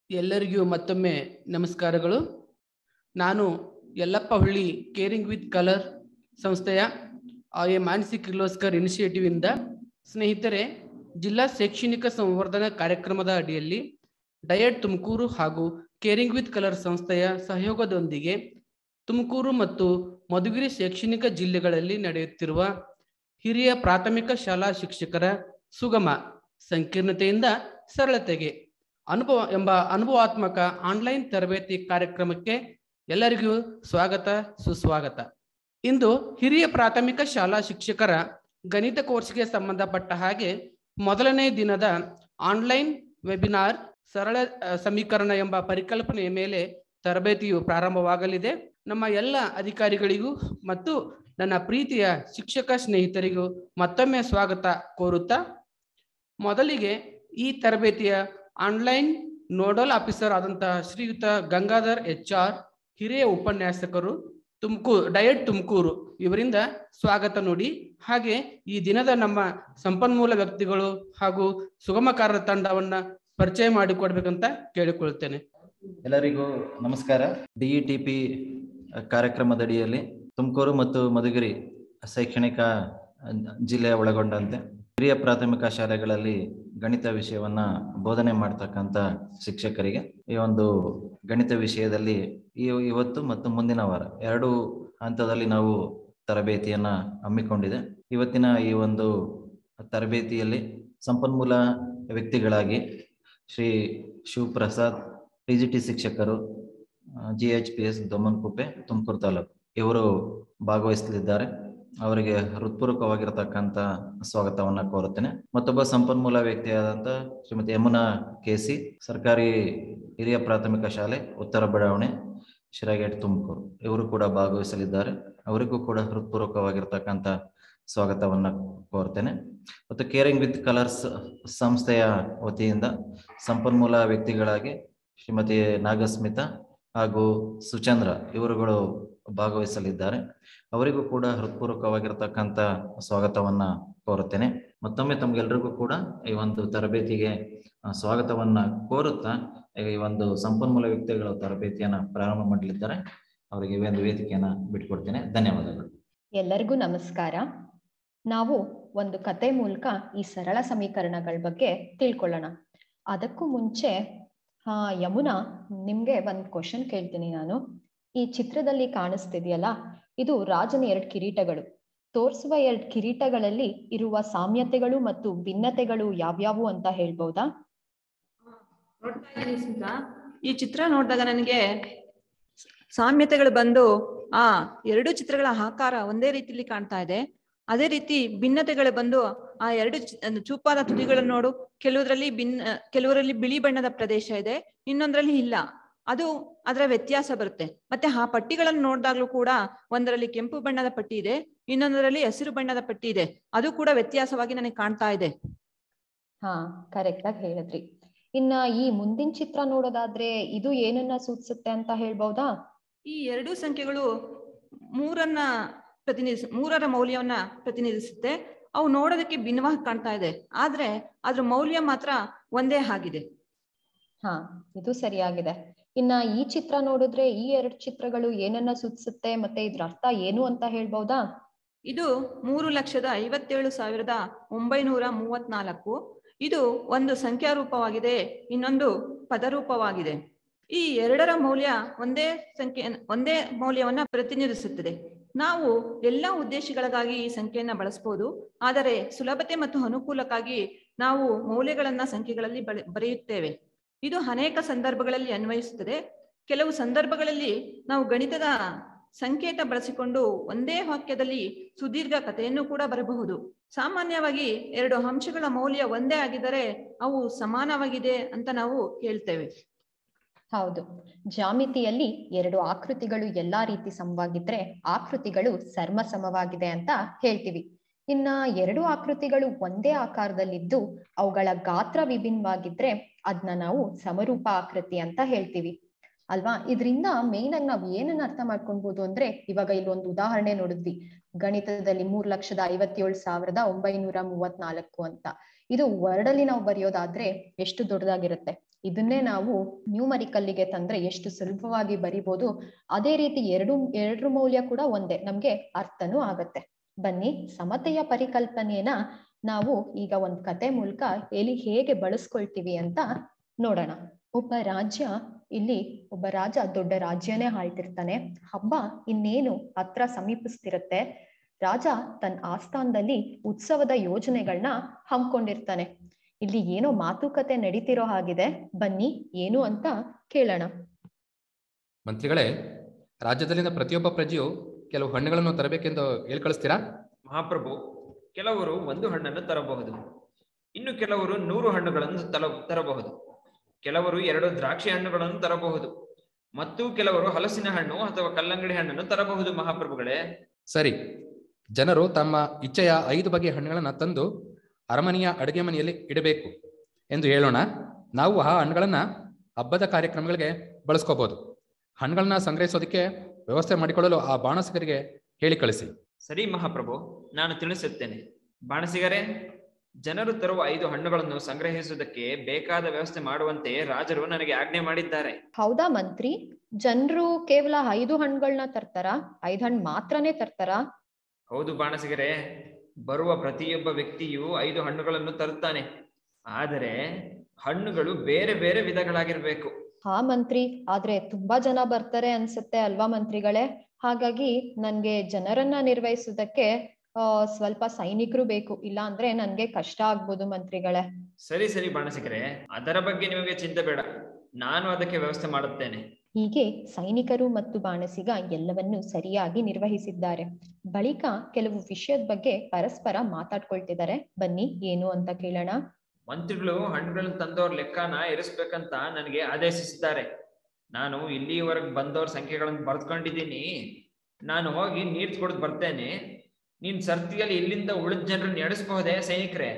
ಎಲ್ಲರಿಗೂ ಮತ್ತೊಮ್ಮೆ ನಮಸ್ಕಾರಗಳು ನಾನು Yallappa Holli caring with colour ಸಂಸ್ಥೆಯ ಎ ಮಾನಸಿಕ ಕಿರ್ಲೋಸ್ಕರ್ ಇನಿಷಿಯೇಟಿವ್ ಇಂದ ಸ್ನೇಹಿತರೆ ಜಿಲ್ಲಾ ಶೈಕ್ಷಣಿಕ ಸಂವರ್ಧನಾ ಕಾರ್ಯಕ್ರಮದ ಅಡಿಯಲ್ಲಿ ಡಯಟ್ ತುಮಕೂರು ಹಾಗೂ ಕೇರಿಂಗ್ ವಿತ್ ಕಲರ್ ಸಂಸ್ಥೆಯ ಸಹಯೋಗದೊಂದಿಗೆ ತುಮಕೂರು ಮತ್ತು ಮಧುಗಿರಿ ಶೈಕ್ಷಣಿಕ ಜಿಲ್ಲೆಗಳಲ್ಲಿ ನಡೆಯುತ್ತಿರುವ ಹಿರಿಯ ಪ್ರಾಥಮಿಕ ಶಾಲಾ ಶಿಕ್ಷಕರ ಸುಗಮ ಸಂಕೀರ್ಣತೆಯಿಂದ ಸರಳತೆಗೆ ಅನುಭವ ಎಂಬ ಅನುಭವಾತ್ಮಕ ಆನ್ಲೈನ್ ತರಬೇತಿ ಕಾರ್ಯಕ್ರಮಕ್ಕೆ ಎಲ್ಲರಿಗೂ ಸ್ವಾಗತ ಸುಸ್ವಾಗತ ಇಂದು ಹಿರಿಯ ಪ್ರಾಥಮಿಕ ಶಾಲಾ ಶಿಕ್ಷಕರ ಗಣಿತ ಕೋರ್ಸ್ಗೆ ಸಂಬಂಧಪಟ್ಟ ಹಾಗೆ ಮೊದಲನೇ ದಿನದ ಆನ್ಲೈನ್ ವೆಬಿನಾರ್ ಸರಳ ಅ, ಸಮೀಕರಣ ಎಂಬ ಪರಿಕಲ್ಪನೆಯ ಮೇಲೆ ತರಬೇತಿಯು ಪ್ರಾರಂಭವಾಗಲಿದೆ ನಮ್ಮ ಎಲ್ಲ ಅಧಿಕಾರಿಗಳಿಗೂ ಮತ್ತು ನನ್ನ ಪ್ರೀತಿಯ ಶಿಕ್ಷಕ ಸ್ನೇಹಿತರಿಗೂ ಮತ್ತೊಮ್ಮೆ ಸ್ವಾಗತ ಕೋರುತ್ತಾ ಮೊದಲಿಗೆ ಈ ತರಬೇತಿಯ ಆನ್ಲೈನ್ ನೋಡಲ್ ಆಫೀಸರ್ ಆದಂತಹ ಶ್ರೀಯುತ ಗಂಗಾಧರ್ ಎಚ್ ಆರ್ ಹಿರಿಯ ಉಪನ್ಯಾಸಕರು ತುಮಕೂರು ಡಯಟ್ ತುಮಕೂರು ಇವರಿಂದ ಸ್ವಾಗತ ನೋಡಿ ಹಾಗೆ ಈ ದಿನದ ನಮ್ಮ ಸಂಪನ್ಮೂಲ ವ್ಯಕ್ತಿಗಳು ಹಾಗೂ ಸುಗಮಕಾರರ ತಂಡವನ್ನ ಪರಿಚಯ ಮಾಡಿಕೊಡ್ಬೇಕಂತ ಕೇಳಿಕೊಳ್ತೇನೆ ಎಲ್ಲರಿಗೂ ನಮಸ್ಕಾರ ಡಿ ಇ ಟಿ ಪಿ ಕಾರ್ಯಕ್ರಮದಡಿಯಲ್ಲಿ ತುಮಕೂರು ಮತ್ತು ಮಧುಗಿರಿ ಶೈಕ್ಷಣಿಕ ಜಿಲ್ಲೆಯ ಒಳಗೊಂಡಂತೆ ಹಿರಿಯ ಪ್ರಾಥಮಿಕ ಶಾಲೆಗಳಲ್ಲಿ ಗಣಿತ ವಿಷಯವನ್ನ ಬೋಧನೆ ಮಾಡ್ತಕ್ಕಂಥ ಶಿಕ್ಷಕರಿಗೆ ಈ ಒಂದು ಗಣಿತ ವಿಷಯದಲ್ಲಿ ಈ ಇವತ್ತು ಮತ್ತು ಮುಂದಿನ ವಾರ ಎರಡು ಹಂತದಲ್ಲಿ ನಾವು ತರಬೇತಿಯನ್ನ ಹಮ್ಮಿಕೊಂಡಿದೆ ಇವತ್ತಿನ ಈ ಒಂದು ತರಬೇತಿಯಲ್ಲಿ ಸಂಪನ್ಮೂಲ ವ್ಯಕ್ತಿಗಳಾಗಿ Shri Shivaprasad T G T ಶಿಕ್ಷಕರು G H P S Dommanakuppe Tumakuru ತಾಲೂಕು ಇವರು ಭಾಗವಹಿಸಲಿದ್ದಾರೆ ಅವರಿಗೆ ಹೃತ್ಪೂರ್ವಕವಾಗಿರತಕ್ಕಂತ ಸ್ವಾಗತವನ್ನ ಕೋರುತ್ತೇನೆ ಮತ್ತೊಬ್ಬ ಸಂಪನ್ಮೂಲ ವ್ಯಕ್ತಿಯಾದಂತ ಶ್ರೀಮತಿ ಯಮುನಾ ಕೆಸಿ ಸರ್ಕಾರಿ ಹಿರಿಯ ಪ್ರಾಥಮಿಕ ಶಾಲೆ ಉತ್ತರ ಬಡಾವಣೆ ಶಿರಾಗೇಟ್ ತುಮಕೂರು ಇವರು ಕೂಡ ಭಾಗವಹಿಸಲಿದ್ದಾರೆ ಅವರಿಗೂ ಕೂಡ ಹೃತ್ಪೂರ್ವಕವಾಗಿರ್ತಕ್ಕಂಥ ಸ್ವಾಗತವನ್ನ ಕೋರ್ತೇನೆ ಮತ್ತು ಕೇರಿಂಗ್ ವಿತ್ ಕಲರ್ಸ್ ಸಂಸ್ಥೆಯ ವತಿಯಿಂದ ಸಂಪನ್ಮೂಲ ವ್ಯಕ್ತಿಗಳಾಗಿ ಶ್ರೀಮತಿ ನಾಗಸ್ಮಿತಾ ಹಾಗೂ ಸುಚಂದ್ರ ಇವರುಗಳು ಭಾಗವಹಿಸಲಿದ್ದಾರೆ ಅವರಿಗೂ ಕೂಡ ಹೃತ್ಪೂರ್ವಕವಾಗಿರ್ತಕ್ಕಂಥ ಸ್ವಾಗತವನ್ನ ಕೋರುತ್ತೇನೆ ಮತ್ತೊಮ್ಮೆ ತಮ್ಗೆಲ್ರಿಗೂ ಕೂಡ ಈ ಒಂದು ತರಬೇತಿಗೆ ಆ, ಸ್ವಾಗತವನ್ನ ಕೋರುತ್ತಾ ಈ ಒಂದು ಸಂಪನ್ಮೂಲ ವ್ಯಕ್ತಿಗಳ ತರಬೇತಿಯನ್ನ ಪ್ರಾರಂಭ ಮಾಡಲಿದ್ದಾರೆ ಅವರಿಗೆ ಈ ಒಂದು ವೇದಿಕೆಯನ್ನ ಬಿಟ್ಕೊಡ್ತೇನೆ ಧನ್ಯವಾದಗಳು ಎಲ್ಲರಿಗೂ ನಮಸ್ಕಾರ ನಾವು ಒಂದು ಕತೆ ಮೂಲಕ ಈ ಸರಳ ಸಮೀಕರಣಗಳ ಬಗ್ಗೆ ತಿಳ್ಕೊಳ್ಳೋಣ ಅದಕ್ಕೂ ಮುಂಚೆ ಹಾ ಯಮುನಾ ನಿಮ್ಗೆ ಒಂದ್ ಕ್ವಶನ್ ಕೇಳ್ತೀನಿ ನಾನು ಈ ಚಿತ್ರದಲ್ಲಿ ಕಾಣಿಸ್ತಿದೆಯಲ್ಲ ಇದು ರಾಜನ ಎರಡ್ ಕಿರೀಟಗಳು ತೋರಿಸುವ ಎರಡ್ ಕಿರೀಟಗಳಲ್ಲಿ ಇರುವ ಸಾಮ್ಯತೆಗಳು ಮತ್ತು ಭಿನ್ನತೆಗಳು ಯಾವ್ಯಾವು ಅಂತ ಹೇಳ್ಬೋದಾ ನೋಡ್ತಾ ಇದ್ದೀನಿ ಸ್ಮಿತಾ ಈ ಚಿತ್ರ ನೋಡಿದಾಗ ನನಗೆ ಸಾಮ್ಯತೆಗಳು ಬಂದು ಆ ಎರಡು ಚಿತ್ರಗಳ ಆಕಾರ ಒಂದೇ ರೀತಿಯಲ್ಲಿ ಕಾಣ್ತಾ ಇದೆ ಅದೇ ರೀತಿ ಭಿನ್ನತೆಗಳು ಬಂದು ಆ ಎರಡು ಚಿ- ಒಂದು ಚೂಪಾದ ತುದಿಗಳನ್ನು ನೋಡು ಕೆಲವರಲ್ಲಿ ಭಿನ್ನ ಕೆಲವರಲ್ಲಿ ಬಿಳಿ ಬಣ್ಣದ ಪ್ರದೇಶ ಇದೆ ಇನ್ನೊಂದರಲ್ಲಿ ಇಲ್ಲ ಅದು ಅದರ ವ್ಯತ್ಯಾಸ ಬರುತ್ತೆ ಮತ್ತೆ ಆ ಪಟ್ಟಿಗಳನ್ನು ನೋಡಿದಾಗ್ಲೂ ಕೂಡ ಒಂದರಲ್ಲಿ ಕೆಂಪು ಬಣ್ಣದ ಪಟ್ಟಿ ಇದೆ ಇನ್ನೊಂದರಲ್ಲಿ ಹಸಿರು ಬಣ್ಣದ ಪಟ್ಟಿ ಇದೆ ಅದು ಕೂಡ ವ್ಯತ್ಯಾಸವಾಗಿ ನನಗೆ ಕಾಣ್ತಾ ಇದೆ ಹಾ ಕರೆಕ್ಟ್ ಆಗಿ ಹೇಳಿದ್ರಿ ಇನ್ನ ಈ ಮುಂದಿನ ಚಿತ್ರ ನೋಡೋದಾದ್ರೆ ಇದು ಏನನ್ನ ಸೂಚಿಸುತ್ತೆ ಅಂತ ಹೇಳ್ಬಹುದಾ ಈ ಎರಡೂ ಸಂಖ್ಯೆಗಳು ಮೂರನ್ನ ಪ್ರತಿನಿಧಿಸ ಮೂರರ ಮೌಲ್ಯವನ್ನ ಪ್ರತಿನಿಧಿಸುತ್ತೆ ಅವು ನೋಡೋದಕ್ಕೆ ಭಿನ್ನವಾಗಿ ಕಾಣ್ತಾ ಇದೆ ಆದ್ರೆ ಅದ್ರ ಮೌಲ್ಯ ಮಾತ್ರ ಒಂದೇ ಆಗಿದೆ ಹಾ ಇದು ಸರಿಯಾಗಿದೆ ಇನ್ನ ಈ ಚಿತ್ರ ನೋಡಿದ್ರೆ ಈ ಎರಡು ಚಿತ್ರಗಳು ಏನನ್ನ ಸೂಚಿಸುತ್ತೆ ಮತ್ತೆ ಇದ್ರ ಅರ್ಥ ಏನು ಅಂತ ಹೇಳ್ಬಹುದಾ ಇದು ಮೂರು ಲಕ್ಷದ ಐವತ್ತೇಳು ಸಾವಿರದ ಒಂಬೈನೂರ ಮೂವತ್ನಾಲ್ಕು ಇದು ಒಂದು ಸಂಖ್ಯಾ ರೂಪವಾಗಿದೆ ಇನ್ನೊಂದು ಪದರೂಪವಾಗಿದೆ ಈ ಎರಡರ ಮೌಲ್ಯ ಒಂದೇ ಸಂಖ್ಯೆ ಒಂದೇ ಮೌಲ್ಯವನ್ನ ಪ್ರತಿನಿಧಿಸುತ್ತದೆ ನಾವು ಎಲ್ಲ ಉದ್ದೇಶಗಳಿಗಾಗಿ ಈ ಸಂಖ್ಯೆಯನ್ನ ಬಳಸಬಹುದು ಆದರೆ ಸುಲಭತೆ ಮತ್ತು ಅನುಕೂಲಕ್ಕಾಗಿ ನಾವು ಮೌಲ್ಯಗಳನ್ನ ಸಂಖ್ಯೆಗಳಲ್ಲಿ ಬಳೆ ಬರೆಯುತ್ತೇವೆ ಇದು ಅನೇಕ ಸಂದರ್ಭಗಳಲ್ಲಿ ಅನ್ವಯಿಸುತ್ತದೆ ಕೆಲವು ಸಂದರ್ಭಗಳಲ್ಲಿ ನಾವು ಗಣಿತದ ಸಂಕೇತ ಬಳಸಿಕೊಂಡು ಒಂದೇ ವಾಕ್ಯದಲ್ಲಿ ಸುದೀರ್ಘ ಕಥೆಯನ್ನು ಕೂಡ ಬರಬಹುದು ಸಾಮಾನ್ಯವಾಗಿ ಎರಡು ಅಂಶಗಳ ಮೌಲ್ಯ ಒಂದೇ ಆಗಿದ್ದರೆ ಅವು ಸಮಾನವಾಗಿದೆ ಅಂತ ನಾವು ಹೇಳ್ತೇವೆ ಹೌದು ಜಾಮಿತಿಯಲ್ಲಿ ಎರಡು ಆಕೃತಿಗಳು ಎಲ್ಲಾ ರೀತಿ ಸಮವಾಗಿದ್ರೆ ಆಕೃತಿಗಳು ಸರ್ಮ ಸಮವಾಗಿದೆ ಅಂತ ಹೇಳ್ತೀವಿ ಇನ್ನ ಎರಡು ಆಕೃತಿಗಳು ಒಂದೇ ಆಕಾರದಲ್ಲಿದ್ದು ಅವುಗಳ ಗಾತ್ರ ವಿಭಿನ್ನವಾಗಿದ್ರೆ ಅದನ್ನ ನಾವು ಸಮರೂಪ ಆಕೃತಿ ಅಂತ ಹೇಳ್ತೀವಿ ಅಲ್ವಾ ಇದರಿಂದ ಮೇನ್ ಆಗಿ ನಾವ್ ಏನನ್ನ ಅರ್ಥ ಮಾಡ್ಕೊಳ್ಬಹುದು ಅಂದ್ರೆ ಇವಾಗ ಇಲ್ಲಿ ಒಂದು ಉದಾಹರಣೆ ನೋಡಿದ್ವಿ ಗಣಿತದಲ್ಲಿ ಮೂರ್ ಲಕ್ಷದ ಐವತ್ತೇಳು ಸಾವಿರದ ಒಂಬೈನೂರ ಮೂವತ್ನಾಲ್ಕು ಅಂತ ಇದು ವರ್ಡ್ ಅಲ್ಲಿ ನಾವು ಬರೆಯೋದಾದ್ರೆ ಎಷ್ಟು ದೊಡ್ಡದಾಗಿರುತ್ತೆ ಇದನ್ನೇ ನಾವು ನ್ಯೂಮರಿಕಲ್ಲಿಗೆ ತಂದ್ರೆ ಎಷ್ಟು ಸುಲಭವಾಗಿ ಬರಿಬೋದು ಅದೇ ರೀತಿ ಎರಡು ಎರಡರ ಮೌಲ್ಯ ಕೂಡ ಒಂದೇ ನಮ್ಗೆ ಅರ್ಥನೂ ಆಗತ್ತೆ ಬನ್ನಿ ಸಮತೆಯ ಪರಿಕಲ್ಪನೆಯನ್ನ ನಾವು ಈಗ ಒಂದ್ ಕತೆ ಮೂಲಕ ಎಲ್ಲಿ ಹೇಗೆ ಬಳಸ್ಕೊಳ್ತೀವಿ ಅಂತ ನೋಡೋಣ ಒಬ್ಬ ರಾಜ್ಯ ಇಲ್ಲಿ ಒಬ್ಬ ರಾಜ ದೊಡ್ಡ ರಾಜ್ಯನೇ ಆಳ್ತಿರ್ತಾನೆ ಹಬ್ಬ ಇನ್ನೇನು ಹತ್ರ ಸಮೀಪಿಸ್ತಿರತ್ತೆ ರಾಜ ತನ್ನ ಆಸ್ಥಾನದಲ್ಲಿ ಉತ್ಸವದ ಯೋಜನೆಗಳನ್ನ ಹಮ್ಮಿಕೊಂಡಿರ್ತಾನೆ ಇಲ್ಲಿ ಏನೋ ಮಾತುಕತೆ ನಡೀತಿರೋ ಹಾಗಿದೆ ಬನ್ನಿ ಏನು ಅಂತ ಕೇಳೋಣ ಮಂತ್ರಿಗಳೇ ರಾಜ್ಯದಲ್ಲಿನ ಪ್ರತಿಯೊಬ್ಬ ಪ್ರಜೆಯು ಕೆಲವು ಹಣ್ಣುಗಳನ್ನು ತರಬೇಕೆಂದು ಹೇಳಿ ಕಳಿಸ್ತೀರಾ ಮಹಾಪ್ರಭು ಕೆಲವರು ಒಂದು ಹಣ್ಣನ್ನು ತರಬಹುದು ಇನ್ನು ಕೆಲವರು ನೂರು ಹಣ್ಣುಗಳನ್ನು ತಲ ತರಬಹುದು ಕೆಲವರು ಎರಡು ದ್ರಾಕ್ಷಿ ಹಣ್ಣುಗಳನ್ನು ತರಬಹುದು ಮತ್ತು ಕೆಲವರು ಹಲಸಿನ ಹಣ್ಣು ಅಥವಾ ಕಲ್ಲಂಗಡಿ ಹಣ್ಣನ್ನು ತರಬಹುದು ಮಹಾಪ್ರಭುಗಳೇ ಸರಿ ಜನರು ತಮ್ಮ ಇಚ್ಛೆಯ ಐದು ಬಗೆಯ ಹಣ್ಣುಗಳನ್ನು ತಂದು ಅರಮನೆಯ ಅಡುಗೆ ಮನೆಯಲ್ಲಿ ಇಡಬೇಕು ಎಂದು ಹೇಳೋಣ ನಾವು ಆ ಹಣ್ಣುಗಳನ್ನು ಹಬ್ಬದ ಕಾರ್ಯಕ್ರಮಗಳಿಗೆ ಬಳಸ್ಕೋಬಹುದು ಹಣ್ಣುಗಳನ್ನ ಸಂಗ್ರಹಿಸೋದಕ್ಕೆ ವ್ಯವಸ್ಥೆ ಮಾಡಿಕೊಳ್ಳಲು ಆ ಬಾಣಸಿಗರಿಗೆ ಹೇಳಿ ಕಳಿಸಿ ಸರಿ ಮಹಾಪ್ರಭು ನಾನು ತಿಳಿಸುತ್ತೇನೆ ಬಾಣಸಿಗರೇ ಜನರು ತರುವ ಐದು ಹಣ್ಣುಗಳನ್ನು ಸಂಗ್ರಹಿಸುವುದಕ್ಕೆ ಬೇಕಾದ ವ್ಯವಸ್ಥೆ ಮಾಡುವಂತೆ ರಾಜರು ನನಗೆ ಆಜ್ಞೆ ಮಾಡಿದ್ದಾರೆ ಹೌದಾ ಮಂತ್ರಿ ಜನರು ಕೇವಲ ಐದು ಹಣ್ಣುಗಳನ್ನ ತರ್ತಾರ ಐದ್ ಹಣ್ಣು ಮಾತ್ರನೇ ತರ್ತಾರ ಹೌದು ಬಾಣಸಿಗರೇ ಬರುವ ಪ್ರತಿಯೊಬ್ಬ ವ್ಯಕ್ತಿಯು ಐದು ಹಣ್ಣುಗಳನ್ನು ತರುತ್ತಾನೆ ಆದರೆ ಹಣ್ಣುಗಳು ಬೇರೆ ಬೇರೆ ವಿಧಗಳಾಗಿರ್ಬೇಕು ಹಾ ಮಂತ್ರಿ ಆದ್ರೆ ತುಂಬಾ ಜನ ಬರ್ತಾರೆ ಅನ್ಸುತ್ತೆ ಅಲ್ವಾ ಮಂತ್ರಿಗಳೇ ಹಾಗಾಗಿ ನನ್ಗೆ ಜನರನ್ನ ನಿರ್ವಹಿಸೋದಕ್ಕೆ ಆ ಸ್ವಲ್ಪ ಸೈನಿಕರು ಬೇಕು ಇಲ್ಲ ಅಂದ್ರೆ ನನ್ಗೆ ಕಷ್ಟ ಆಗ್ಬೋದು ಮಂತ್ರಿಗಳೇ ಸರಿ ಸರಿ ಬಾಣಸಿಗರೇ ಅದರ ಬಗ್ಗೆ ನಿಮಗೆ ಚಿಂತೆ ಬೇಡ ನಾನು ಅದಕ್ಕೆ ವ್ಯವಸ್ಥೆ ಮಾಡುತ್ತೇನೆ ಹೀಗೆ ಸೈನಿಕರು ಮತ್ತು ಬಾಣಸಿಗ ಎಲ್ಲವನ್ನೂ ಸರಿಯಾಗಿ ನಿರ್ವಹಿಸಿದ್ದಾರೆ ಬಳಿಕ ಕೆಲವು ವಿಷಯದ ಬಗ್ಗೆ ಪರಸ್ಪರ ಮಾತಾಡ್ಕೊಳ್ತಿದ್ದಾರೆ ಬನ್ನಿ ಏನು ಅಂತ ಕೇಳೋಣ ಮಂತ್ರಿಗಳು ಹಣ್ಣುಗಳನ್ನು ತಂದವ್ರ ಲೆಕ್ಕನ ಇರಿಸ್ಬೇಕಂತ ನನಗೆ ಆದೇಶಿಸಿದ್ದಾರೆ ನಾನು ಇಲ್ಲಿಯವರೆಗೆ ಬಂದವ್ರ ಸಂಖ್ಯೆಗಳನ್ನು ಬರೆದುಕೊಂಡಿದ್ದೀನಿ ನಾನು ಹೋಗಿ ನೀರ್ ಕೊಡದ್ ಬರ್ತೇನೆ ನೀನ್ ಸರ್ತಿಯಲ್ಲಿ ಇಲ್ಲಿಂದ ಉಳಿದ ಜನರನ್ನ ಎಡಿಸಬಹುದೇ ಸೈನಿಕರೇ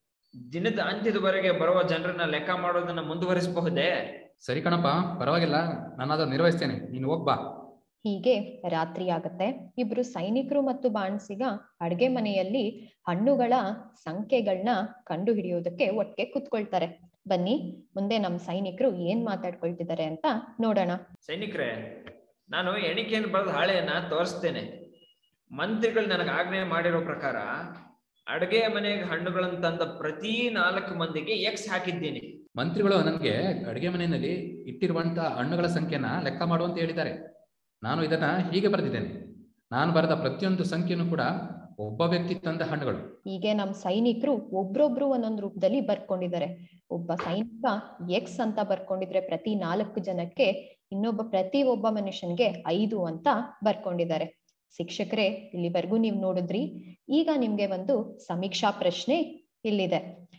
ದಿನದ ಅಂತ್ಯದವರೆಗೆ ಬರುವ ಜನರನ್ನ ಲೆಕ್ಕ ಮಾಡೋದನ್ನ ಮುಂದುವರಿಸಬಹುದೇ ಸರಿ ಕಣಪ್ಪ ಪರವಾಗಿಲ್ಲ ನಾನು ಅದನ್ನು ನಿರ್ವಹಿಸ್ತೇನೆ ನೀನು ಹೋಗ್ಬಾ ಹೀಗೆ ರಾತ್ರಿ ಆಗತ್ತೆ ಇಬ್ರು ಸೈನಿಕರು ಮತ್ತು ಬಾಣಸಿಗ ಅಡ್ಗೆ ಮನೆಯಲ್ಲಿ ಹಣ್ಣುಗಳ ಸಂಖ್ಯೆಗಳನ್ನ ಕಂಡು ಹಿಡಿಯೋದಕ್ಕೆ ಒಟ್ಟಿಗೆ ಕುತ್ಕೊಳ್ತಾರೆ ಬನ್ನಿ ಮುಂದೆ ನಮ್ ಸೈನಿಕರು ಏನ್ ಮಾತಾಡ್ಕೊಳ್ತಿದ್ದಾರೆ ಅಂತ ನೋಡೋಣ ಸೈನಿಕರೇ ನಾನು ಎಣಿಕೆಯನ್ನು ಬರೆದ ಹಾಳೆಯನ್ನ ತೋರಿಸ್ತೇನೆ ಮಂತ್ರಿಗಳು ನನಗೆ ಆಜ್ಞೆ ಮಾಡಿರೋ ಪ್ರಕಾರ ಅಡುಗೆ ಮನೆಗೆ ಹಣ್ಣುಗಳನ್ನು ತಂದ ಪ್ರತಿ ನಾಲ್ಕು ಮಂದಿಗೆ ಎಕ್ಸ್ ಹಾಕಿದ್ದೀನಿ ಮಂತ್ರಿಗಳು ನನಗೆ ಅಡುಗೆ ಮನೆಯಲ್ಲಿ ಇಟ್ಟಿರುವಂತ ಹಣ್ಣುಗಳ ಸಂಖ್ಯೆನ ಲೆಕ್ಕ ಮಾಡುವಂತ ಹೇಳಿದ್ದಾರೆ ನಾನು ಇದನ್ನ ಹೀಗೆ ಬರೆದಿದ್ದೇನೆ ನಾನು ಬರೆದ ಪ್ರತಿಯೊಂದು ಸಂಖ್ಯೆನೂ ಕೂಡ ಒಬ್ಬ ವ್ಯಕ್ತಿ ತಂದ ಹಣ್ಣುಗಳು ಹೀಗೆ ನಮ್ ಸೈನಿಕರು ಒಬ್ರೊಬ್ರು ಒಂದೊಂದ್ ರೂಪದಲ್ಲಿ ಬರ್ಕೊಂಡಿದ್ದಾರೆ ಒಬ್ಬ ಸೈನಿಕ ಎಕ್ಸ್ ಅಂತ ಬರ್ಕೊಂಡಿದ್ರೆ ಪ್ರತಿ ನಾಲ್ಕು ಜನಕ್ಕೆ ಇನ್ನೊಬ್ಬ ಪ್ರತಿ ಒಬ್ಬ ಮನುಷ್ಯನ್ಗೆ ಐದು ಅಂತ ಬರ್ಕೊಂಡಿದ್ದಾರೆ ಶಿಕ್ಷಕರೇ ಇಲ್ಲಿವರೆಗೂ ನೀವು ನೋಡಿದ್ರಿ ಈಗ ನಿಮ್ಗೆ ಒಂದು ಸಮೀಕ್ಷಾ ಪ್ರಶ್ನೆ ಇಲ್ಲಿದೆ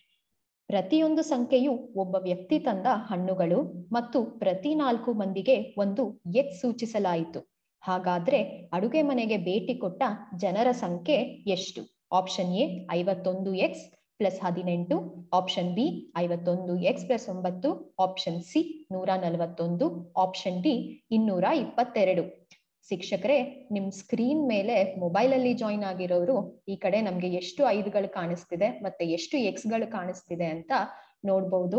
ಪ್ರತಿಯೊಂದು ಸಂಖ್ಯೆಯು ಒಬ್ಬ ವ್ಯಕ್ತಿ ತಂದ ಹಣ್ಣುಗಳು ಮತ್ತು ಪ್ರತಿ ನಾಲ್ಕು ಮಂದಿಗೆ ಒಂದು ಎಕ್ಸ್ ಸೂಚಿಸಲಾಯಿತು ಹಾಗಾದ್ರೆ ಅಡುಗೆ ಮನೆಗೆ ಭೇಟಿ ಕೊಟ್ಟ ಜನರ ಸಂಖ್ಯೆ ಎಷ್ಟು ಆಪ್ಷನ್ ಎ ಐವತ್ತೊಂದು ಎಕ್ಸ್ ಪ್ಲಸ್ ಹದಿನೆಂಟು ಆಪ್ಷನ್ ಬಿ ಐವತ್ತೊಂದು ಎಕ್ಸ್ ಪ್ಲಸ್ ಒಂಬತ್ತು ಆಪ್ಷನ್ ಸಿ ನೂರ ನಲವತ್ತೊಂದು ಆಪ್ಷನ್ ಡಿ ಇನ್ನೂರ ಇಪ್ಪತ್ತೆರಡು ಶಿಕ್ಷಕರೇ ನಿಮ್ ಸ್ಕ್ರೀನ್ ಮೇಲೆ ಮೊಬೈಲ್ ಅಲ್ಲಿ ಜಾಯಿನ್ ಆಗಿರೋರು ಈ ಕಡೆ ನಮ್ಗೆ ಎಷ್ಟು ಐದುಗಳು ಕಾಣಿಸ್ತಿದೆ ಮತ್ತೆ ಎಷ್ಟು ಎಕ್ಸ್ ಗಳು ಕಾಣಿಸ್ತಿದೆ ಅಂತ ನೋಡ್ಬೋದು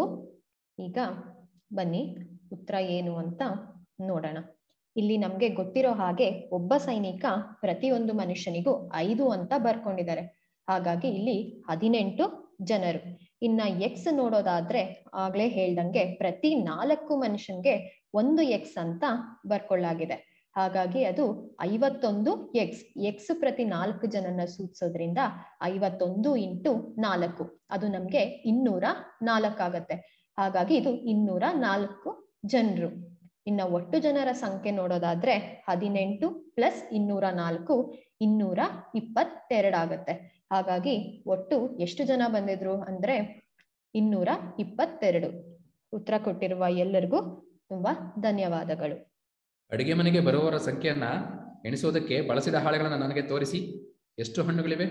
ಈಗ ಬನ್ನಿ ಉತ್ತರ ಏನು ಅಂತ ನೋಡೋಣ ಇಲ್ಲಿ ನಮ್ಗೆ ಗೊತ್ತಿರೋ ಹಾಗೆ ಒಬ್ಬ ಸೈನಿಕ ಪ್ರತಿಯೊಂದು ಮನುಷ್ಯನಿಗೂ ಐದು ಅಂತ ಬರ್ಕೊಂಡಿದ್ದಾರೆ ಹಾಗಾಗಿ ಇಲ್ಲಿ ಹದಿನೆಂಟು ಜನರು ಇನ್ನ ಎಕ್ಸ್ ನೋಡೋದಾದ್ರೆ ಆಗ್ಲೇ ಹೇಳ್ದಂಗೆ ಪ್ರತಿ ನಾಲ್ಕು ಮನುಷ್ಯನ್ಗೆ ಒಂದು ಎಕ್ಸ್ ಅಂತ ಬರ್ಕೊಳ್ಳಾಗಿದೆ ಹಾಗಾಗಿ ಅದು ಐವತ್ತೊಂದು ಎಕ್ಸ್ ಎಕ್ಸ್ ಪ್ರತಿ ನಾಲ್ಕು ಜನನ ಸೂಚಿಸೋದ್ರಿಂದ ಐವತ್ತೊಂದು ಇಂಟು ನಾಲ್ಕು ಅದು ನಮ್ಗೆ ಇನ್ನೂರ ನಾಲ್ಕಾಗತ್ತೆ ಹಾಗಾಗಿ ಇದು ಇನ್ನೂರ ನಾಲ್ಕು ಜನರು ಇನ್ನ ಒಟ್ಟು ಜನರ ಸಂಖ್ಯೆ ನೋಡೋದಾದ್ರೆ ಹದಿನೆಂಟು ಪ್ಲಸ್ ಇನ್ನೂರ ನಾಲ್ಕು ಇನ್ನೂರ ಇಪ್ಪತ್ತೆರಡಾಗತ್ತೆ ಹಾಗಾಗಿ ಒಟ್ಟು ಎಷ್ಟು ಜನ ಬಂದಿದ್ರು ಅಂದ್ರೆ ಇನ್ನೂರ ಇಪ್ಪತ್ತೆರಡು ಉತ್ತರ ಕೊಟ್ಟಿರುವ ಎಲ್ಲರಿಗೂ ತುಂಬಾ ಧನ್ಯವಾದಗಳು ಅಡುಗೆ ಮನೆಗೆ ಬರುವವರ ಸಂಖ್ಯೆಯನ್ನ ಎಣಿಸುವುದಕ್ಕೆ ಬಳಸಿದ ಹಾಳೆಗಳನ್ನು ನನಗೆ ತೋರಿಸಿ ಎಷ್ಟು ಹಣ್ಣುಗಳಿವೆ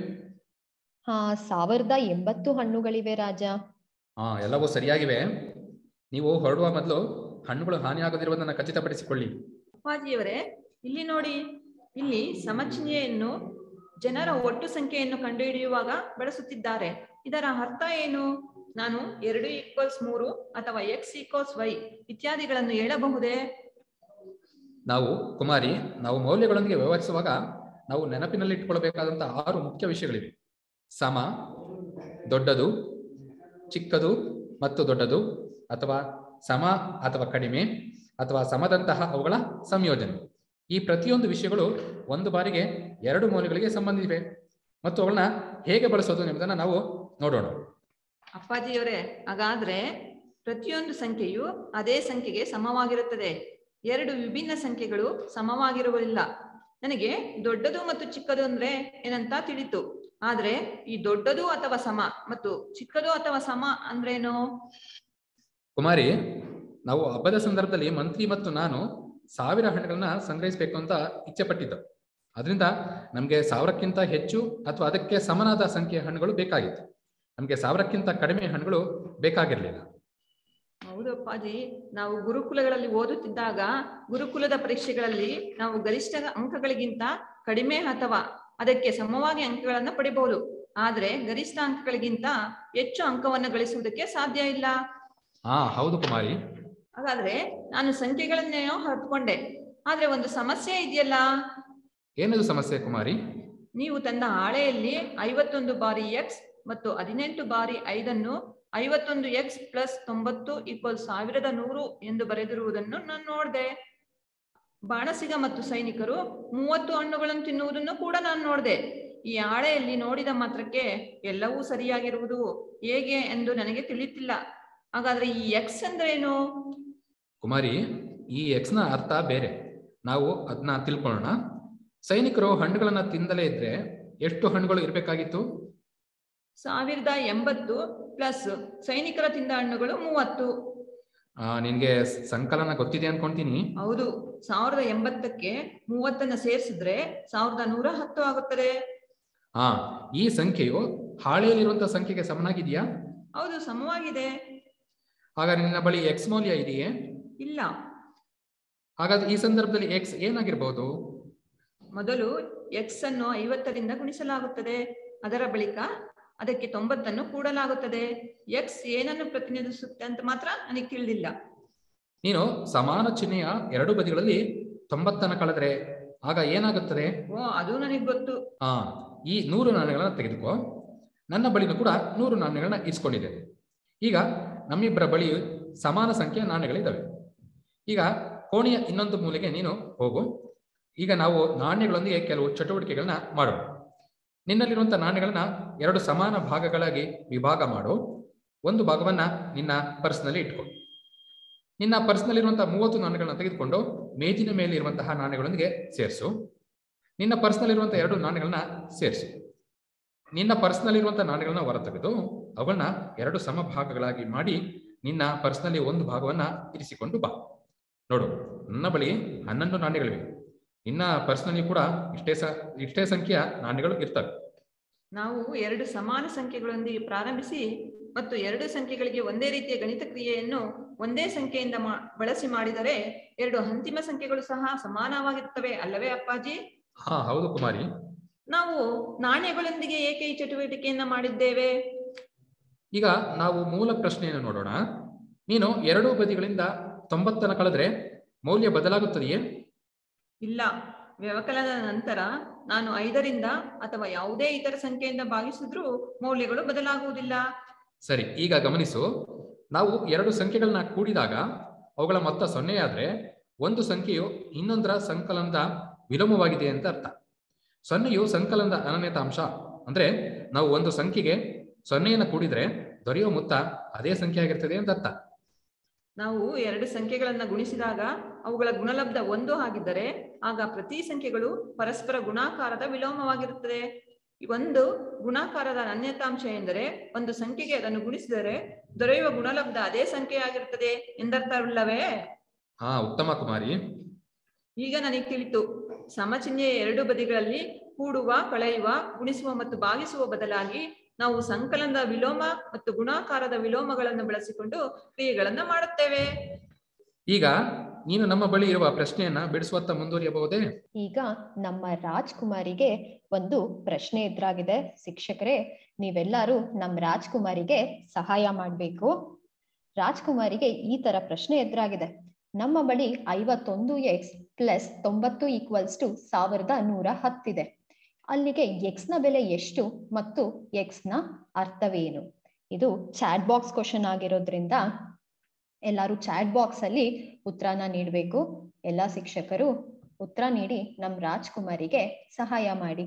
ಹಾ ಸಾವಿರದ ಎಂಬತ್ತು ಹಣ್ಣುಗಳಿವೆ ರಾಜ ಹಾ ಎಲ್ಲವೂ ಸರಿಯಾಗಿವೆ ನೀವು ಹೊರಡುವ ಮೊದಲು ಹಣ್ಣುಗಳು ಹಾನಿಯಾಗದಿರುವುದನ್ನು ಖಚಿತಪಡಿಸಿಕೊಳ್ಳಿ ಅಪ್ಪಾಜಿಯವರೇ ಇಲ್ಲಿ ನೋಡಿ ಇಲ್ಲಿ ಸಮಚಿಹ್ನೆಯನ್ನು ಜನರ ಒಟ್ಟು ಸಂಖ್ಯೆಯನ್ನು ಕಂಡುಹಿಡಿಯುವಾಗ ಬಳಸುತ್ತಿದ್ದಾರೆ ಇದರ ಅರ್ಥ ಏನು ನಾನು ಎರಡು ಈಕ್ವಲ್ಸ್ ಮೂರು ಅಥವಾ ಎಕ್ಸ್ ಈಕ್ವಲ್ಸ್ ವೈ ಇತ್ಯಾದಿಗಳನ್ನು ಹೇಳಬಹುದೇ ನಾವು ಕುಮಾರಿ ನಾವು ಮೌಲ್ಯಗಳೊಂದಿಗೆ ವ್ಯವಹರಿಸುವಾಗ ನಾವು ನೆನಪಿನಲ್ಲಿ ಇಟ್ಕೊಳ್ಬೇಕಾದಂತಹ ಆರು ಮುಖ್ಯ ವಿಷಯಗಳಿವೆ ಸಮ ದೊಡ್ಡದು ಚಿಕ್ಕದು ಮತ್ತು ದೊಡ್ಡದು ಅಥವಾ ಸಮ ಅಥವಾ ಕಡಿಮೆ ಅಥವಾ ಸಮದಂತಹ ಅವುಗಳ ಸಂಯೋಜನೆ ಈ ಪ್ರತಿಯೊಂದು ವಿಷಯಗಳು ಒಂದು ಬಾರಿಗೆ ಎರಡು ಮೌಲ್ಯಗಳಿಗೆ ಸಂಬಂಧಿಸಿವೆ ಮತ್ತು ಅವುಗಳನ್ನ ಹೇಗೆ ಬಳಸೋದು ಎಂಬುದನ್ನು ನಾವು ನೋಡೋಣ ಅಪ್ಪಾಜಿಯವರೇ ಹಾಗಾದ್ರೆ ಪ್ರತಿಯೊಂದು ಸಂಖ್ಯೆಯು ಅದೇ ಸಂಖ್ಯೆಗೆ ಸಮವಾಗಿರುತ್ತದೆ ಎರಡು ವಿಭಿನ್ನ ಸಂಖ್ಯೆಗಳು ಸಮವಾಗಿರುವುದಿಲ್ಲ ನನಗೆ ದೊಡ್ಡದು ಮತ್ತು ಚಿಕ್ಕದು ಅಂದ್ರೆ ಏನಂತ ತಿಳಿತು ಆದ್ರೆ ಈ ದೊಡ್ಡದು ಅಥವಾ ಸಮ ಮತ್ತು ಚಿಕ್ಕದು ಅಥವಾ ಸಮ ಅಂದ್ರೇನು ಕುಮಾರಿ ನಾವು ಹಬ್ಬದ ಸಂದರ್ಭದಲ್ಲಿ ಮಂತ್ರಿ ಮತ್ತು ನಾನು ಸಾವಿರ ಹಣ್ಣುಗಳನ್ನ ಸಂಗ್ರಹಿಸಬೇಕು ಅಂತ ಇಚ್ಛೆ ಪಟ್ಟಿದ್ದು ಅದರಿಂದ ನಮಗೆ ಸಾವಿರಕ್ಕಿಂತ ಹೆಚ್ಚು ಅಥವಾ ಅದಕ್ಕೆ ಸಮನಾದ ಸಂಖ್ಯೆಯ ಹಣ್ಣುಗಳು ಬೇಕಾಗಿತ್ತು ನಮಗೆ ಸಾವಿರಕ್ಕಿಂತ ಕಡಿಮೆ ಹಣ್ಣುಗಳು ಬೇಕಾಗಿರಲಿಲ್ಲ ಹೌದು ಅಪ್ಪಾಜಿ ನಾವು ಗುರುಕುಲಗಳಲ್ಲಿ ಓದುತ್ತಿದ್ದಾಗ ಗುರುಕುಲದ ಪರೀಕ್ಷೆಗಳಲ್ಲಿ ನಾವು ಗರಿಷ್ಠ ಅಂಕಗಳಿಗಿಂತ ಕಡಿಮೆ ಅಥವಾ ಅದಕ್ಕೆ ಸಮವಾಗಿ ಅಂಕಗಳನ್ನು ಪಡಿಬಹುದು ಆದ್ರೆ ಗರಿಷ್ಠ ಅಂಕಗಳಿಗಿಂತ ಹೆಚ್ಚು ಅಂಕವನ್ನು ಗಳಿಸುವುದಕ್ಕೆ ಸಾಧ್ಯ ಇಲ್ಲ ಹಾ ಹೌದು ಕುಮಾರಿ ಹಾಗಾದ್ರೆ ನಾನು ಸಂಖ್ಯೆಗಳನ್ನೇನೋ ಹರ್ಕೊಂಡೆ ಆದ್ರೆ ಒಂದು ಸಮಸ್ಯೆ ಇದೆಯಲ್ಲ ಏನದು ಸಮಸ್ಯೆ ಕುಮಾರಿ ನೀವು ತಂದ ಹಾಳೆಯಲ್ಲಿ ಐವತ್ತೊಂದು ಬಾರಿ ಎಕ್ಸ್ ಮತ್ತು ಹದಿನೆಂಟು ಬಾರಿ ಐದನ್ನು ಐವತ್ತೊಂದು ಎಕ್ಸ್ ಪ್ಲಸ್ ತೊಂಬತ್ತು ಈಕ್ವಲ್ ಸಾವಿರದ ನೂರು ಎಂದು ಬರೆದಿರುವುದನ್ನು ನಾನು ನೋಡಿದೆ ಬಾಣಸಿಗ ಮತ್ತು ಸೈನಿಕರು ಮೂವತ್ತು ಹಣ್ಣುಗಳನ್ನು ತಿನ್ನುವುದನ್ನು ಕೂಡ ನಾನು ನೋಡಿದೆ ಈ ಹಾಳೆಯಲ್ಲಿ ನೋಡಿದ ಮಾತ್ರಕ್ಕೆ ಎಲ್ಲವೂ ಸರಿಯಾಗಿರುವುದು ಹೇಗೆ ಎಂದು ನನಗೆ ತಿಳಿಯುತ್ತಿಲ್ಲ ಹಾಗಾದ್ರೆ ಈ ಎಕ್ಸ್ ಅಂದ್ರೇನು ಕುಮಾರಿ ಈ ಎಕ್ಸ್ನ ಅರ್ಥ ಬೇರೆ ನಾವು ಅದನ್ನ ತಿಳ್ಕೊಳ್ಳೋಣ ಸೈನಿಕರು ಹಣ್ಣುಗಳನ್ನ ತಿಂದಲೇ ಇದ್ರೆ ಎಷ್ಟು ಹಣ್ಣುಗಳು ಇರಬೇಕಾಗಿತ್ತು ಸಾವಿರದ ಎಂಬತ್ತು ಪ್ಲಸ್ ಸೈನಿಕರ ತಿಂದ ಹಣ್ಣುಗಳು ಮೂವತ್ತು ಆ, ನಿನ್ಗೆ ಸಂಕಲನ ಗೊತ್ತಿದೆ ಅನ್ಕೊಂತೀನಿ ಹೌದು ಸಾವಿರದ ಎಂಬತ್ತಕ್ಕೆ ಮೂವತ್ತನ್ನ ಸೇರಿಸಿದ್ರೆ ಸಾವಿರದ ನೂರ ಹತ್ತು ಆಗುತ್ತದೆ ಹಾ ಈ ಸಂಖ್ಯೆಯು ಹಾಳೆಯಲ್ಲಿರುವಂತಹ ಸಂಖ್ಯೆಗೆ ಸಮನಾಗಿದೆಯಾ ಹೌದು ಸಮವಾಗಿದೆ ಹಾಗಾದ್ರೆ ನಿನ್ನ ಬಳಿ ಎಕ್ಸ್ ಮೌಲ್ಯ ಇದೆಯೇ ಇಲ್ಲ ಹಾಗಾದ್ರೆ ಈ ಸಂದರ್ಭದಲ್ಲಿ ಎಕ್ಸ್ ಏನಾಗಿರ್ಬೋದು ಮೊದಲು ಎಕ್ಸ್ ಅನ್ನು ಐವತ್ತರಿಂದ ಗುಣಿಸಲಾಗುತ್ತದೆ ಅದರ ಬಳಿಕ ಅದಕ್ಕೆ ತೊಂಬತ್ತನ್ನು ಕೂಡಲಾಗುತ್ತದೆ ಎಕ್ಸ್ ಏನನ್ನು ಪ್ರತಿನಿಧಿಸುತ್ತೆ ಅಂತ ಮಾತ್ರ ನನಗೆ ತಿಳಿದಿಲ್ಲ ನೀನು ಸಮಾನ ಚಿಹ್ನೆಯ ಎರಡು ಬದಿಗಳಲ್ಲಿ ತೊಂಬತ್ತನ್ನು ಕಳೆದ್ರೆ ಆಗ ಏನಾಗುತ್ತದೆ ಓ ಅದು ನನಗೆ ಗೊತ್ತು ಆ ಈ ನೂರು ನಾಣ್ಯಗಳನ್ನ ತೆಗೆದುಕೋ ನನ್ನ ಬಳಿನೂ ಕೂಡ ನೂರು ನಾಣ್ಯಗಳನ್ನ ಇಸ್ಕೊಂಡಿದ್ದೇನೆ ಈಗ ನಮ್ಮಿಬ್ಬರ ಬಳಿ ಸಮಾನ ಸಂಖ್ಯೆಯ ನಾಣ್ಯಗಳಿದ್ದಾವೆ ಈಗ ಕೋಣೆಯ ಇನ್ನೊಂದು ಮೂಲೆಗೆ ನೀನು ಹೋಗು ಈಗ ನಾವು ನಾಣ್ಯಗಳೊಂದಿಗೆ ಕೆಲವು ಚಟುವಟಿಕೆಗಳನ್ನ ಮಾಡೋಣ ನಿನ್ನಲ್ಲಿರುವಂತಹ ನಾಣ್ಯಗಳನ್ನ ಎರಡು ಸಮಾನ ಭಾಗಗಳಾಗಿ ವಿಭಾಗ ಮಾಡು ಒಂದು ಭಾಗವನ್ನ ನಿನ್ನ ಪರ್ಸ್ನಲ್ಲಿ ಇಟ್ಕೊ ನಿನ್ನ ಪರ್ಸ್ನಲ್ಲಿರುವಂತಹ ಮೂವತ್ತು ನಾಣ್ಯಗಳನ್ನ ತೆಗೆದುಕೊಂಡು ಮೇಜಿನ ಮೇಲೆ ಇರುವಂತಹ ನಾಣ್ಯಗಳೊಂದಿಗೆ ಸೇರಿಸು ನಿನ್ನ ಪರ್ಸ್ನಲ್ಲಿರುವಂತಹ ಎರಡು ನಾಣ್ಯಗಳನ್ನ ಸೇರಿಸು ನಿನ್ನ ಪರ್ಸ್ನಲ್ಲಿರುವಂತಹ ನಾಣ್ಯಗಳನ್ನ ಹೊರತೆಗೆದು ಅವುಗಳನ್ನ ಎರಡು ಸಮಭಾಗಗಳಾಗಿ ಮಾಡಿ ನಿನ್ನ ಪರ್ಸ್ನಲ್ಲಿ ಒಂದು ಭಾಗವನ್ನ ಇರಿಸಿಕೊಂಡು ಬಾ ನೋಡು ನನ್ನ ಬಳಿ ಹನ್ನೊಂದು ನಾಣ್ಯಗಳಿವೆ ನಿನ್ನ ಪರ್ಸ್ನಲ್ಲಿ ಕೂಡ ಇಷ್ಟೇ ಸ ಇಷ್ಟೇ ಸಂಖ್ಯೆಯ ನಾಣ್ಯಗಳು ಇರ್ತವೆ ನಾವು ಎರಡು ಸಮಾನ ಸಂಖ್ಯೆಗಳೊಂದಿಗೆ ಪ್ರಾರಂಭಿಸಿ ಮತ್ತು ಎರಡು ಸಂಖ್ಯೆಗಳಿಗೆ ಒಂದೇ ರೀತಿಯ ಗಣಿತ ಕ್ರಿಯೆಯನ್ನು ಒಂದೇ ಸಂಖ್ಯೆಯಿಂದ ಮಾ ಬಳಸಿ ಮಾಡಿದರೆ ಎರಡು ಅಂತಿಮ ಸಂಖ್ಯೆಗಳು ಸಹ ಸಮಾನವಾಗಿರುತ್ತವೆ ಅಲ್ಲವೇ ಅಪ್ಪಾಜಿ ಹಾ ಹೌದು ಕುಮಾರಿ ನಾವು ನಾಣ್ಯಗಳೊಂದಿಗೆ ಏಕೆ ಈ ಚಟುವಟಿಕೆಯನ್ನ ಮಾಡಿದ್ದೇವೆ ಈಗ ನಾವು ಮೂಲ ಪ್ರಶ್ನೆಯನ್ನು ನೋಡೋಣ ನೀನು ಎರಡೂ ಬದಿಗಳಿಂದ ತೊಂಬತ್ತನ್ನು ಕಳೆದ್ರೆ ಮೌಲ್ಯ ಬದಲಾಗುತ್ತದೆಯೇ ಇಲ್ಲ ವ್ಯವಕಲನದ ನಂತರ ನಾನು ಐದರಿಂದ ಅಥವಾ ಯಾವುದೇ ಇತರ ಸಂಖ್ಯೆಯಿಂದ ಭಾಗಿಸಿದ್ರೂ ಮೌಲ್ಯಗಳು ಬದಲಾಗುವುದಿಲ್ಲ ಸರಿ ಈಗ ಗಮನಿಸು ನಾವು ಎರಡು ಸಂಖ್ಯೆಗಳನ್ನ ಕೂಡಿದಾಗ ಅವುಗಳ ಮೊತ್ತ ಸೊನ್ನೆಯಾದ್ರೆ ಒಂದು ಸಂಖ್ಯೆಯು ಇನ್ನೊಂದರ ಸಂಕಲನದ ವಿಲೋಮವಾಗಿದೆ ಅಂತ ಅರ್ಥ ಸೊನ್ನೆಯು ಸಂಕಲನದ ಅನನ್ಯತಾಂಶ ಅಂದ್ರೆ ನಾವು ಒಂದು ಸಂಖ್ಯೆಗೆ ಸೊನ್ನೆಯನ್ನು ಕೂಡಿದ್ರೆ ದೊರೆಯುವ ಮೊತ್ತ ಅದೇ ಸಂಖ್ಯೆ ಆಗಿರ್ತದೆ ಅಂತ ಅರ್ಥ ನಾವು ಎರಡು ಸಂಖ್ಯೆಗಳನ್ನ ಗುಣಿಸಿದಾಗ ಅವುಗಳ ಗುಣಲಬ್ಧ ಒಂದು ಆಗಿದ್ದರೆ ಆಗ ಪ್ರತಿ ಸಂಖ್ಯೆಗಳು ಪರಸ್ಪರ ಗುಣಾಕಾರದ ವಿಲೋಮವಾಗಿರುತ್ತದೆ ಒಂದು ಗುಣಾಕಾರದ ಅನ್ಯತಾಂಶ ಎಂದರೆ ಒಂದು ಸಂಖ್ಯೆಗೆ ಅದನ್ನು ಗುಣಿಸಿದರೆ ದೊರೆಯುವ ಗುಣಲಬ್ಧ ಅದೇ ಸಂಖ್ಯೆಯಾಗಿರುತ್ತದೆ ಎಂದರ್ಥವಿಲ್ಲವೇ ಹಾ ಉತ್ತಮ ಕುಮಾರಿ ಈಗ ನನಗೆ ತಿಳಿತು ಸಮಚಿಹ್ನೆಯ ಎರಡು ಬದಿಗಳಲ್ಲಿ ಕೂಡುವ ಕಳೆಯುವ ಗುಣಿಸುವ ಮತ್ತು ಭಾಗಿಸುವ ಬದಲಾಗಿ ನಾವು ಸಂಕಲನದ ವಿಲೋಮ ಮತ್ತು ಗುಣಾಕಾರದ ವಿಲೋಮಗಳನ್ನು ಬಳಸಿಕೊಂಡು ಕ್ರಿಯೆಗಳನ್ನು ಮಾಡುತ್ತೇವೆ ಈಗ ನೀನು ನಮ್ಮ ಬಳಿ ಇರುವ ಪ್ರಶ್ನೆಯನ್ನ ಬಿಡಿಸುವತ್ತ ಮುಂದುವರಿಯಬಹುದೇ ಈಗ ನಮ್ಮ ರಾಜ್ಕುಮಾರಿಗೆ ಒಂದು ಪ್ರಶ್ನೆ ಎದುರಾಗಿದೆ ಶಿಕ್ಷಕರೇ ನೀವೆಲ್ಲರೂ ನಮ್ಮ ರಾಜ್ಕುಮಾರಿಗೆ ಸಹಾಯ ಮಾಡ್ಬೇಕು ರಾಜ್ಕುಮಾರಿಗೆ ಈ ತರ ಪ್ರಶ್ನೆ ಎದುರಾಗಿದೆ ನಮ್ಮ ಬಳಿ ಐವತ್ತೊಂದು ಎಕ್ಸ್ ಪ್ಲಸ್ ತೊಂಬತ್ತು ಈಕ್ವಲ್ಸ್ ಟು ಸಾವಿರದ ನೂರ ಹತ್ತಿದೆ ಅಲ್ಲಿಗೆ ಎಕ್ಸ್ ನ ಬೆಲೆ ಎಷ್ಟು ಮತ್ತು ಎಕ್ಸ್ ನ ಅರ್ಥವೇನು ಇದು ಚಾಟ್ ಬಾಕ್ಸ್ ಕ್ವಶನ್ ಆಗಿರೋದ್ರಿಂದ ಎಲ್ಲರೂ ಚಾಟ್ ಬಾಕ್ಸ್ ಅಲ್ಲಿ ಉತ್ತರನ ನೀಡಬೇಕು ಎಲ್ಲಾ ಶಿಕ್ಷಕರು ಉತ್ತರ ನೀಡಿ ನಮ್ ರಾಜ್ಕುಮಾರಿಗೆ ಸಹಾಯ ಮಾಡಿ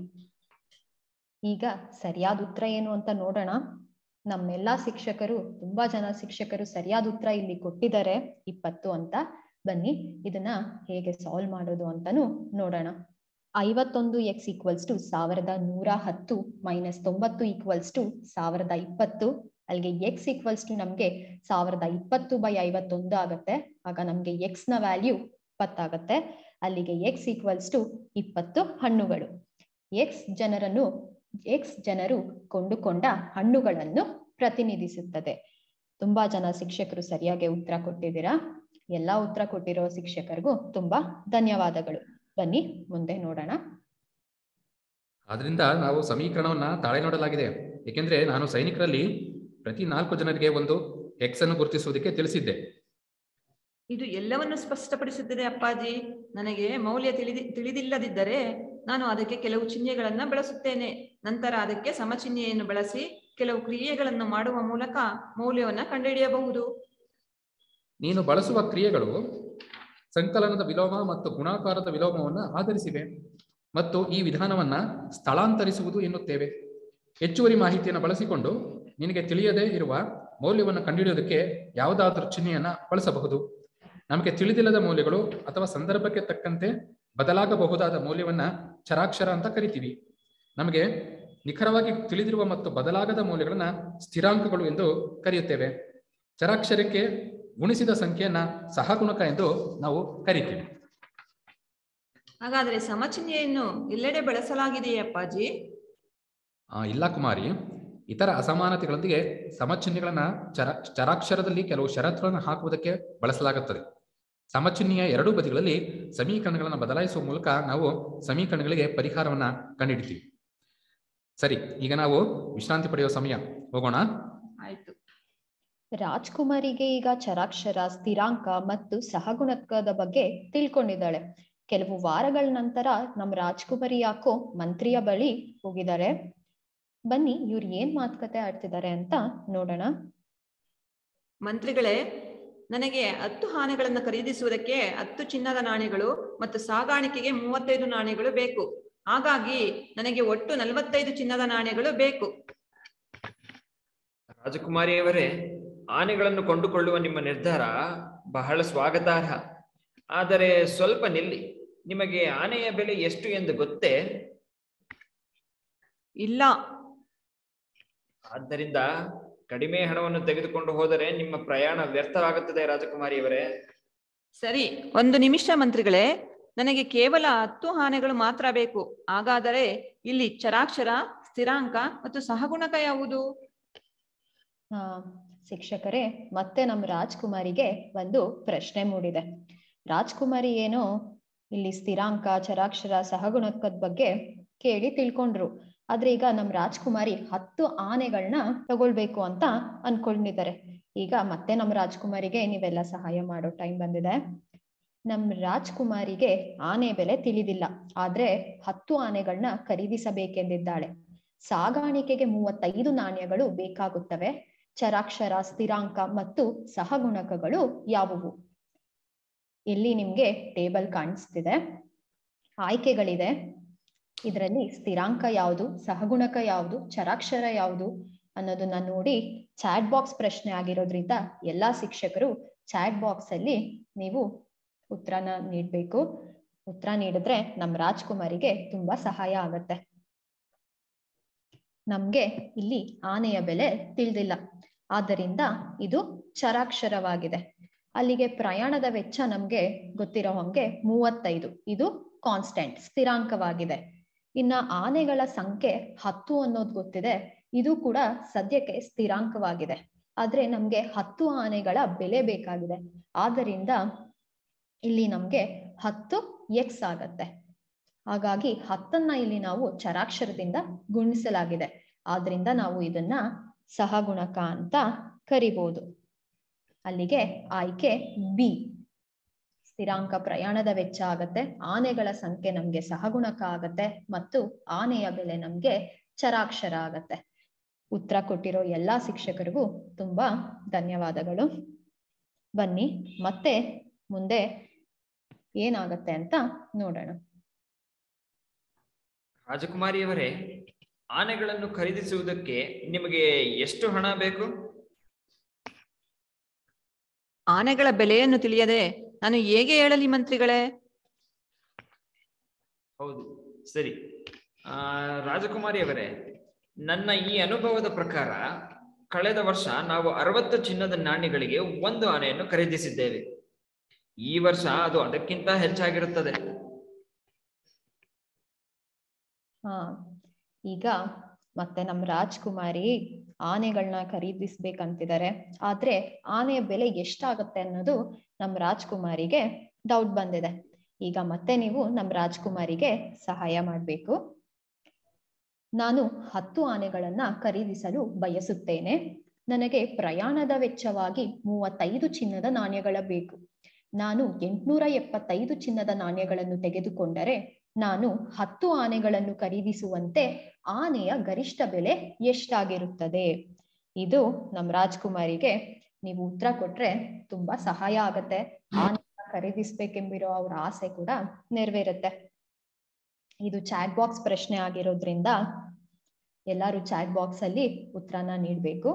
ಈಗ ಸರಿಯಾದ ಉತ್ತರ ಏನು ಅಂತ ನೋಡೋಣ ನಮ್ಮೆಲ್ಲಾ ಶಿಕ್ಷಕರು ತುಂಬಾ ಜನ ಶಿಕ್ಷಕರು ಸರಿಯಾದ ಉತ್ತರ ಇಲ್ಲಿ ಕೊಟ್ಟಿದ್ದಾರೆ ಇಪ್ಪತ್ತು ಅಂತ ಬನ್ನಿ ಇದನ್ನ ಹೇಗೆ ಸಾಲ್ವ್ ಮಾಡೋದು ಅಂತಾನು ನೋಡೋಣ ಐವತ್ತೊಂದು ಎಕ್ಸ್ ಈಕ್ವಲ್ಸ್ ಟು ಸಾವಿರದ ನೂರ ಹತ್ತು ಮೈನಸ್ ತೊಂಬತ್ತು ಈಕ್ವಲ್ಸ್ ಟು ಸಾವಿರದ ಇಪ್ಪತ್ತು ಅಲ್ಲಿಗೆ ಎಕ್ಸ್ ಈಕ್ವಲ್ಸ್ ಟು ನಮ್ಗೆ ಸಾವಿರದ ಇಪ್ಪತ್ತು ಬೈ ಐವತ್ತೊಂದು ಆಗತ್ತೆ ಆಗ ನಮ್ಗೆ ಎಕ್ಸ್ ನ ವ್ಯಾಲ್ಯೂ ಇಪ್ಪತ್ತಾಗತ್ತೆ ಅಲ್ಲಿಗೆ ಎಕ್ಸ್ ಈಕ್ವಲ್ಸ್ ಟು ಇಪ್ಪತ್ತು ಹಣ್ಣುಗಳು ಎಕ್ಸ್ ಜನರನ್ನು ಎಕ್ಸ್ ಜನರು ಕೊಂಡುಕೊಂಡ ಹಣ್ಣುಗಳನ್ನು ಪ್ರತಿನಿಧಿಸುತ್ತದೆ ತುಂಬಾ ಜನ ಶಿಕ್ಷಕರು ಸರಿಯಾಗಿ ಉತ್ತರ ಕೊಟ್ಟಿದ್ದೀರಾ ಎಲ್ಲಾ ಉತ್ತರ ಕೊಟ್ಟಿರೋ ಶಿಕ್ಷಕರಿಗೂ ತುಂಬಾ ಧನ್ಯವಾದಗಳು ಬನ್ನಿ ಮುಂದೆ ನೋಡೋಣ ಆದ್ರಿಂದ ನಾವು ಸಮೀಕರಣವನ್ನ ತಾಳೆ ನೋಡಲಾಗಿದೆ ಏಕೆಂದ್ರೆ ನಾನು ಸೈನಿಕರಲ್ಲಿ ಪ್ರತಿ ನಾಲ್ಕು ಜನರಿಗೆ ಒಂದು ಎಕ್ಸ್ ಅನ್ನು ಗುರುತಿಸುವುದಕ್ಕೆ ತಿಳಿಸಿದ್ದೆ ಇದು ಎಲ್ಲವನ್ನು ಸ್ಪಷ್ಟಪಡಿಸುತ್ತದೆ ಅಪ್ಪಾಜಿ ನನಗೆ ಮೌಲ್ಯ ತಿಳಿದಿ ತಿಳಿದಿಲ್ಲದಿದ್ದರೆ ನಾನು ಅದಕ್ಕೆ ಕೆಲವು ಚಿಹ್ನೆಗಳನ್ನ ಬಳಸುತ್ತೇನೆ ನಂತರ ಅದಕ್ಕೆ ಸಮಚಿಹ್ನೆಯನ್ನು ಬಳಸಿ ಕೆಲವು ಕ್ರಿಯೆಗಳನ್ನು ಮಾಡುವ ಮೂಲಕ ಮೌಲ್ಯವನ್ನ ಕಂಡುಹಿಡಿಯಬಹುದು ನೀನು ಬಳಸುವ ಕ್ರಿಯೆಗಳು ಸಂಕಲನದ ವಿಲೋಮ ಮತ್ತು ಗುಣಾಕಾರದ ವಿಲೋಮವನ್ನು ಆಧರಿಸಿವೆ ಮತ್ತು ಈ ವಿಧಾನವನ್ನ ಸ್ಥಳಾಂತರಿಸುವುದು ಎನ್ನುತ್ತೇವೆ ಹೆಚ್ಚುವರಿ ಮಾಹಿತಿಯನ್ನು ಬಳಸಿಕೊಂಡು ನಿನಗೆ ತಿಳಿಯದೇ ಇರುವ ಮೌಲ್ಯವನ್ನು ಕಂಡುಹಿಡಿಯೋದಕ್ಕೆ ಯಾವುದಾದ್ರೂ ಚಿಹ್ನೆಯನ್ನ ಬಳಸಬಹುದು ನಮಗೆ ತಿಳಿದಿಲ್ಲದ ಮೌಲ್ಯಗಳು ಅಥವಾ ಸಂದರ್ಭಕ್ಕೆ ತಕ್ಕಂತೆ ಬದಲಾಗಬಹುದಾದ ಮೌಲ್ಯವನ್ನ ಚರಾಕ್ಷರ ಅಂತ ಕರಿತೀವಿ ನಮಗೆ ನಿಖರವಾಗಿ ತಿಳಿದಿರುವ ಮತ್ತು ಬದಲಾಗದ ಮೌಲ್ಯಗಳನ್ನ ಸ್ಥಿರಾಂಕಗಳು ಎಂದು ಕರೆಯುತ್ತೇವೆ ಚರಾಕ್ಷರಕ್ಕೆ ಗುಣಿಸಿದ ಸಂಖ್ಯೆಯನ್ನ ಸಹಗುಣಕ ಎಂದು ನಾವು ಕರಿತೀವಿ ಹಾಗಾದ್ರೆ ಸಮಚಿಹ್ನೆಯನ್ನು ಎಲ್ಲೆಡೆ ಬಳಸಲಾಗಿದೆಯೇ ಅಪ್ಪಾಜಿ ಆ, ಇಲ್ಲ ಕುಮಾರಿ ಇತರ ಅಸಮಾನತೆಗಳೊಂದಿಗೆ ಸಮಚಿಹ್ನೆಗಳನ್ನ ಚರ ಚರಾಕ್ಷರದಲ್ಲಿ ಕೆಲವು ಷರತ್ತುಗಳನ್ನು ಹಾಕುವುದಕ್ಕೆ ಬಳಸಲಾಗುತ್ತದೆ ಸಮಚಿಹ್ನೆಯ ಎರಡೂ ಬದಿಗಳಲ್ಲಿ ಸಮೀಕರಣಗಳನ್ನು ಬದಲಾಯಿಸುವ ಮೂಲಕ ನಾವು ಸಮೀಕರಣಗಳಿಗೆ ಪರಿಹಾರವನ್ನ ಕಂಡುಹಿಡಿತೀವಿ ಸರಿ ಈಗ ನಾವು ವಿಶ್ರಾಂತಿ ಪಡೆಯುವ ಸಮಯ ಹೋಗೋಣ ಆಯ್ತು ರಾಜ್ಕುಮಾರಿಗೆ ಈಗ ಚರಾಕ್ಷರ ಸ್ಥಿರಾಂಕ ಮತ್ತು ಸಹಗುಣಕದ ಬಗ್ಗೆ ತಿಳ್ಕೊಂಡಿದ್ದಾಳೆ ಕೆಲವು ವಾರಗಳ ನಂತರ ನಮ್ ರಾಜ್ಕುಮಾರಿ ಯಾಕೋ ಮಂತ್ರಿಯ ಬಳಿ ಹೋಗಿದ್ದಾರೆ ಬನ್ನಿ ಇವ್ರು ಏನ್ ಮಾತುಕತೆ ಆಡ್ತಿದ್ದಾರೆ ಅಂತ ನೋಡೋಣ ಮಂತ್ರಿಗಳೇ ನನಗೆ ಹತ್ತು ಆನೆಗಳನ್ನು ಖರೀದಿಸುವುದಕ್ಕೆ ಹತ್ತು ಚಿನ್ನದ ನಾಣ್ಯಗಳು ಮತ್ತು ಸಾಗಾಣಿಕೆಗೆ ಮೂವತ್ತೈದು ನಾಣ್ಯಗಳು ಬೇಕು ಹಾಗಾಗಿ ನನಗೆ ಒಟ್ಟು ನಲವತ್ತೈದು ಚಿನ್ನದ ನಾಣ್ಯಗಳು ಬೇಕು ರಾಜಕುಮಾರಿಯವರೇ ಆನೆಗಳನ್ನು ಕೊಂಡುಕೊಳ್ಳುವ ನಿಮ್ಮ ನಿರ್ಧಾರ ಬಹಳ ಸ್ವಾಗತಾರ್ಹ ಆದರೆ ಸ್ವಲ್ಪ ನಿಲ್ಲಿ ನಿಮಗೆ ಆನೆಯ ಬೆಲೆ ಎಷ್ಟು ಎಂದು ಗೊತ್ತೇ ಇಲ್ಲ ಆದ್ದರಿಂದ ಕಡಿಮೆ ಹಣವನ್ನು ತೆಗೆದುಕೊಂಡು ಹೋದರೆ ನಿಮ್ಮ ಪ್ರಯಾಣ ವ್ಯರ್ಥವಾಗುತ್ತದೆ ರಾಜಕುಮಾರಿಯವರೇ ಸರಿ ಒಂದು ನಿಮಿಷ ಮಂತ್ರಿಗಳೇ ನನಗೆ ಕೇವಲ ಹತ್ತು ಆನೆಗಳು ಮಾತ್ರ ಬೇಕು ಹಾಗಾದರೆ ಇಲ್ಲಿ ಚರಾಕ್ಷರ ಸ್ಥಿರಾಂಕ ಮತ್ತು ಸಹಗುಣಕ ಯಾವುದು ಆ ಶಿಕ್ಷಕರೇ ಮತ್ತೆ ನಮ್ ರಾಜ್ಕುಮಾರಿಗೆ ಒಂದು ಪ್ರಶ್ನೆ ಮೂಡಿದೆ ರಾಜ್ಕುಮಾರಿ ಏನೋ ಇಲ್ಲಿ ಸ್ಥಿರಾಂಕ ಚರಾಕ್ಷರ ಸಹಗುಣಕದ ಬಗ್ಗೆ ಕೇಳಿ ತಿಳ್ಕೊಂಡ್ರು ಆದ್ರೆ ಈಗ ನಮ್ ರಾಜ್ಕುಮಾರಿ ಹತ್ತು ಆನೆಗಳನ್ನ ತಗೊಳ್ಬೇಕು ಅಂತ ಅನ್ಕೊಂಡಿದ್ದಾರೆ ಈಗ ಮತ್ತೆ ನಮ್ ರಾಜ್ಕುಮಾರಿಗೆ ನೀವೆಲ್ಲ ಸಹಾಯ ಮಾಡೋ ಟೈಮ್ ಬಂದಿದೆ ನಮ್ ರಾಜ್ಕುಮಾರಿಗೆ ಆನೆ ಬೆಲೆ ತಿಳಿದಿಲ್ಲ ಆದ್ರೆ ಹತ್ತು ಆನೆಗಳನ್ನ ಖರೀದಿಸಬೇಕೆಂದಿದ್ದಾಳೆ ಸಾಗಾಣಿಕೆಗೆ ಮೂವತ್ತೈದು ನಾಣ್ಯಗಳು ಬೇಕಾಗುತ್ತವೆ ಚರಾಕ್ಷರ ಸ್ಥಿರಾಂಕ ಮತ್ತು ಸಹಗುಣಕಗಳು ಯಾವುವು ಇಲ್ಲಿ ನಿಮ್ಗೆ ಟೇಬಲ್ ಕಾಣಿಸ್ತಿದೆ ಆಯ್ಕೆಗಳಿದೆ ಇದರಲ್ಲಿ ಸ್ಥಿರಾಂಕ ಯಾವುದು ಸಹಗುಣಕ ಯಾವುದು ಚರಾಕ್ಷರ ಯಾವುದು ಅನ್ನೋದನ್ನ ನೋಡಿ ಚಾಟ್ ಬಾಕ್ಸ್ ಪ್ರಶ್ನೆ ಆಗಿರೋದ್ರಿಂದ ಎಲ್ಲಾ ಶಿಕ್ಷಕರು ಚಾಟ್ ಬಾಕ್ಸ್ ಅಲ್ಲಿ ನೀವು ಉತ್ತರನ ನೀಡ್ಬೇಕು ಉತ್ತರ ನೀಡಿದ್ರೆ ನಮ್ ರಾಜ್ಕುಮಾರಿಗೆ ತುಂಬಾ ಸಹಾಯ ಆಗತ್ತೆ ನಮ್ಗೆ ಇಲ್ಲಿ ಆನೆಯ ಬೆಲೆ ತಿಳಿದಿಲ್ಲ ಆದ್ದರಿಂದ ಇದು ಚರಾಕ್ಷರವಾಗಿದೆ ಅಲ್ಲಿಗೆ ಪ್ರಯಾಣದ ವೆಚ್ಚ ನಮ್ಗೆ ಗೊತ್ತಿರೋ ಹಂಗೆ ಮೂವತ್ತೈದು ಇದು ಕಾನ್ಸ್ಟೆಂಟ್ ಸ್ಥಿರಾಂಕವಾಗಿದೆ ಇನ್ನ ಆನೆಗಳ ಸಂಖ್ಯೆ ಹತ್ತು ಅನ್ನೋದು ಗೊತ್ತಿದೆ ಇದು ಕೂಡ ಸದ್ಯಕ್ಕೆ ಸ್ಥಿರಾಂಕವಾಗಿದೆ ಆದ್ರೆ ನಮ್ಗೆ ಹತ್ತು ಆನೆಗಳ ಬೆಲೆ ಬೇಕಾಗಿದೆ ಆದ್ದರಿಂದ ಇಲ್ಲಿ ನಮ್ಗೆ ಹತ್ತು ಎಕ್ಸ್ ಆಗತ್ತೆ ಹಾಗಾಗಿ ಹತ್ತನ್ನ ಇಲ್ಲಿ ನಾವು ಚರಾಕ್ಷರದಿಂದ ಗುಣಿಸಲಾಗಿದೆ ಆದ್ರಿಂದ ನಾವು ಇದನ್ನ ಸಹಗುಣಕ ಅಂತ ಕರಿಬಹುದು ಅಲ್ಲಿಗೆ ಆಯ್ಕೆ ಬಿ ಸ್ಥಿರಾಂಕ ಪ್ರಯಾಣದ ವೆಚ್ಚ ಆಗತ್ತೆ ಆನೆಗಳ ಸಂಖ್ಯೆ ನಮ್ಗೆ ಸಹಗುಣಕ ಆಗತ್ತೆ ಮತ್ತು ಆನೆಯ ಬೆಲೆ ನಮ್ಗೆ ಚರಾಕ್ಷರ ಆಗತ್ತೆ ಉತ್ತರ ಕೊಟ್ಟಿರೋ ಎಲ್ಲಾ ಶಿಕ್ಷಕರಿಗೂ ತುಂಬಾ ಧನ್ಯವಾದಗಳು ಬನ್ನಿ ಮತ್ತೆ ಮುಂದೆ ಏನಾಗತ್ತೆ ಅಂತ ನೋಡೋಣ ರಾಜಕುಮಾರಿಯವರೇ ಆನೆಗಳನ್ನು ಖರೀದಿಸುವುದಕ್ಕೆ ನಿಮಗೆ ಎಷ್ಟು ಹಣ ಬೇಕು ಆನೆಗಳ ಬೆಲೆಯನ್ನು ತಿಳಿಯದೆ ನಾನು ಹೇಗೆ ಹೇಳಲಿ ಮಂತ್ರಿಗಳೇ ಹೌದು ಸರಿ ಆ ರಾಜಕುಮಾರಿಯವರೇ ನನ್ನ ಈ ಅನುಭವದ ಪ್ರಕಾರ ಕಳೆದ ವರ್ಷ ನಾವು ಅರವತ್ತು ಚಿನ್ನದ ನಾಣ್ಯಗಳಿಗೆ ಒಂದು ಆನೆಯನ್ನು ಖರೀದಿಸಿದ್ದೇವೆ ಈ ವರ್ಷ ಅದು ಅದಕ್ಕಿಂತ ಹೆಚ್ಚಾಗಿರುತ್ತದೆ ಹಾ ಈಗ ಮತ್ತೆ ನಮ್ ರಾಜ್ಕುಮಾರಿ ಆನೆಗಳನ್ನ ಖರೀದಿಸ್ಬೇಕಂತಿದ್ದಾರೆ ಆದ್ರೆ ಆನೆಯ ಬೆಲೆ ಎಷ್ಟಾಗತ್ತೆ ಅನ್ನೋದು ನಮ್ ರಾಜ್ಕುಮಾರಿಗೆ ಡೌಟ್ ಬಂದಿದೆ ಈಗ ಮತ್ತೆ ನೀವು ನಮ್ ರಾಜ್ಕುಮಾರಿಗೆ ಸಹಾಯ ಮಾಡ್ಬೇಕು ನಾನು ಹತ್ತು ಆನೆಗಳನ್ನ ಖರೀದಿಸಲು ಬಯಸುತ್ತೇನೆ ನನಗೆ ಪ್ರಯಾಣದ ವೆಚ್ಚವಾಗಿ ಮೂವತ್ತೈದು ಚಿನ್ನದ ನಾಣ್ಯಗಳ ಬೇಕು ನಾನು ಎಂಟ್ನೂರ ಎಪ್ಪತ್ತೈದು ಚಿನ್ನದ ನಾಣ್ಯಗಳನ್ನು ತೆಗೆದುಕೊಂಡರೆ ನಾನು ಹತ್ತು ಆನೆಗಳನ್ನು ಖರೀದಿಸುವಂತೆ ಆನೆಯ ಗರಿಷ್ಠ ಬೆಲೆ ಎಷ್ಟಾಗಿರುತ್ತದೆ ಇದು ನಮ್ ರಾಜ್ಕುಮಾರಿಗೆ ನೀವು ಉತ್ತರ ಕೊಟ್ರೆ ತುಂಬಾ ಸಹಾಯ ಆಗತ್ತೆ ಆನೆ ಖರೀದಿಸ್ಬೇಕೆಂಬಿರೋ ಅವ್ರ ಆಸೆ ಕೂಡ ನೆರವೇರುತ್ತೆ ಇದು ಚಾಟ್ ಬಾಕ್ಸ್ ಪ್ರಶ್ನೆ ಆಗಿರೋದ್ರಿಂದ ಎಲ್ಲಾರು ಚಾಟ್ ಬಾಕ್ಸ್ ಅಲ್ಲಿ ಉತ್ತರನ ನೀಡ್ಬೇಕು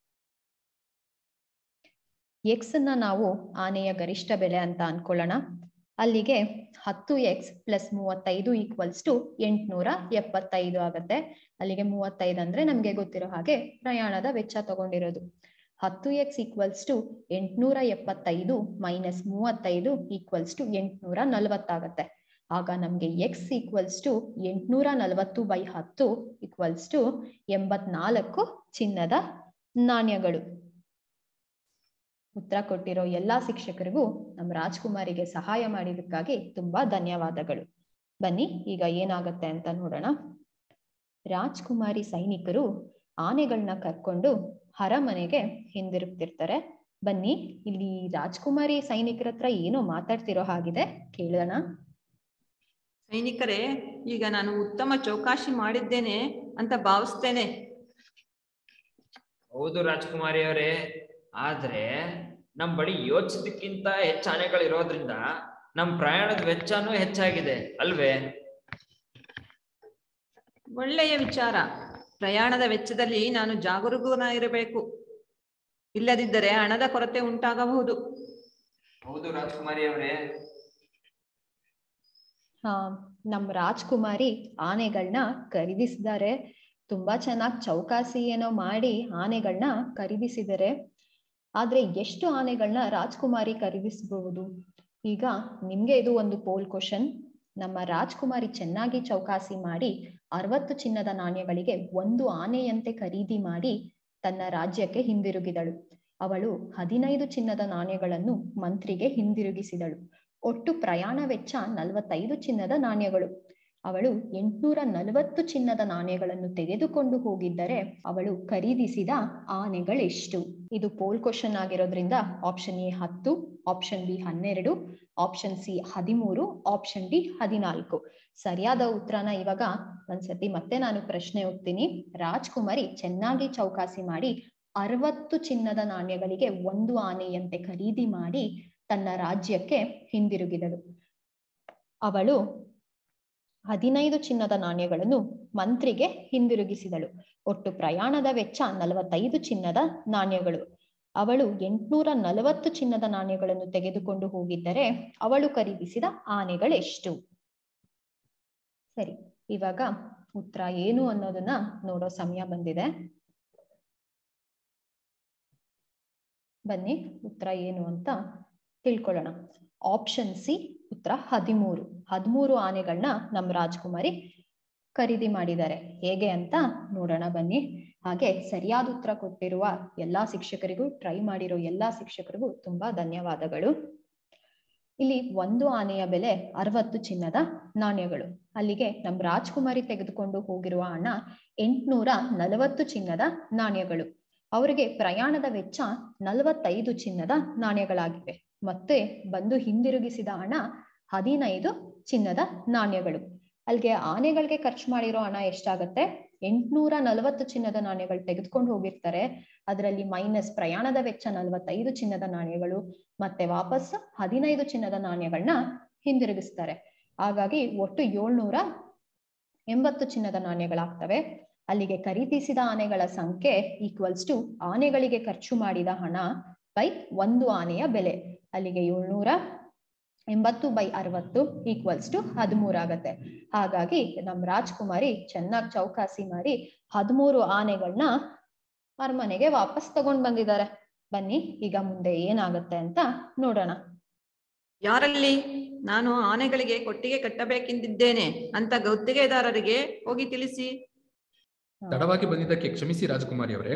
ಎಕ್ಸ್ ಅನ್ನ ನಾವು ಆನೆಯ ಗರಿಷ್ಠ ಬೆಲೆ ಅಂತ ಅನ್ಕೊಳ್ಳೋಣ ಅಲ್ಲಿಗೆ ಹತ್ತು ಎಕ್ಸ್ ಪ್ಲಸ್ ಮೂವತ್ತೈದು ಈಕ್ವಲ್ಸ್ ಟು ಎಂಟ್ನೂರ ಎಪ್ಪತ್ತೈದು ಆಗತ್ತೆ ಅಲ್ಲಿಗೆ ಮೂವತ್ತೈದು ಅಂದ್ರೆ ನಮ್ಗೆ ಗೊತ್ತಿರೋ ಹಾಗೆ ಪ್ರಯಾಣದ ವೆಚ್ಚ ತಗೊಂಡಿರೋದು ಹತ್ತು ಎಕ್ಸ್ ಈಕ್ವಲ್ಸ್ ಟು ಎಂಟ್ನೂರ ಎಪ್ಪತ್ತೈದು ಮೈನಸ್ ಮೂವತ್ತೈದು ಈಕ್ವಲ್ಸ್ ಟು ಎಂಟ್ನೂರ ನಲವತ್ತಾಗತ್ತೆ ಆಗ ನಮ್ಗೆ ಎಕ್ಸ್ ಈಕ್ವಲ್ಸ್ ಟು ಎಂಟ್ನೂರ ನಲವತ್ತು ಬೈ ಹತ್ತು ಈಕ್ವಲ್ಸ್ ಟು ಎಂಬತ್ನಾಲ್ಕು ಚಿನ್ನದ ನಾಣ್ಯಗಳು ಉತ್ತರ ಕೊಟ್ಟಿರೋ ಎಲ್ಲಾ ಶಿಕ್ಷಕರಿಗೂ ನಮ್ಮ ರಾಜ್ಕುಮಾರಿಗೆ ಸಹಾಯ ಮಾಡಿದಕ್ಕಾಗಿ ತುಂಬಾ ಧನ್ಯವಾದಗಳು ಬನ್ನಿ ಈಗ ಏನಾಗತ್ತೆ ಅಂತ ನೋಡೋಣ ರಾಜ್ಕುಮಾರಿ ಸೈನಿಕರು ಆನೆಗಳನ್ನ ಕರ್ಕೊಂಡು ಅರಮನೆಗೆ ಹಿಂದಿರುಗ್ತಿರ್ತಾರೆ ಬನ್ನಿ ಇಲ್ಲಿ ರಾಜ್ಕುಮಾರಿ ಸೈನಿಕರ ಹತ್ರ ಏನೋ ಮಾತಾಡ್ತಿರೋ ಹಾಗಿದೆ ಕೇಳೋಣ ಸೈನಿಕರೇ ಈಗ ನಾನು ಉತ್ತಮ ಚೌಕಾಶಿ ಮಾಡಿದ್ದೇನೆ ಅಂತ ಭಾವಿಸ್ತೇನೆ ಹೌದು ರಾಜಕುಮಾರಿ ಅವರೇ ಆದ್ರೆ ನಮ್ ಬಳಿ ಯೋಚಿಸಿದಕ್ಕಿಂತ ಹೆಚ್ಚು ಆನೆಗಳು ಇರೋದ್ರಿಂದ ನಮ್ ಪ್ರಯಾಣದ ವೆಚ್ಚನೂ ಹೆಚ್ಚಾಗಿದೆ ಅಲ್ವೇ ಒಳ್ಳೆಯ ವಿಚಾರ ಪ್ರಯಾಣದ ವೆಚ್ಚದಲ್ಲಿ ನಾನು ಜಾಗರೂಕನಾಗಿರಬೇಕು ಇಲ್ಲದಿದ್ದರೆ ಹಣದ ಕೊರತೆ ಉಂಟಾಗಬಹುದು ಹೌದು ರಾಜಕುಮಾರಿ ಅವರೇ ಹಾ ನಮ್ ರಾಜ್ಕುಮಾರಿ ಆನೆಗಳನ್ನ ಖರೀದಿಸಿದ್ದಾರೆ ತುಂಬಾ ಚೆನ್ನಾಗಿ ಚೌಕಾಸಿ ಏನೋ ಮಾಡಿ ಆನೆಗಳನ್ನ ಖರೀದಿಸಿದರೆ ಆದ್ರೆ ಎಷ್ಟು ಆನೆಗಳನ್ನ ರಾಜ್ಕುಮಾರಿ ಖರೀದಿಸಬಹುದು ಈಗ ನಿಮ್ಗೆ ಇದು ಒಂದು ಪೋಲ್ ಕ್ವಶನ್ ನಮ್ಮ ರಾಜ್ಕುಮಾರಿ ಚೆನ್ನಾಗಿ ಚೌಕಾಸಿ ಮಾಡಿ ಅರವತ್ತು ಚಿನ್ನದ ನಾಣ್ಯಗಳಿಗೆ ಒಂದು ಆನೆಯಂತೆ ಖರೀದಿ ಮಾಡಿ ತನ್ನ ರಾಜ್ಯಕ್ಕೆ ಹಿಂದಿರುಗಿದಳು ಅವಳು ಹದಿನೈದು ಚಿನ್ನದ ನಾಣ್ಯಗಳನ್ನು ಮಂತ್ರಿಗೆ ಹಿಂದಿರುಗಿಸಿದಳು ಒಟ್ಟು ಪ್ರಯಾಣ ವೆಚ್ಚ ನಲವತ್ತೈದು ಚಿನ್ನದ ನಾಣ್ಯಗಳು ಅವಳು ಎಂಟ್ನೂರ ನಲವತ್ತು ಚಿನ್ನದ ನಾಣ್ಯಗಳನ್ನು ತೆಗೆದುಕೊಂಡು ಹೋಗಿದ್ದರೆ ಅವಳು ಖರೀದಿಸಿದ ಆನೆಗಳೆಷ್ಟು ಇದು ಪೋಲ್ ಕ್ವಶನ್ ಆಗಿರೋದ್ರಿಂದ ಆಪ್ಷನ್ ಎ ಹತ್ತು ಆಪ್ಷನ್ ಬಿ ಹನ್ನೆರಡು ಆಪ್ಷನ್ ಸಿ ಹದಿಮೂರು ಆಪ್ಷನ್ ಡಿ ಹದಿನಾಲ್ಕು ಸರಿಯಾದ ಉತ್ತರನ ಇವಾಗ ಒಂದ್ಸತಿ ಮತ್ತೆ ನಾನು ಪ್ರಶ್ನೆ ಹೋಗ್ತೀನಿ ರಾಜ್ಕುಮಾರಿ ಚೆನ್ನಾಗಿ ಚೌಕಾಸಿ ಮಾಡಿ ಅರವತ್ತು ಚಿನ್ನದ ನಾಣ್ಯಗಳಿಗೆ ಒಂದು ಆನೆಯಂತೆ ಖರೀದಿ ಮಾಡಿ ತನ್ನ ರಾಜ್ಯಕ್ಕೆ ಹಿಂದಿರುಗಿದಳು ಅವಳು ಹದಿನೈದು ಚಿನ್ನದ ನಾಣ್ಯಗಳನ್ನು ಮಂತ್ರಿಗೆ ಹಿಂದಿರುಗಿಸಿದಳು ಒಟ್ಟು ಪ್ರಯಾಣದ ವೆಚ್ಚ ನಲವತ್ತೈದು ಚಿನ್ನದ ನಾಣ್ಯಗಳು ಅವಳು ಎಂಟ್ನೂರ ನಲವತ್ತು ಚಿನ್ನದ ನಾಣ್ಯಗಳನ್ನು ತೆಗೆದುಕೊಂಡು ಹೋಗಿದ್ದರೆ ಅವಳು ಖರೀದಿಸಿದ ಆನೆಗಳೆಷ್ಟು ಸರಿ ಇವಾಗ ಉತ್ತರ ಏನು ಅನ್ನೋದನ್ನ ನೋಡೋ ಸಮಯ ಬಂದಿದೆ ಬನ್ನಿ ಉತ್ತರ ಏನು ಅಂತ ತಿಳ್ಕೊಳ್ಳೋಣ ಆಪ್ಷನ್ ಸಿ ಉತ್ತರ ಹದಿಮೂರು ಹದಿಮೂರು ಆನೆಗಳನ್ನ ನಮ್ಮ ರಾಜ್ಕುಮಾರಿ ಖರೀದಿ ಮಾಡಿದ್ದಾರೆ ಹೇಗೆ ಅಂತ ನೋಡೋಣ ಬನ್ನಿ ಹಾಗೆ ಸರಿಯಾದ ಉತ್ತರ ಕೊಟ್ಟಿರುವ ಎಲ್ಲಾ ಶಿಕ್ಷಕರಿಗೂ ಟ್ರೈ ಮಾಡಿರೋ ಎಲ್ಲಾ ಶಿಕ್ಷಕರಿಗೂ ತುಂಬಾ ಧನ್ಯವಾದಗಳು ಇಲ್ಲಿ ಒಂದು ಆನೆಯ ಬೆಲೆ ಅರವತ್ತು ಚಿನ್ನದ ನಾಣ್ಯಗಳು ಅಲ್ಲಿಗೆ ನಮ್ ರಾಜ್ಕುಮಾರಿ ತೆಗೆದುಕೊಂಡು ಹೋಗಿರುವ ಹಣ ಎಂಟ್ನೂರ ನಲವತ್ತು ಚಿನ್ನದ ನಾಣ್ಯಗಳು ಅವರಿಗೆ ಪ್ರಯಾಣದ ವೆಚ್ಚ ನಲವತ್ತೈದು ಚಿನ್ನದ ನಾಣ್ಯಗಳಾಗಿವೆ ಮತ್ತೆ ಬಂದು ಹಿಂದಿರುಗಿಸಿದ ಹಣ ಹದಿನೈದು ಚಿನ್ನದ ನಾಣ್ಯಗಳು ಅಲ್ಲಿಗೆ ಆನೆಗಳಿಗೆ ಖರ್ಚು ಮಾಡಿರೋ ಹಣ ಎಷ್ಟಾಗತ್ತೆ ಎಂಟ್ನೂರ ನಲವತ್ತು ಚಿನ್ನದ ನಾಣ್ಯಗಳು ತೆಗೆದುಕೊಂಡು ಹೋಗಿರ್ತಾರೆ ಅದರಲ್ಲಿ ಮೈನಸ್ ಪ್ರಯಾಣದ ವೆಚ್ಚ ನಲವತ್ತೈದು ಚಿನ್ನದ ನಾಣ್ಯಗಳು ಮತ್ತೆ ವಾಪಸ್ ಹದಿನೈದು ಚಿನ್ನದ ನಾಣ್ಯಗಳನ್ನ ಹಿಂದಿರುಗಿಸ್ತಾರೆ ಹಾಗಾಗಿ ಒಟ್ಟು ಏಳ್ನೂರ ಎಂಬತ್ತು ಚಿನ್ನದ ನಾಣ್ಯಗಳಾಗ್ತವೆ ಅಲ್ಲಿಗೆ ಖರೀದಿಸಿದ ಆನೆಗಳ ಸಂಖ್ಯೆ ಈಕ್ವಲ್ಸ್ ಟು ಆನೆಗಳಿಗೆ ಖರ್ಚು ಮಾಡಿದ ಹಣ ಬೈ ಒಂದು ಆನೆಯ ಬೆಲೆ ಅಲ್ಲಿಗೆ ಏಳ್ನೂರ ಎಂಬತ್ತು ಬೈ ಅರವತ್ತು ಈಕ್ವಲ್ಸ್ ಟು ಹದಿಮೂರು ಆಗತ್ತೆ ಹಾಗಾಗಿ ನಮ್ ರಾಜ್ಕುಮಾರಿ ಚೆನ್ನಾಗಿ ಚೌಕಾಸಿ ಮಾಡಿ ಹದಿಮೂರು ಆನೆಗಳನ್ನ ಅರಮನೆಗೆ ವಾಪಸ್ ತಗೊಂಡ್ ಬಂದಿದ್ದಾರೆ ಬನ್ನಿ ಈಗ ಮುಂದೆ ಏನಾಗತ್ತೆ ಅಂತ ನೋಡೋಣ ಯಾರಲ್ಲಿ ನಾನು ಆನೆಗಳಿಗೆ ಕೊಟ್ಟಿಗೆ ಕಟ್ಟಬೇಕೆಂದಿದ್ದೇನೆ ಅಂತ ಗುತ್ತಿಗೆದಾರರಿಗೆ ಹೋಗಿ ತಿಳಿಸಿ ತಡವಾಗಿ ಬಂದಿದ್ದಕ್ಕೆ ಕ್ಷಮಿಸಿ ರಾಜಕುಮಾರಿ ಅವರೇ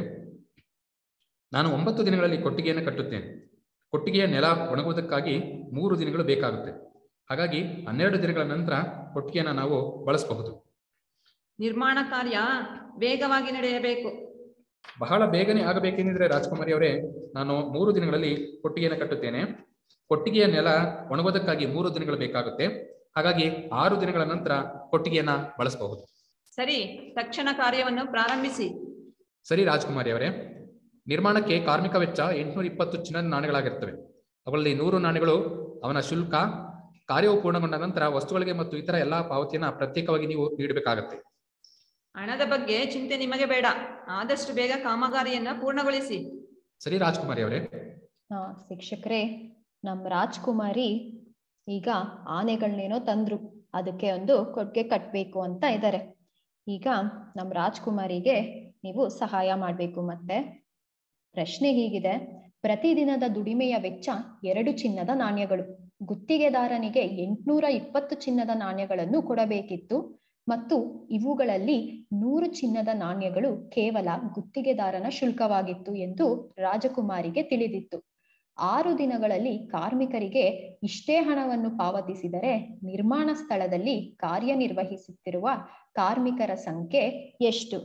ನಾನು ಒಂಬತ್ತು ದಿನಗಳಲ್ಲಿ ಕೊಟ್ಟಿಗೆಯನ್ನು ಕಟ್ಟುತ್ತೇನೆ ಕೊಟ್ಟಿಗೆಯ ನೆಲ ಒಣಗುವುದಕ್ಕಾಗಿ ಮೂರು ದಿನಗಳು ಬೇಕಾಗುತ್ತೆ ಹಾಗಾಗಿ ಹನ್ನೆರಡು ದಿನಗಳ ನಂತರ ಕೊಟ್ಟಿಗೆಯನ್ನು ನಾವು ಬಳಸಬಹುದು ನಿರ್ಮಾಣ ಕಾರ್ಯ ವೇಗವಾಗಿ ನಡೆಯಬೇಕು ಬಹಳ ಬೇಗನೆ ಆಗಬೇಕೆಂದಿದ್ರೆ ರಾಜಕುಮಾರಿ ಅವರೇ ನಾನು ಮೂರು ದಿನಗಳಲ್ಲಿ ಕೊಟ್ಟಿಗೆಯನ್ನು ಕಟ್ಟುತ್ತೇನೆ ಕೊಟ್ಟಿಗೆಯ ನೆಲ ಒಣಗೋದಕ್ಕಾಗಿ ಮೂರು ದಿನಗಳು ಬೇಕಾಗುತ್ತೆ ಹಾಗಾಗಿ ಆರು ದಿನಗಳ ನಂತರ ಕೊಟ್ಟಿಗೆಯನ್ನ ಬಳಸಬಹುದು ಸರಿ ತಕ್ಷಣ ಕಾರ್ಯವನ್ನು ಪ್ರಾರಂಭಿಸಿ ಸರಿ ರಾಜಕುಮಾರಿ ಅವರೇ ನಿರ್ಮಾಣಕ್ಕೆ ಕಾರ್ಮಿಕ ವೆಚ್ಚ ಎಂಟುನೂರ ಇಪ್ಪತ್ತು ಚಿನ್ನದ ನಾಣ್ಯಗಳಾಗಿರ್ತವೆ ಅವುಗಳಲ್ಲಿ ನೂರು ನಾಣ್ಯಗಳು ಅವನ ಶುಲ್ಕ ಕಾರ್ಯವು ಪೂರ್ಣಗೊಂಡ ನಂತರ ವಸ್ತುಗಳಿಗೆ ಮತ್ತು ಇತರ ಎಲ್ಲಾ ಪಾವತಿಯನ್ನ ಪ್ರತ್ಯೇಕವಾಗಿ ನೀವು ನೀಡಬೇಕಾಗತ್ತೆ ಹಣದ ಬಗ್ಗೆ ಚಿಂತೆ ನಿಮಗೆ ಬೇಡ ಆದಷ್ಟು ಬೇಗ ಕಾಮಗಾರಿಯನ್ನ ಪೂರ್ಣಗೊಳಿಸಿ ಸರಿ ರಾಜಕುಮಾರಿ ಅವರೇ ಆ ಶಿಕ್ಷಕರೇ ನಮ್ ರಾಜ್ಕುಮಾರಿ ಈಗ ಆನೆಗಳನ್ನೇನೋ ತಂದ್ರು ಅದಕ್ಕೆ ಒಂದು ಕೊಟ್ಟಿಗೆ ಕಟ್ಬೇಕು ಅಂತ ಇದ್ದಾರೆ ಈಗ ನಮ್ ರಾಜ್ಕುಮಾರಿಗೆ ನೀವು ಸಹಾಯ ಮಾಡ್ಬೇಕು ಮತ್ತೆ ಪ್ರಶ್ನೆ ಹೀಗಿದೆ ಪ್ರತಿದಿನದ ದುಡಿಮೆಯ ವೆಚ್ಚ ಎರಡು ಚಿನ್ನದ ನಾಣ್ಯಗಳು ಗುತ್ತಿಗೆದಾರನಿಗೆ ಎಂಟ್ನೂರ ಇಪ್ಪತ್ತು ಚಿನ್ನದ ನಾಣ್ಯಗಳನ್ನು ಕೊಡಬೇಕಿತ್ತು ಮತ್ತು ಇವುಗಳಲ್ಲಿ ನೂರು ಚಿನ್ನದ ನಾಣ್ಯಗಳು ಕೇವಲ ಗುತ್ತಿಗೆದಾರನ ಶುಲ್ಕವಾಗಿತ್ತು ಎಂದು ರಾಜಕುಮಾರಿಗೆ ತಿಳಿದಿತ್ತು ಆರು ದಿನಗಳಲ್ಲಿ ಕಾರ್ಮಿಕರಿಗೆ ಇಷ್ಟೇ ಹಣವನ್ನು ಪಾವತಿಸಿದರೆ ನಿರ್ಮಾಣ ಸ್ಥಳದಲ್ಲಿ ಕಾರ್ಯನಿರ್ವಹಿಸುತ್ತಿರುವ ಕಾರ್ಮಿಕರ ಸಂಖ್ಯೆ ಎಷ್ಟು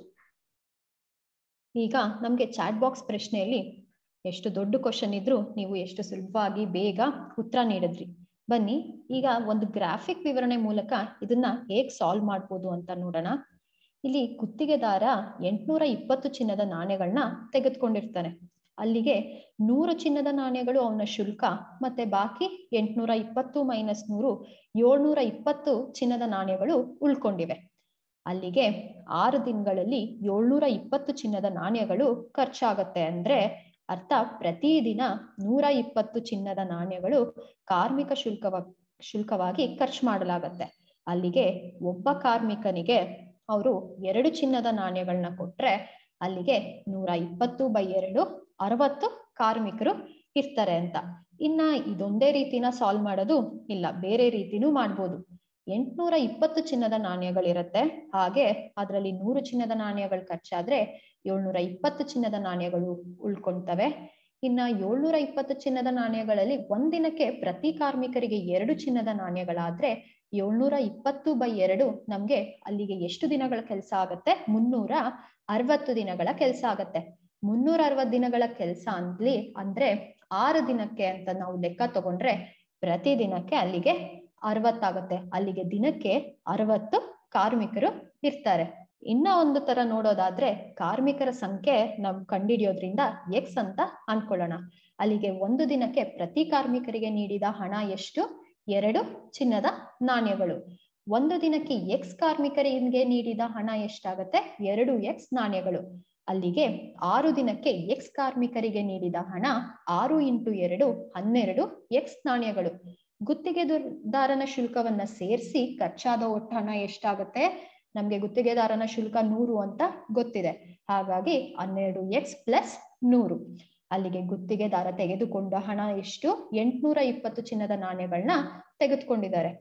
ಈಗ ನಮ್ಗೆ ಚಾಟ್ ಬಾಕ್ಸ್ ಪ್ರಶ್ನೆಯಲ್ಲಿ ಎಷ್ಟು ದೊಡ್ಡ ಕ್ವಶನ್ ಇದ್ರು ನೀವು ಎಷ್ಟು ಸುಲಭವಾಗಿ ಬೇಗ ಉತ್ತರ ನೀಡಿದ್ರಿ ಬನ್ನಿ ಈಗ ಒಂದು ಗ್ರಾಫಿಕ್ ವಿವರಣೆ ಮೂಲಕ ಇದನ್ನ ಹೇಗ್ ಸಾಲ್ವ್ ಮಾಡ್ಬೋದು ಅಂತ ನೋಡೋಣ ಇಲ್ಲಿ ಗುತ್ತಿಗೆದಾರ ಎಂಟ್ನೂರ ಇಪ್ಪತ್ತು ಚಿನ್ನದ ನಾಣ್ಯಗಳನ್ನ ತೆಗೆದುಕೊಂಡಿರ್ತಾನೆ ಅಲ್ಲಿಗೆ ನೂರು ಚಿನ್ನದ ನಾಣ್ಯಗಳು ಅವನ ಶುಲ್ಕ ಮತ್ತೆ ಬಾಕಿ ಎಂಟ್ನೂರ ಇಪ್ಪತ್ತು ಮೈನಸ್ ನೂರು ಏಳ್ನೂರ ಇಪ್ಪತ್ತು ಚಿನ್ನದ ನಾಣ್ಯಗಳು ಉಳ್ಕೊಂಡಿವೆ ಅಲ್ಲಿಗೆ ಆರು ದಿನಗಳಲ್ಲಿ ಏಳ್ನೂರ ಇಪ್ಪತ್ತು ಚಿನ್ನದ ನಾಣ್ಯಗಳು ಖರ್ಚಾಗತ್ತೆ ಅಂದ್ರೆ ಅರ್ಥ ಪ್ರತಿದಿನ ನೂರ ಇಪ್ಪತ್ತು ಚಿನ್ನದ ನಾಣ್ಯಗಳು ಕಾರ್ಮಿಕ ಶುಲ್ಕವ ಶುಲ್ಕವಾಗಿ ಖರ್ಚು ಮಾಡಲಾಗತ್ತೆ ಅಲ್ಲಿಗೆ ಒಬ್ಬ ಕಾರ್ಮಿಕನಿಗೆ ಅವರು ಎರಡು ಚಿನ್ನದ ನಾಣ್ಯಗಳನ್ನ ಕೊಟ್ರೆ ಅಲ್ಲಿಗೆ ನೂರ ಇಪ್ಪತ್ತು ಬೈ ಎರಡು ಅರವತ್ತು ಕಾರ್ಮಿಕರು ಇರ್ತಾರೆ ಅಂತ ಇನ್ನ ಇದೊಂದೇ ರೀತಿನ ಸಾಲ್ವ್ ಮಾಡೋದು ಇಲ್ಲ ಬೇರೆ ರೀತಿನೂ ಮಾಡ್ಬೋದು ಎಂಟ್ನೂರ ಇಪ್ಪತ್ತು ಚಿನ್ನದ ನಾಣ್ಯಗಳಿರತ್ತೆ ಹಾಗೆ ಅದರಲ್ಲಿ ನೂರು ಚಿನ್ನದ ನಾಣ್ಯಗಳು ಖರ್ಚಾದ್ರೆ ಏಳ್ನೂರ ಇಪ್ಪತ್ತು ಚಿನ್ನದ ನಾಣ್ಯಗಳು ಉಳ್ಕೊಳ್ತವೆ ಇನ್ನ ಏಳ್ನೂರ ಇಪ್ಪತ್ತು ಚಿನ್ನದ ನಾಣ್ಯಗಳಲ್ಲಿ ಒಂದಿನಕ್ಕೆ ಪ್ರತಿ ಕಾರ್ಮಿಕರಿಗೆ ಎರಡು ಚಿನ್ನದ ನಾಣ್ಯಗಳಾದ್ರೆ ಏಳ್ನೂರ ಇಪ್ಪತ್ತು ಬೈ ಎರಡು ನಮ್ಗೆ ಅಲ್ಲಿಗೆ ಎಷ್ಟು ದಿನಗಳ ಕೆಲಸ ಆಗತ್ತೆ ಮುನ್ನೂರ ಅರವತ್ತು ದಿನಗಳ ಕೆಲಸ ಆಗತ್ತೆ ಮುನ್ನೂರ ಅರವತ್ತು ದಿನಗಳ ಕೆಲಸ ಅಂದ್ಲಿ ಅಂದ್ರೆ ಆರು ದಿನಕ್ಕೆ ಅಂತ ನಾವು ಲೆಕ್ಕ ತಗೊಂಡ್ರೆ ಪ್ರತಿ ದಿನಕ್ಕೆ ಅಲ್ಲಿಗೆ ಅರವತ್ತಾಗತ್ತೆ ಅಲ್ಲಿಗೆ ದಿನಕ್ಕೆ ಅರವತ್ತು ಕಾರ್ಮಿಕರು ಇರ್ತಾರೆ ಇನ್ನ ಒಂದು ತರ ನೋಡೋದಾದ್ರೆ ಕಾರ್ಮಿಕರ ಸಂಖ್ಯೆ ನಮ್ ಕಂಡಿಡಿಯೋದ್ರಿಂದ ಎಕ್ಸ್ ಅಂತ ಅನ್ಕೊಳ್ಳೋಣ ಅಲ್ಲಿಗೆ ಒಂದು ದಿನಕ್ಕೆ ಪ್ರತಿ ಕಾರ್ಮಿಕರಿಗೆ ನೀಡಿದ ಹಣ ಎಷ್ಟು ಎರಡು ಚಿನ್ನದ ನಾಣ್ಯಗಳು ಒಂದು ದಿನಕ್ಕೆ ಎಕ್ಸ್ ಕಾರ್ಮಿಕರಿಗೆ ನೀಡಿದ ಹಣ ಎಷ್ಟಾಗತ್ತೆ ಎರಡು ಎಕ್ಸ್ ನಾಣ್ಯಗಳು ಅಲ್ಲಿಗೆ ಆರು ದಿನಕ್ಕೆ ಎಕ್ಸ್ ಕಾರ್ಮಿಕರಿಗೆ ನೀಡಿದ ಹಣ ಆರು ಇಂಟು ಎರಡು ಹನ್ನೆರಡು ಎಕ್ಸ್ ನಾಣ್ಯಗಳು ಗುತ್ತಿಗೆದಾರನ ಶುಲ್ಕವನ್ನ ಸೇರಿಸಿ ಖರ್ಚಾದ ಒಟ್ಟು ಹಣ ಎಷ್ಟಾಗತ್ತೆ ನಮ್ಗೆ ಗುತ್ತಿಗೆದಾರನ ಶುಲ್ಕ ನೂರು ಅಂತ ಗೊತ್ತಿದೆ ಹಾಗಾಗಿ ಹನ್ನೆರಡು ಎಕ್ಸ್ ಪ್ಲಸ್ ನೂರು ಅಲ್ಲಿಗೆ ಗುತ್ತಿಗೆದಾರ ತೆಗೆದುಕೊಂಡ ಹಣ ಎಷ್ಟು ಎಂಟ್ನೂರ ಇಪ್ಪತ್ತು ಚಿನ್ನದ ನಾಣ್ಯಗಳನ್ನ ತೆಗೆದುಕೊಂಡಿದ್ದಾರೆ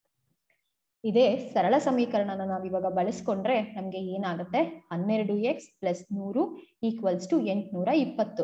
ಇದೇ ಸರಳ ಸಮೀಕರಣನ ನಾವ್ ಇವಾಗ ಬಳಸ್ಕೊಂಡ್ರೆ ನಮ್ಗೆ ಏನಾಗುತ್ತೆ ಹನ್ನೆರಡು ಎಕ್ಸ್ ಪ್ಲಸ್ ನೂರು ಈಕ್ವಲ್ಸ್ ಟು ಎಂಟ್ನೂರ ಇಪ್ಪತ್ತು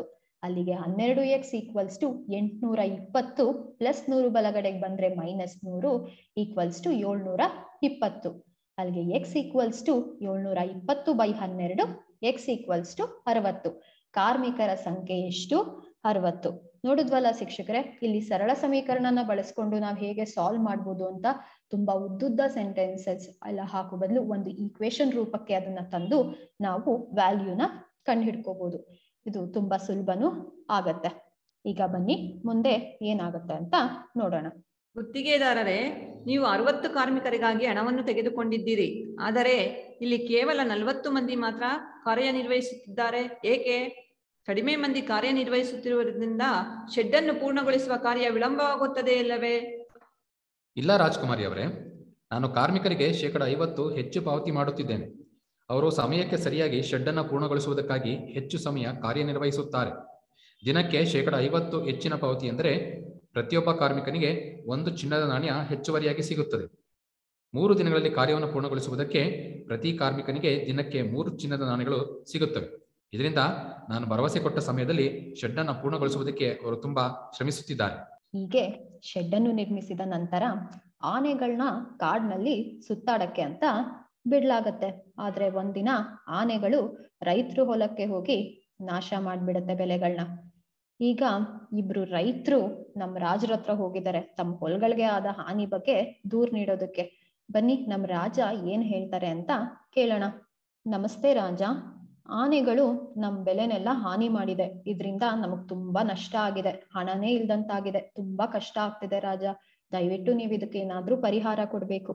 ಅಲ್ಲಿಗೆ ಹನ್ನೆರಡು ಎಕ್ಸ್ ಈಕ್ವಲ್ಸ್ ಟು ಎಂಟ್ನೂರ ಇಪ್ಪತ್ತು ಪ್ಲಸ್ ನೂರು ಬಲಗಡೆಗೆ ಬಂದ್ರೆ ಮೈನಸ್ ನೂರು ಈಕ್ವಲ್ಸ್ ಟು ಏಳ್ನೂರ ಇಪ್ಪತ್ತು ಅಲ್ಲಿಗೆ ಎಕ್ಸ್ ಈಕ್ವಲ್ಸ್ ಟು ಏಳ್ನೂರ ಇಪ್ಪತ್ತು ಬೈ ಹನ್ನೆರಡು ಎಕ್ಸ್ ಈಕ್ವಲ್ಸ್ ಟು ಅರವತ್ತು ಕಾರ್ಮಿಕರ ಸಂಖ್ಯೆ ಎಷ್ಟು ಅರವತ್ತು ನೋಡಿದ್ವಲ್ಲ ಶಿಕ್ಷಕರೇ ಇಲ್ಲಿ ಸರಳ ಸಮೀಕರಣನ ಬಳಸ್ಕೊಂಡು ನಾವು ಹೇಗೆ ಸಾಲ್ವ್ ಮಾಡ್ಬೋದು ಅಂತ ತುಂಬಾ ಉದ್ದುದ್ದ ಸೆಂಟೆನ್ಸಸ್ ಎಲ್ಲ ಹಾಕೋ ಬದಲು ಒಂದು ಈಕ್ವೇಶನ್ ರೂಪಕ್ಕೆ ಅದನ್ನ ತಂದು ನಾವು ವ್ಯಾಲ್ಯೂನ ಕಂಡುಹಿಡ್ಕೋಬಹುದು ಇದು ತುಂಬಾ ಸುಲಭನೂ ಆಗತ್ತೆ ಈಗ ಬನ್ನಿ ಮುಂದೆ ಏನಾಗುತ್ತೆ ಅಂತ ನೋಡೋಣ ಗುತ್ತಿಗೆದಾರರೇ ನೀವು ಅರವತ್ತು ಕಾರ್ಮಿಕರಿಗಾಗಿ ಹಣವನ್ನು ತೆಗೆದುಕೊಂಡಿದ್ದೀರಿ ಆದರೆ ಇಲ್ಲಿ ಕೇವಲ ನಲವತ್ತು ಮಂದಿ ಮಾತ್ರ ಕಾರ್ಯನಿರ್ವಹಿಸುತ್ತಿದ್ದಾರೆ ಏಕೆ ಕಡಿಮೆ ಮಂದಿ ಕಾರ್ಯನಿರ್ವಹಿಸುತ್ತಿರುವುದರಿಂದ ಶೆಡ್ ಅನ್ನು ಪೂರ್ಣಗೊಳಿಸುವ ಕಾರ್ಯ ವಿಳಂಬವಾಗುತ್ತದೆ ಇಲ್ಲವೇ ಇಲ್ಲ ರಾಜ್ಕುಮಾರಿ ಅವರೇ ನಾನು ಕಾರ್ಮಿಕರಿಗೆ ಶೇಕಡ ಐವತ್ತು ಹೆಚ್ಚು ಪಾವತಿ ಮಾಡುತ್ತಿದ್ದೇನೆ ಅವರು ಸಮಯಕ್ಕೆ ಸರಿಯಾಗಿ ಶೆಡ್ಡನ್ನು ಪೂರ್ಣಗೊಳಿಸುವುದಕ್ಕಾಗಿ ಹೆಚ್ಚು ಸಮಯ ಕಾರ್ಯನಿರ್ವಹಿಸುತ್ತಾರೆ ದಿನಕ್ಕೆ ಶೇಕಡ ಐವತ್ತು ಹೆಚ್ಚಿನ ಪಾವತಿ ಎಂದರೆ ಪ್ರತಿಯೊಬ್ಬ ಕಾರ್ಮಿಕನಿಗೆ ಒಂದು ಚಿನ್ನದ ನಾಣ್ಯ ಹೆಚ್ಚುವರಿಯಾಗಿ ಸಿಗುತ್ತದೆ ಮೂರು ದಿನಗಳಲ್ಲಿ ಕಾರ್ಯವನ್ನು ಪೂರ್ಣಗೊಳಿಸುವುದಕ್ಕೆ ಪ್ರತಿ ಕಾರ್ಮಿಕನಿಗೆ ದಿನಕ್ಕೆ ಮೂರು ಚಿನ್ನದ ನಾಣ್ಯಗಳು ಸಿಗುತ್ತವೆ ಇದರಿಂದ ನಾನು ಭರವಸೆ ಕೊಟ್ಟ ಸಮಯದಲ್ಲಿ ಶೆಡ್ಡನ್ನು ಪೂರ್ಣಗೊಳಿಸುವುದಕ್ಕೆ ಅವರು ತುಂಬಾ ಶ್ರಮಿಸುತ್ತಿದ್ದಾರೆ ಹೀಗೆ ಶೆಡ್ ಅನ್ನು ನಿರ್ಮಿಸಿದ ನಂತರ ಆನೆಗಳನ್ನ ಕಾಡ್ನಲ್ಲಿ ಸುತ್ತಾಡಕ್ಕೆ ಅಂತ ಬಿಡ್ಲಾಗತ್ತೆ ಆದ್ರೆ ಒಂದಿನ ಆನೆಗಳು ರೈತರು ಹೊಲಕ್ಕೆ ಹೋಗಿ ನಾಶ ಮಾಡ್ಬಿಡತ್ತೆ ಬೆಳೆಗಳನ್ನ ಈಗ ಇಬ್ರು ರೈತರು ನಮ್ ರಾಜರ ಹತ್ರ ಹೋಗಿದ್ದಾರೆ ತಮ್ಮ ಹೊಲಗಳಿಗೆ ಆದ ಹಾನಿ ಬಗ್ಗೆ ದೂರ್ ನೀಡೋದಕ್ಕೆ ಬನ್ನಿ ನಮ್ ರಾಜ ಏನ್ ಹೇಳ್ತಾರೆ ಅಂತ ಕೇಳೋಣ ನಮಸ್ತೆ ರಾಜ ಆನೆಗಳು ನಮ್ ಬೆಲೆನೆಲ್ಲ ಹಾನಿ ಮಾಡಿದೆ ಇದ್ರಿಂದ ನಮಗ್ ತುಂಬಾ ನಷ್ಟ ಆಗಿದೆ ಹಣನೇ ಇಲ್ದಂತಾಗಿದೆ ತುಂಬಾ ಕಷ್ಟ ಆಗ್ತಿದೆ ರಾಜ ದಯವಿಟ್ಟು ನೀವ್ ಇದಕ್ಕೆ ಏನಾದ್ರೂ ಪರಿಹಾರ ಕೊಡ್ಬೇಕು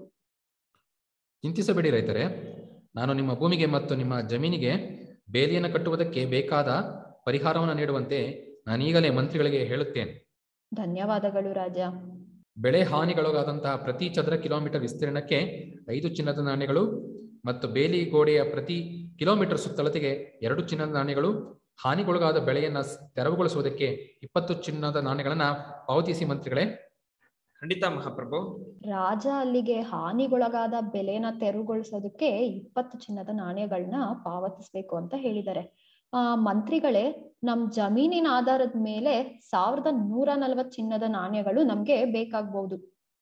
ಚಿಂತಿಸಬೇಡಿ ರೈತರೇ ನಾನು ನಿಮ್ಮ ಭೂಮಿಗೆ ಮತ್ತು ನಿಮ್ಮ ಜಮೀನಿಗೆ ಬೇಲಿಯನ್ನು ಕಟ್ಟುವುದಕ್ಕೆ ಬೇಕಾದ ಪರಿಹಾರವನ್ನು ನೀಡುವಂತೆ ನಾನೀಗಲೇ ಮಂತ್ರಿಗಳಿಗೆ ಹೇಳುತ್ತೇನೆ ಧನ್ಯವಾದಗಳು ರಾಜ ಬೆಳೆ ಹಾನಿಗೊಳಗಾದಂತಹ ಪ್ರತಿ ಚದರ ಕಿಲೋಮೀಟರ್ ವಿಸ್ತೀರ್ಣಕ್ಕೆ ಐದು ಚಿನ್ನದ ನಾಣ್ಯಗಳು ಮತ್ತು ಬೇಲಿ ಗೋಡೆಯ ಪ್ರತಿ ಕಿಲೋಮೀಟರ್ ಸುತ್ತಳತೆಗೆ ಎರಡು ಚಿನ್ನದ ನಾಣ್ಯಗಳು ಹಾನಿಗೊಳಗಾದ ಬೆಳೆಯನ್ನ ಸ್- ತೆರವುಗೊಳಿಸುವುದಕ್ಕೆ ಇಪ್ಪತ್ತು ಚಿನ್ನದ ನಾಣ್ಯಗಳನ್ನ ಪಾವತಿಸಿ ಮಂತ್ರಿಗಳೇ ಖಂಡಿತ ಮಹಾಪ್ರಭು ರಾಜ ಅಲ್ಲಿಗೆ ಹಾನಿಗೊಳಗಾದ ಬೆಲೆನ ತೆರವುಗೊಳಿಸೋದಕ್ಕೆ ಇಪ್ಪತ್ತು ಚಿನ್ನದ ನಾಣ್ಯಗಳನ್ನ ಪಾವತಿಸ್ಬೇಕು ಅಂತ ಹೇಳಿದ್ದಾರೆ ಆ ಮಂತ್ರಿಗಳೇ ನಮ್ ಜಮೀನಿನ ಆಧಾರದ ಮೇಲೆ ಸಾವಿರದ ನೂರ ನಲವತ್ ಚಿನ್ನದ ನಾಣ್ಯಗಳು ನಮ್ಗೆ ಬೇಕಾಗ್ಬಹುದು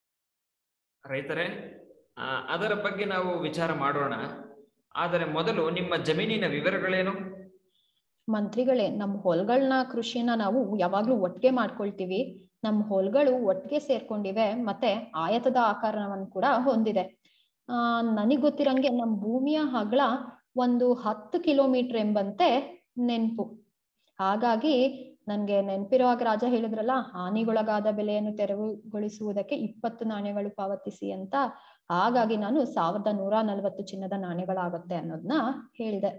ರೈತರೇ ಆ, ಅದರ ಬಗ್ಗೆ ನಾವು ವಿಚಾರ ಮಾಡೋಣ ಆದರೆ ಮೊದಲು ನಿಮ್ಮ ಜಮೀನಿನ ವಿವರಗಳೇನು ಮಂತ್ರಿಗಳೇ ನಮ್ ಹೊಲಗಳನ್ನ ಕೃಷಿನ ನಾವು ಯಾವಾಗ್ಲೂ ಒಟ್ಟಿಗೆ ಮಾಡ್ಕೊಳ್ತೀವಿ ನಮ್ ಹೊಲಗಳು ಒಟ್ಟಿಗೆ ಸೇರ್ಕೊಂಡಿವೆ ಮತ್ತೆ ಆಯತದ ಆಕಾರವನ್ನು ಕೂಡ ಹೊಂದಿದೆ ಆ ನನಗ್ ಗೊತ್ತಿರಂಗೆ ನಮ್ ಭೂಮಿಯ ಅಗಲ ಒಂದು ಹತ್ತು ಕಿಲೋಮೀಟರ್ ಎಂಬಂತೆ ನೆನ್ಪು ಹಾಗಾಗಿ ನನ್ಗೆ ನೆನ್ಪಿರೋ ಹಾಗೆ ರಾಜ ಹೇಳಿದ್ರಲ್ಲ ಹಾನಿಗೊಳಗಾದ ಬೆಲೆಯನ್ನು ತೆರವುಗೊಳಿಸುವುದಕ್ಕೆ ಇಪ್ಪತ್ತು ನಾಣ್ಯಗಳು ಪಾವತಿಸಿ ಅಂತ ಹಾಗಾಗಿ ನಾನು ಸಾವಿರದ ನೂರ ನಲವತ್ತು ಚಿನ್ನದ ನಾಣ್ಯಗಳಾಗತ್ತೆ ಅನ್ನೋದನ್ನ ಹೇಳಿದೆ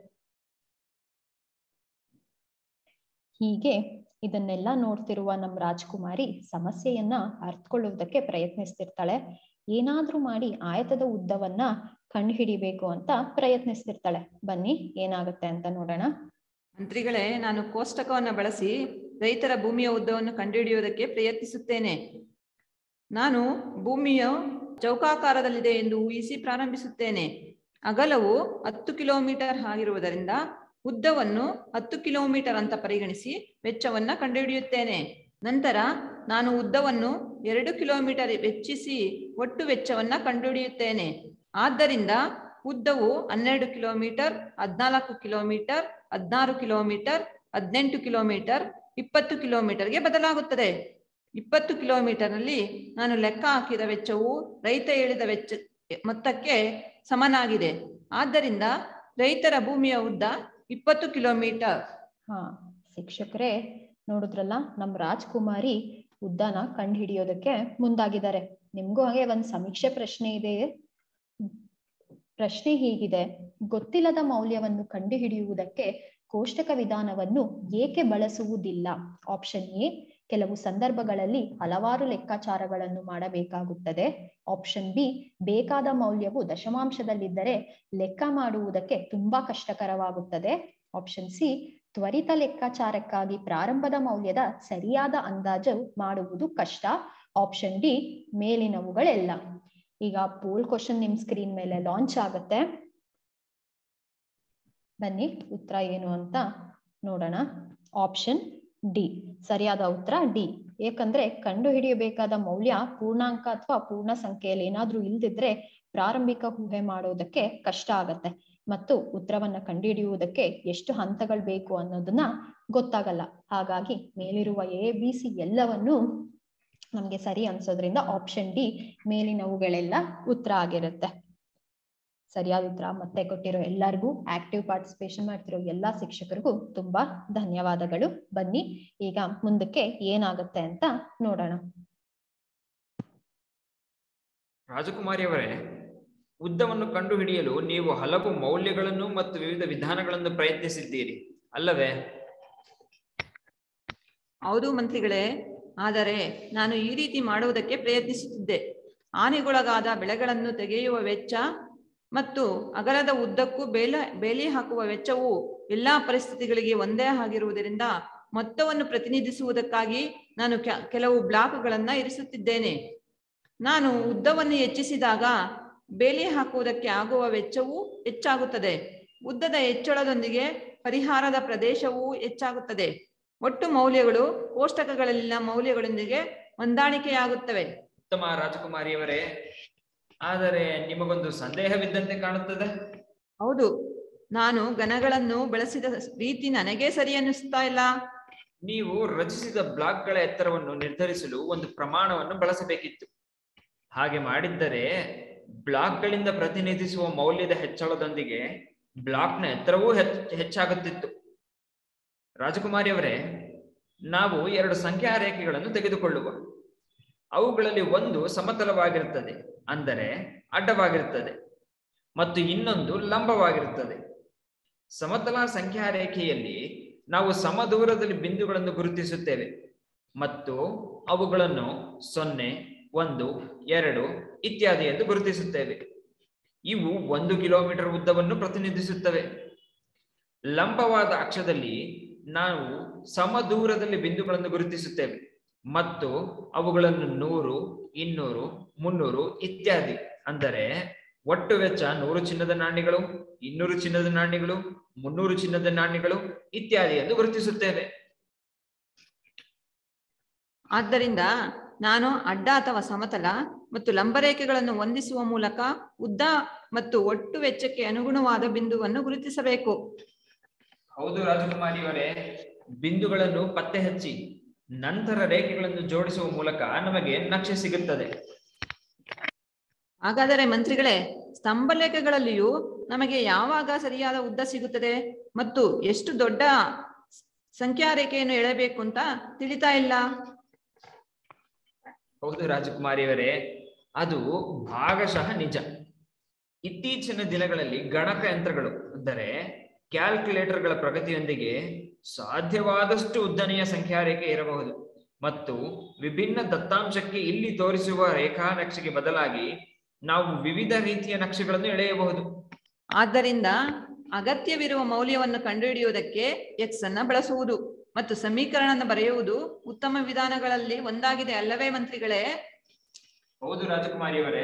ಹೀಗೆ ಇದನ್ನೆಲ್ಲ ನೋಡ್ತಿರುವ ನಮ್ ರಾಜ್ಕುಮಾರಿ ಸಮಸ್ಯೆಯನ್ನ ಅರ್ಥಕೊಳ್ಳುವುದಕ್ಕೆ ಪ್ರಯತ್ನಿಸ್ತಿರ್ತಾಳೆ ಏನಾದ್ರೂ ಮಾಡಿ ಆಯತದ ಉದ್ದವನ್ನ ಕಂಡುಹಿಡಿಬೇಕು ಅಂತ ಪ್ರಯತ್ನಿಸ್ತಿರ್ತಾಳೆ ಬನ್ನಿ ಏನಾಗುತ್ತೆ ಅಂತ ನೋಡೋಣ ಮಂತ್ರಿಗಳೇ ನಾನು ಕೋಷ್ಟಕವನ್ನು ಬಳಸಿ ರೈತರ ಭೂಮಿಯ ಉದ್ದವನ್ನು ಕಂಡುಹಿಡಿಯುವುದಕ್ಕೆ ಪ್ರಯತ್ನಿಸುತ್ತೇನೆ ನಾನು ಭೂಮಿಯ ಚೌಕಾಕಾರದಲ್ಲಿದೆ ಎಂದು ಊಹಿಸಿ ಪ್ರಾರಂಭಿಸುತ್ತೇನೆ ಅಗಲವು ಹತ್ತು ಕಿಲೋಮೀಟರ್ ಆಗಿರುವುದರಿಂದ ಉದ್ದವನ್ನು ಹತ್ತು ಕಿಲೋಮೀಟರ್ ಅಂತ ಪರಿಗಣಿಸಿ ವೆಚ್ಚವನ್ನ ಕಂಡುಹಿಡಿಯುತ್ತೇನೆ ನಂತರ ನಾನು ಉದ್ದವನ್ನು ಎರಡು ಕಿಲೋಮೀಟರ್ ವೆಚ್ಚಿಸಿ ಒಟ್ಟು ವೆಚ್ಚವನ್ನ ಕಂಡುಹಿಡಿಯುತ್ತೇನೆ ಆದ್ದರಿಂದ ಉದ್ದವು ಹನ್ನೆರಡು ಕಿಲೋಮೀಟರ್ ಹದಿನಾಲ್ಕು ಕಿಲೋಮೀಟರ್ ಹದಿನಾರು ಕಿಲೋಮೀಟರ್ ಹದಿನೆಂಟು ಕಿಲೋಮೀಟರ್ ಇಪ್ಪತ್ತು ಕಿಲೋಮೀಟರ್ಗೆ ಬದಲಾಗುತ್ತದೆ ಇಪ್ಪತ್ತು ಕಿಲೋಮೀಟರ್ನಲ್ಲಿ ನಾನು ಲೆಕ್ಕ ಹಾಕಿದ ವೆಚ್ಚವು ರೈತ ಹೇಳಿದ ವೆಚ್ಚ ಮೊತ್ತಕ್ಕೆ ಸಮನಾಗಿದೆ ಆದ್ದರಿಂದ ರೈತರ ಭೂಮಿಯ ಉದ್ದ ಇಪ್ಪತ್ತು ಕಿಲೋಮೀಟರ್ ಹಾ ಶಿಕ್ಷಕರೇ ನೋಡಿದ್ರಲ್ಲ ನಮ್ ರಾಜ್ಕುಮಾರಿ ಉದ್ದನ ಕಂಡು ಹಿಡಿಯೋದಕ್ಕೆ ಮುಂದಾಗಿದ್ದಾರೆ ನಿಮ್ಗೂ ಹಾಗೆ ಒಂದ್ ಸಮೀಕ್ಷೆ ಪ್ರಶ್ನೆ ಇದೆ ಪ್ರಶ್ನೆ ಹೀಗಿದೆ ಗೊತ್ತಿಲ್ಲದ ಮೌಲ್ಯವನ್ನು ಕಂಡುಹಿಡಿಯುವುದಕ್ಕೆ ಕೋಷ್ಟಕ ವಿಧಾನವನ್ನು ಏಕೆ ಬಳಸುವುದಿಲ್ಲ ಆಪ್ಷನ್ ಎ ಕೆಲವು ಸಂದರ್ಭಗಳಲ್ಲಿ ಹಲವಾರು ಲೆಕ್ಕಾಚಾರಗಳನ್ನು ಮಾಡಬೇಕಾಗುತ್ತದೆ ಆಪ್ಷನ್ ಬಿ ಬೇಕಾದ ಮೌಲ್ಯವು ದಶಮಾಂಶದಲ್ಲಿದ್ದರೆ ಲೆಕ್ಕ ಮಾಡುವುದಕ್ಕೆ ತುಂಬಾ ಕಷ್ಟಕರವಾಗುತ್ತದೆ ಆಪ್ಷನ್ ಸಿ ತ್ವರಿತ ಲೆಕ್ಕಾಚಾರಕ್ಕಾಗಿ ಪ್ರಾರಂಭದ ಮೌಲ್ಯದ ಸರಿಯಾದ ಅಂದಾಜು ಮಾಡುವುದು ಕಷ್ಟ ಆಪ್ಷನ್ ಡಿ ಮೇಲಿನವುಗಳೆಲ್ಲ ಈಗ ಪೋಲ್ ಕ್ವಶನ್ ನಿಮ್ ಸ್ಕ್ರೀನ್ ಮೇಲೆ ಲಾಂಚ್ ಆಗುತ್ತೆ ಬನ್ನಿ ಉತ್ತರ ಏನು ಅಂತ ನೋಡೋಣ ಆಪ್ಷನ್ ಡಿ ಸರಿಯಾದ ಉತ್ತರ ಡಿ ಏಕೆಂದ್ರೆ ಕಂಡು ಹಿಡಿಯಬೇಕಾದ ಮೌಲ್ಯ ಪೂರ್ಣಾಂಕ ಅಥವಾ ಪೂರ್ಣ ಸಂಖ್ಯೆಯಲ್ಲಿ ಏನಾದ್ರೂ ಇಲ್ದಿದ್ರೆ ಪ್ರಾರಂಭಿಕ ಊಹೆ ಮಾಡೋದಕ್ಕೆ ಕಷ್ಟ ಆಗತ್ತೆ ಮತ್ತು ಉತ್ತರವನ್ನ ಕಂಡುಹಿಡಿಯುವುದಕ್ಕೆ ಎಷ್ಟು ಹಂತಗಳು ಬೇಕು ಅನ್ನೋದನ್ನ ಗೊತ್ತಾಗಲ್ಲ ಹಾಗಾಗಿ ಮೇಲಿರುವ ಎ ಬಿ ಸಿ ಎಲ್ಲವನ್ನು ನಮ್ಗೆ ಸರಿ ಅನ್ಸೋದ್ರಿಂದ ಆಪ್ಷನ್ ಡಿ ಮೇಲಿನವುಗಳೆಲ್ಲ ಉತ್ತರ ಆಗಿರುತ್ತೆ ಸರಿಯಾದ ಉತ್ತರ ಮತ್ತೆ ಕೊಟ್ಟಿರೋ ಎಲ್ಲರಿಗೂ ಆಕ್ಟಿವ್ ಪಾರ್ಟಿಸಿಪೇಷನ್ ಮಾಡ್ತಿರೋ ಎಲ್ಲಾ ಶಿಕ್ಷಕರಿಗೂ ತುಂಬಾ ಧನ್ಯವಾದಗಳು ಬನ್ನಿ ಈಗ ಮುಂದಕ್ಕೆ ಏನಾಗುತ್ತೆ ಅಂತ ನೋಡೋಣ ರಾಜಕುಮಾರಿ ಅವರೇ ಉದ್ದವನ್ನು ಕಂಡುಹಿಡಿಯಲು ನೀವು ಹಲವು ಮೌಲ್ಯಗಳನ್ನು ಮತ್ತು ವಿವಿಧ ವಿಧಾನಗಳನ್ನು ಪ್ರಯತ್ನಿಸಿದ್ದೀರಿ ಅಲ್ಲವೇ ಹೌದು ಮಂತ್ರಿಗಳೇ ಆದರೆ ನಾನು ಈ ರೀತಿ ಮಾಡುವುದಕ್ಕೆ ಪ್ರಯತ್ನಿಸುತ್ತಿದ್ದೆ ಹಾನಿಗೊಳಗಾದ ಬೆಳೆಗಳನ್ನು ತೆಗೆಯುವ ವೆಚ್ಚ ಮತ್ತು ಅಗಲದ ಉದ್ದಕ್ಕೂ ಬೇಲೆ ಬೇಲಿ ಹಾಕುವ ವೆಚ್ಚವು ಎಲ್ಲಾ ಪರಿಸ್ಥಿತಿಗಳಿಗೆ ಒಂದೇ ಆಗಿರುವುದರಿಂದ ಮೊತ್ತವನ್ನು ಪ್ರತಿನಿಧಿಸುವುದಕ್ಕಾಗಿ ನಾನು ಕೆ- ಕೆಲವು ಬ್ಲಾಕ್ಗಳನ್ನ ಇರಿಸುತ್ತಿದ್ದೇನೆ ನಾನು ಉದ್ದವನ್ನು ಹೆಚ್ಚಿಸಿದಾಗ ಬೇಲಿ ಹಾಕುವುದಕ್ಕೆ ಆಗುವ ವೆಚ್ಚವೂ ಹೆಚ್ಚಾಗುತ್ತದೆ ಉದ್ದದ ಹೆಚ್ಚಳದೊಂದಿಗೆ ಪರಿಹಾರದ ಪ್ರದೇಶವೂ ಹೆಚ್ಚಾಗುತ್ತದೆ ಒಟ್ಟು ಮೌಲ್ಯಗಳು ಕೋಷ್ಟಕಗಳಲ್ಲಿನ ಮೌಲ್ಯಗಳೊಂದಿಗೆ ಹೊಂದಾಣಿಕೆಯಾಗುತ್ತವೆ ಉತ್ತಮ ರಾಜಕುಮಾರಿಯವರೇ ಆದರೆ ನಿಮಗೊಂದು ಸಂದೇಹವಿದ್ದಂತೆ ಕಾಣುತ್ತದೆ ಹೌದು ನಾನು ಘನಗಳನ್ನು ಬಳಸಿದ ರೀತಿ ನನಗೇ ಸರಿ ಅನ್ನಿಸ್ತಾ ಇಲ್ಲ ನೀವು ರಚಿಸಿದ ಬ್ಲಾಕ್ಗಳ ಎತ್ತರವನ್ನು ನಿರ್ಧರಿಸಲು ಒಂದು ಪ್ರಮಾಣವನ್ನು ಬಳಸಬೇಕಿತ್ತು ಹಾಗೆ ಮಾಡಿದ್ದರೆ ಬ್ಲಾಕ್ಗಳಿಂದ ಪ್ರತಿನಿಧಿಸುವ ಮೌಲ್ಯದ ಹೆಚ್ಚಳದೊಂದಿಗೆ ಬ್ಲಾಕ್ನ ಎತ್ತರವೂ ಹೆಚ್ಚ್ ಹೆಚ್ಚಾಗುತ್ತಿತ್ತು ರಾಜಕುಮಾರಿಯವರೇ ನಾವು ಎರಡು ಸಂಖ್ಯಾ ರೇಖೆಗಳನ್ನು ತೆಗೆದುಕೊಳ್ಳುವ ಅವುಗಳಲ್ಲಿ ಒಂದು ಸಮತಲವಾಗಿರುತ್ತದೆ ಅಂದರೆ ಅಡ್ಡವಾಗಿರುತ್ತದೆ ಮತ್ತು ಇನ್ನೊಂದು ಲಂಬವಾಗಿರುತ್ತದೆ ಸಮತಲ ಸಂಖ್ಯಾ ರೇಖೆಯಲ್ಲಿ ನಾವು ಸಮದೂರದಲ್ಲಿ ಬಿಂದುಗಳನ್ನು ಗುರುತಿಸುತ್ತೇವೆ ಮತ್ತು ಅವುಗಳನ್ನು ಸೊನ್ನೆ ಒಂದು ಎರಡು ಇತ್ಯಾದಿ ಎಂದು ಗುರುತಿಸುತ್ತೇವೆ ಇವು ಒಂದು ಕಿಲೋಮೀಟರ್ ಉದ್ದವನ್ನು ಪ್ರತಿನಿಧಿಸುತ್ತವೆ ಲಂಬವಾದ ಅಕ್ಷದಲ್ಲಿ ನಾವು ಸಮದೂರದಲ್ಲಿ ಬಿಂದುಗಳನ್ನು ಗುರುತಿಸುತ್ತೇವೆ ಮತ್ತು ಅವುಗಳನ್ನು ನೂರು ಇನ್ನೂರು ಮುನ್ನೂರು ಇತ್ಯಾದಿ ಅಂದರೆ ಒಟ್ಟು ವೆಚ್ಚ ನೂರು ಚಿನ್ನದ ನಾಣ್ಯಗಳು ಇನ್ನೂರು ಚಿನ್ನದ ನಾಣ್ಯಗಳು ಮುನ್ನೂರು ಚಿನ್ನದ ನಾಣ್ಯಗಳು ಇತ್ಯಾದಿ ಎಂದು ಗುರುತಿಸುತ್ತೇವೆ ಆದ್ದರಿಂದ ನಾನು ಅಡ್ಡ ಅಥವಾ ಸಮತಲ ಮತ್ತು ಲಂಬರೇಖೆಗಳನ್ನು ಹೊಂದಿಸುವ ಮೂಲಕ ಉದ್ದ ಮತ್ತು ಒಟ್ಟು ವೆಚ್ಚಕ್ಕೆ ಅನುಗುಣವಾದ ಬಿಂದುವನ್ನು ಗುರುತಿಸಬೇಕು ಹೌದು ರಾಜಕುಮಾರಿಯವರೇ ಬಿಂದುಗಳನ್ನು ಪತ್ತೆ ಹಚ್ಚಿ ನಂತರ ರೇಖೆಗಳನ್ನು ಜೋಡಿಸುವ ಮೂಲಕ ನಮಗೆ ನಕ್ಷೆ ಸಿಗುತ್ತದೆ ಹಾಗಾದರೆ ಮಂತ್ರಿಗಳೇ ಸ್ತಂಭಲೇಖಗಳಲ್ಲಿಯೂ ನಮಗೆ ಯಾವಾಗ ಸರಿಯಾದ ಉದ್ದ ಸಿಗುತ್ತದೆ ಮತ್ತು ಎಷ್ಟು ದೊಡ್ಡ ಸಂಖ್ಯಾ ರೇಖೆಯನ್ನು ಎಳೆಬೇಕು ಅಂತ ತಿಳಿತಾ ಇಲ್ಲ ಹೌದು ರಾಜಕುಮಾರಿಯವರೇ ಅದು ಭಾಗಶಃ ನಿಜ ಇತ್ತೀಚಿನ ದಿನಗಳಲ್ಲಿ ಗಣಕ ಯಂತ್ರಗಳು ಅಂದರೆ ಕ್ಯಾಲ್ಕುಲೇಟರ್ಗಳ ಪ್ರಗತಿಯೊಂದಿಗೆ ಸಾಧ್ಯವಾದಷ್ಟು ಉದ್ದನೆಯ ಸಂಖ್ಯಾ ರೇಖೆ ಇರಬಹುದು ಮತ್ತು ವಿಭಿನ್ನ ದತ್ತಾಂಶಕ್ಕೆ ಇಲ್ಲಿ ತೋರಿಸುವ ರೇಖಾ ನಕ್ಷೆಗೆ ಬದಲಾಗಿ ನಾವು ವಿವಿಧ ರೀತಿಯ ನಕ್ಷೆಗಳನ್ನು ಎಳೆಯಬಹುದು ಆದ್ದರಿಂದ ಅಗತ್ಯವಿರುವ ಮೌಲ್ಯವನ್ನು ಕಂಡುಹಿಡಿಯುವುದಕ್ಕೆ ಎಕ್ಸ್ ಅನ್ನ ಬಳಸುವುದು ಮತ್ತು ಸಮೀಕರಣ ಬರೆಯುವುದು ಉತ್ತಮ ವಿಧಾನಗಳಲ್ಲಿ ಒಂದಾಗಿದೆ ಅಲ್ಲವೇ ಮಂತ್ರಿಗಳೇ ಹೌದು ರಾಜಕುಮಾರಿಯವರೇ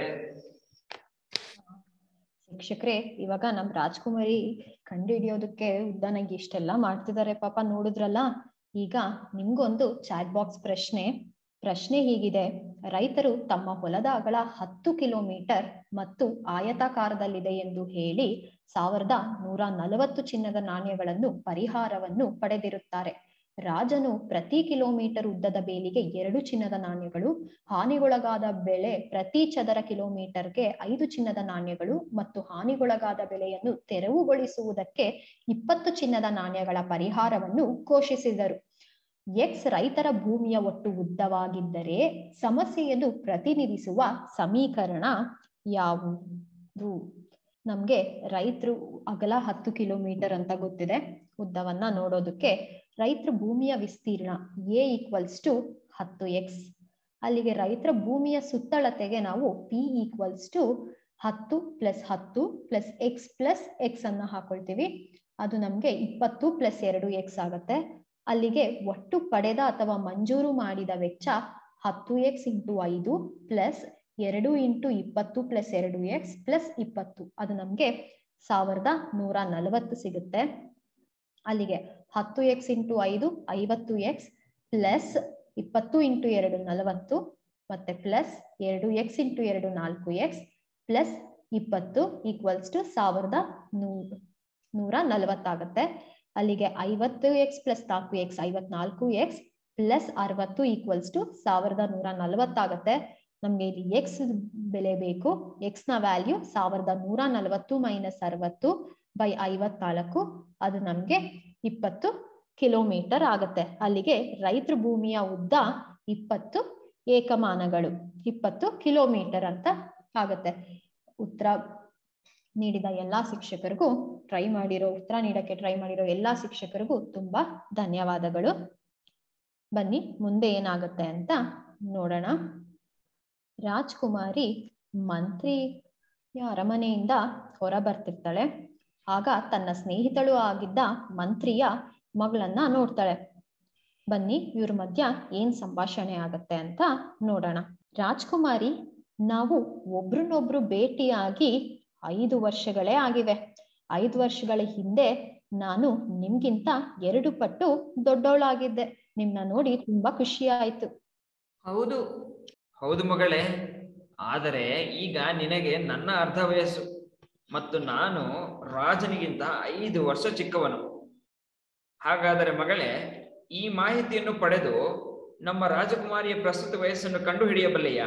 ಶಿಕ್ಷಕರೇ ಇವಾಗ ನಮ್ ರಾಜ್ಕುಮಾರಿ ಕಂಡು ಹಿಡಿಯೋದಕ್ಕೆ ಉದ್ದಾನಾಗಿ ಇಷ್ಟೆಲ್ಲ ಮಾಡ್ತಿದ್ದಾರೆ ಪಾಪ ನೋಡಿದ್ರಲ್ಲ ಈಗ ನಿಮ್ಗೊಂದು ಚಾಟ್ ಬಾಕ್ಸ್ ಪ್ರಶ್ನೆ ಪ್ರಶ್ನೆ ಹೀಗಿದೆ ರೈತರು ತಮ್ಮ ಹೊಲದ ಅಗಲ ಹತ್ತು ಕಿಲೋಮೀಟರ್ ಮತ್ತು ಆಯತಾಕಾರದಲ್ಲಿದೆ ಎಂದು ಹೇಳಿ ಸಾವಿರದ ನೂರ ನಲವತ್ತು ಚಿನ್ನದ ನಾಣ್ಯಗಳನ್ನು ಪರಿಹಾರವನ್ನು ಪಡೆದಿರುತ್ತಾರೆ ರಾಜನು ಪ್ರತಿ ಕಿಲೋಮೀಟರ್ ಉದ್ದದ ಬೇಲಿಗೆ ಎರಡು ಚಿನ್ನದ ನಾಣ್ಯಗಳು ಹಾನಿಗೊಳಗಾದ ಬೆಳೆ ಪ್ರತಿ ಚದರ ಕಿಲೋಮೀಟರ್ಗೆ ಐದು ಚಿನ್ನದ ನಾಣ್ಯಗಳು ಮತ್ತು ಹಾನಿಗೊಳಗಾದ ಬೆಳೆಯನ್ನು ತೆರವುಗೊಳಿಸುವುದಕ್ಕೆ ಇಪ್ಪತ್ತು ಚಿನ್ನದ ನಾಣ್ಯಗಳ ಪರಿಹಾರವನ್ನು ಘೋಷಿಸಿದರು ಎಕ್ಸ್ ರೈತರ ಭೂಮಿಯ ಒಟ್ಟು ಉದ್ದವಾಗಿದ್ದರೆ ಸಮಸ್ಯೆಯನ್ನು ಪ್ರತಿನಿಧಿಸುವ ಸಮೀಕರಣ ಯಾವುದು ನಮ್ಗೆ ರೈತರು ಅಗಲ ಹತ್ತು ಕಿಲೋಮೀಟರ್ ಅಂತ ಗೊತ್ತಿದೆ ಉದ್ದವನ್ನ ನೋಡೋದಕ್ಕೆ ರೈತರ ಭೂಮಿಯ ವಿಸ್ತೀರ್ಣ ಎ ಈಕ್ವಲ್ಸ್ ಟು ಹತ್ತು ಎಕ್ಸ್ ಅಲ್ಲಿಗೆ ರೈತರ ಭೂಮಿಯ ಸುತ್ತಳತೆಗೆ ನಾವು ಪಿ ಈಕ್ವಲ್ಸ್ ಟು ಹತ್ತು ಪ್ಲಸ್ ಹತ್ತು ಪ್ಲಸ್ ಎಕ್ಸ್ ಪ್ಲಸ್ ಎಕ್ಸ್ ಅನ್ನ ಹಾಕೊಳ್ತೀವಿ ಅದು ನಮ್ಗೆ ಇಪ್ಪತ್ತು ಪ್ಲಸ್ ಎರಡು ಎಕ್ಸ್ ಆಗತ್ತೆ ಅಲ್ಲಿಗೆ ಒಟ್ಟು ಪಡೆದ ಅಥವಾ ಮಂಜೂರು ಮಾಡಿದ ವೆಚ್ಚ ಹತ್ತು ಎಕ್ಸ್ ಇಂಟು ಐದು ಪ್ಲಸ್ ಎರಡು ಇಂಟು ಇಪ್ಪತ್ತು ಪ್ಲಸ್ ಎರಡು ಎಕ್ಸ್ ಪ್ಲಸ್ ಇಪ್ಪತ್ತು ಅದು ನಮ್ಗೆ ಸಾವಿರದ ನೂರ ನಲವತ್ತು ಸಿಗುತ್ತೆ ಅಲ್ಲಿಗೆ ಹತ್ತು ಎಕ್ಸ್ ಇಂಟು ಐದು ಐವತ್ತು ಎಕ್ಸ್ ಪ್ಲಸ್ ಇಪ್ಪತ್ತು ಇಂಟು ಎರಡು ನಲವತ್ತು ಮತ್ತೆ ಪ್ಲಸ್ ಎರಡು ಎಕ್ಸ್ ಇಂಟು ಎರಡು ನಾಲ್ಕು ಎಕ್ಸ್ ಪ್ಲಸ್ ಇಪ್ಪತ್ತು ಈಕ್ವಲ್ಸ್ ಟು ಸಾವಿರದ ನೂರು ನೂರ ನಲವತ್ತಾಗತ್ತೆ ಅಲ್ಲಿಗೆ ಐವತ್ತು ಎಕ್ಸ್ ಪ್ಲಸ್ ನಾಲ್ಕು ಎಕ್ಸ್ ಐವತ್ನಾಲ್ಕು ಎಕ್ಸ್ ಪ್ಲಸ್ ಅರವತ್ತು ಈಕ್ವಲ್ಸ್ ಟು ಸಾವಿರದ ನೂರ ನಲವತ್ತಾಗತ್ತೆ ನಮ್ಗೆ ಇಲ್ಲಿ ಎಕ್ಸ್ ಬೆಲೆ ಬೇಕು ಎಕ್ಸ್ ನ ವ್ಯಾಲ್ಯೂ ಸಾವಿರದ ನೂರ ನಲವತ್ತು ಮೈನಸ್ ಅರವತ್ತು ಬೈ ಐವತ್ನಾಲ್ಕು ಅದು ನಮ್ಗೆ ಇಪ್ಪತ್ತು ಕಿಲೋಮೀಟರ್ ಆಗತ್ತೆ ಅಲ್ಲಿಗೆ ರೈತರ ಭೂಮಿಯ ಉದ್ದ ಇಪ್ಪತ್ತು ಏಕಮಾನಗಳು ಇಪ್ಪತ್ತು ಕಿಲೋಮೀಟರ್ ಅಂತ ಆಗತ್ತೆ ಉತ್ತರ ನೀಡಿದ ಎಲ್ಲಾ ಶಿಕ್ಷಕರಿಗೂ ಟ್ರೈ ಮಾಡಿರೋ ಉತ್ತರ ನೀಡಕ್ಕೆ ಟ್ರೈ ಮಾಡಿರೋ ಎಲ್ಲಾ ಶಿಕ್ಷಕರಿಗೂ ತುಂಬಾ ಧನ್ಯವಾದಗಳು ಬನ್ನಿ ಮುಂದೆ ಏನಾಗುತ್ತೆ ಅಂತ ನೋಡೋಣ ರಾಜ್ಕುಮಾರಿ ಮಂತ್ರಿಯ ಅರಮನೆಯಿಂದ ಹೊರ ಬರ್ತಿರ್ತಾಳೆ ಆಗ ತನ್ನ ಸ್ನೇಹಿತಳು ಆಗಿದ್ದ ಮಂತ್ರಿಯ ಮಗಳನ್ನ ನೋಡ್ತಾಳೆ ಬನ್ನಿ ಇವ್ರ ಮಧ್ಯ ಏನ್ ಸಂಭಾಷಣೆ ಆಗತ್ತೆ ಅಂತ ನೋಡೋಣ ರಾಜ್ಕುಮಾರಿ ನಾವು ಒಬ್ರನ್ನೊಬ್ರು ಭೇಟಿಯಾಗಿ ಐದು ವರ್ಷಗಳೇ ಆಗಿವೆ ಐದು ವರ್ಷಗಳ ಹಿಂದೆ ನಾನು ನಿಮ್ಗಿಂತ ಎರಡು ಪಟ್ಟು ದೊಡ್ಡವಳಾಗಿದ್ದೆ ನಿಮ್ನ ನೋಡಿ ತುಂಬಾ ಖುಷಿ ಆಯ್ತು ಹೌದು ಹೌದು ಮಗಳೇ ಆದರೆ ಈಗ ನಿನಗೆ ನನ್ನ ಅರ್ಧ ವಯಸ್ಸು ಮತ್ತು ನಾನು ರಾಜನಿಗಿಂತ ಐದು ವರ್ಷ ಚಿಕ್ಕವನು ಹಾಗಾದರೆ ಮಗಳೇ ಈ ಮಾಹಿತಿಯನ್ನು ಪಡೆದು ನಮ್ಮ ರಾಜಕುಮಾರಿಯ ಪ್ರಸ್ತುತ ವಯಸ್ಸನ್ನು ಕಂಡು ಹಿಡಿಯಬಲ್ಲೆಯಾ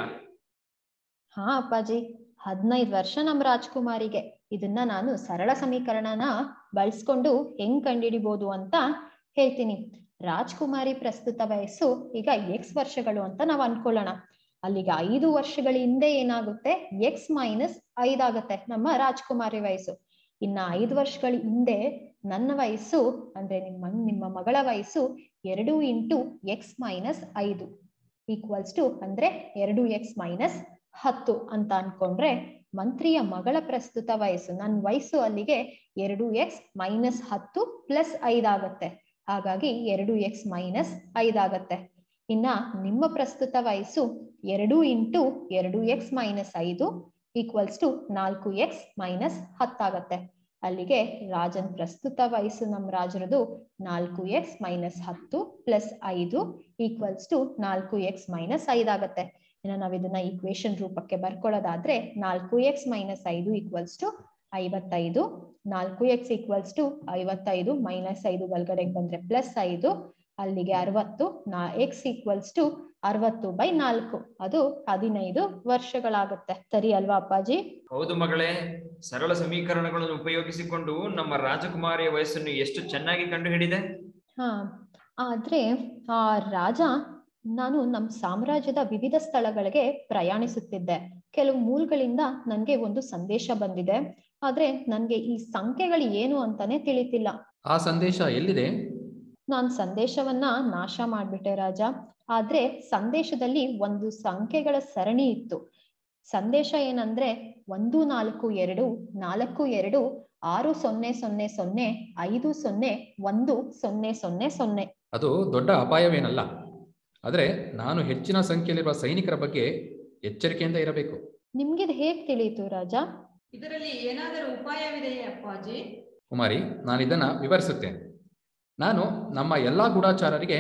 ಹಾ ಅಪ್ಪಾಜಿ ಹದಿನೈದು ವರ್ಷ ನಮ್ ರಾಜ್ಕುಮಾರಿಗೆ ಇದನ್ನ ನಾನು ಸರಳ ಸಮೀಕರಣನ ಬಳಸ್ಕೊಂಡು ಹೆಂಗ್ ಕಂಡಿಡಿಬೋದು ಅಂತ ಹೇಳ್ತೀನಿ ರಾಜ್ಕುಮಾರಿ ಪ್ರಸ್ತುತ ವಯಸ್ಸು ಈಗ ಎಕ್ಸ್ ವರ್ಷಗಳು ಅಂತ ನಾವ್ ಅನ್ಕೊಳ್ಳೋಣ ಅಲ್ಲಿಗೆ ಐದು ವರ್ಷಗಳ ಹಿಂದೆ ಏನಾಗುತ್ತೆ ಎಕ್ಸ್ ಮೈನಸ್ ಐದಾಗತ್ತೆ ನಮ್ಮ ರಾಜ್ಕುಮಾರಿ ವಯಸ್ಸು ಇನ್ನ ಐದು ವರ್ಷಗಳ ಹಿಂದೆ ನನ್ನ ವಯಸ್ಸು ಅಂದ್ರೆ ನಿಮ್ಮ ನಿಮ್ಮ ಮಗಳ ವಯಸ್ಸು ಎರಡು ಇಂಟು ಎಕ್ಸ್ ಮೈನಸ್ ಐದು ಈಕ್ವಲ್ಸ್ ಟು ಅಂದ್ರೆ ಎರಡು ಎಕ್ಸ್ ಮೈನಸ್ ಹತ್ತು ಅಂತ ಅನ್ಕೊಂಡ್ರೆ ಮಂತ್ರಿಯ ಮಗಳ ಪ್ರಸ್ತುತ ವಯಸ್ಸು ನನ್ನ ವಯಸ್ಸು ಅಲ್ಲಿಗೆ ಎರಡು ಎಕ್ಸ್ ಮೈನಸ್ ಹತ್ತು ಪ್ಲಸ್ ಐದಾಗತ್ತೆ ಹಾಗಾಗಿ ಎರಡು ಎಕ್ಸ್ ಮೈನಸ್ ಐದಾಗತ್ತೆ ಇನ್ನ ನಿಮ್ಮ ಪ್ರಸ್ತುತ ವಯಸ್ಸು ಎರಡು ಇಂಟು ಎರಡು ಎಕ್ಸ್ ಮೈನಸ್ ಐದು ಈಕ್ವಲ್ಸ್ ಟು ನಾಲ್ಕು ಎಕ್ಸ್ ಮೈನಸ್ ಹತ್ತಾಗತ್ತೆ ಅಲ್ಲಿಗೆ ರಾಜನ್ ಪ್ರಸ್ತುತ ವಯಸ್ಸು ನಮ್ಮ ರಾಜರದು ನಾಲ್ಕು ಎಕ್ಸ್ ಮೈನಸ್ ಹತ್ತು ಪ್ಲಸ್ ಐದು ಈಕ್ವಲ್ಸ್ ಟು ನಾಲ್ಕು ಎಕ್ಸ್ ಮೈನಸ್ ಐದಾಗತ್ತೆ ಇನ್ನು ನಾವ್ ಇದನ್ನ ಈಕ್ವೇಶನ್ ರೂಪಕ್ಕೆ ಬರ್ಕೊಳ್ಳೋದಾದ್ರೆ ನಾಲ್ಕು ಎಕ್ಸ್ ಮೈನಸ್ ಐದು ಈಕ್ವಲ್ಸ್ ಟು ಐವತ್ತೈದು ನಾಲ್ಕು ಎಕ್ಸ್ ಈಕ್ವಲ್ಸ್ ಟು ಐವತ್ತೈದು ಮೈನಸ್ ಐದು ಬಲ್ಗಡೆಗೆ ಬಂದ್ರೆ ಪ್ಲಸ್ ಐದು ಅಲ್ಲಿಗೆ ಅರವತ್ತು ನಾ ಎಕ್ಸ್ ಈಕ್ವಲ್ಸ್ ಟು ಅರವತ್ತು ಬೈ ನಾಲ್ಕು ಅದು ಹದಿನೈದು ವರ್ಷಗಳಾಗುತ್ತೆ ಸರಿ ಅಲ್ವಾ ಅಪ್ಪಾಜಿ ಹೌದು ಮಗಳೇ ಸರಳ ಸಮೀಕರಣಗಳನ್ನು ಉಪಯೋಗಿಸಿಕೊಂಡು ನಮ್ಮ ರಾಜಕುಮಾರಿಯ ವಯಸ್ಸನ್ನು ಎಷ್ಟು ಚೆನ್ನಾಗಿ ಕಂಡು ಹಿಡಿದೆ ಹಾ ಆದ್ರೆ ಆ ರಾಜ ನಾನು ನಮ್ಮ ಸಾಮ್ರಾಜ್ಯದ ವಿವಿಧ ಸ್ಥಳಗಳಿಗೆ ಪ್ರಯಾಣಿಸುತ್ತಿದ್ದೆ ಕೆಲವು ಮೂಲಗಳಿಂದ ನನ್ಗೆ ಒಂದು ಸಂದೇಶ ಬಂದಿದೆ ಆದ್ರೆ ನನ್ಗೆ ಈ ಸಂಖ್ಯೆಗಳು ಏನು ಅಂತಾನೆ ತಿಳಿತಿಲ್ಲ ಆ ಸಂದೇಶ ಎಲ್ಲಿದೆ ನಾನ್ ಸಂದೇಶವನ್ನ ನಾಶ ಮಾಡ್ಬಿಟ್ಟೆ ರಾಜ ಆದ್ರೆ ಸಂದೇಶದಲ್ಲಿ ಒಂದು ಸಂಖ್ಯೆಗಳ ಸರಣಿ ಇತ್ತು ಸಂದೇಶ ಏನಂದ್ರೆ ಒಂದು ನಾಲ್ಕು ಎರಡು ನಾಲ್ಕು ಎರಡು ಆರು ಸೊನ್ನೆ ಸೊನ್ನೆ ಸೊನ್ನೆ ಐದು ಸೊನ್ನೆ ಒಂದು ಸೊನ್ನೆ ಸೊನ್ನೆ ಸೊನ್ನೆ ಅದು ದೊಡ್ಡ ಅಪಾಯವೇನಲ್ಲ ಆದರೆ ನಾನು ಹೆಚ್ಚಿನ ಸಂಖ್ಯೆಯಲ್ಲಿರುವ ಸೈನಿಕರ ಬಗ್ಗೆ ಎಚ್ಚರಿಕೆಯಿಂದ ಇರಬೇಕು ನಿಮ್ಗಿದ್ ಹೇಗ್ ತಿಳಿಯಿತು ರಾಜ ಇದರಲ್ಲಿ ಏನಾದರೂ ಉಪಾಯವಿದೆಯೇ ಅಪ್ಪಾಜಿ ಕುಮಾರಿ ನಾನು ಇದನ್ನ ವಿವರಿಸುತ್ತೇನೆ ನಾನು ನಮ್ಮ ಎಲ್ಲ ಗೂಢಾಚಾರರಿಗೆ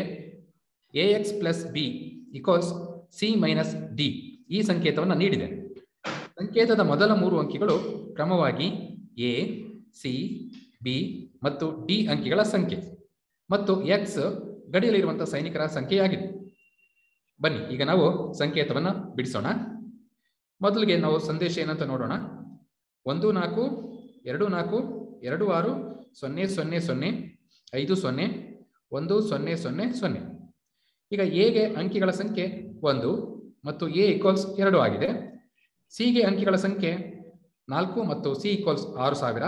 A X plus B equals C minus D ಈ ಸಂಕೇತವನ್ನು ನೀಡಿದೆ ಸಂಕೇತದ ಮೊದಲ ಮೂರು ಅಂಕಿಗಳು ಕ್ರಮವಾಗಿ ಎ ಸಿ ಬಿ ಮತ್ತು ಡಿ ಅಂಕಿಗಳ ಸಂಖ್ಯೆ ಮತ್ತು ಎಕ್ಸ್ ಗಡಿಯಲ್ಲಿರುವಂತಹ ಸೈನಿಕರ ಸಂಖ್ಯೆಯಾಗಿದೆ ಬನ್ನಿ ಈಗ ನಾವು ಸಂಕೇತವನ್ನು ಬಿಡಿಸೋಣ ಮೊದಲಿಗೆ ನಾವು ಸಂದೇಶ ಏನಂತ ನೋಡೋಣ ಒಂದು ನಾಲ್ಕು ಎರಡು ನಾಲ್ಕು ಎರಡು ಆರು ಸೊನ್ನೆ ಸೊನ್ನೆ ಸೊನ್ನೆ ಐದು ಸೊನ್ನೆ ಒಂದು ಸೊನ್ನೆ ಸೊನ್ನೆ ಸೊನ್ನೆ ಈಗ ಎಗೆ ಅಂಕಿಗಳ ಸಂಖ್ಯೆ ಒಂದು ಮತ್ತು ಎ ಈಕ್ವಲ್ಸ್ ಎರಡು ಆಗಿದೆ ಸಿಗೆ ಅಂಕಿಗಳ ಸಂಖ್ಯೆ ನಾಲ್ಕು ಮತ್ತು ಸಿ ಈಕ್ವಲ್ಸ್ ಆರು ಸಾವಿರ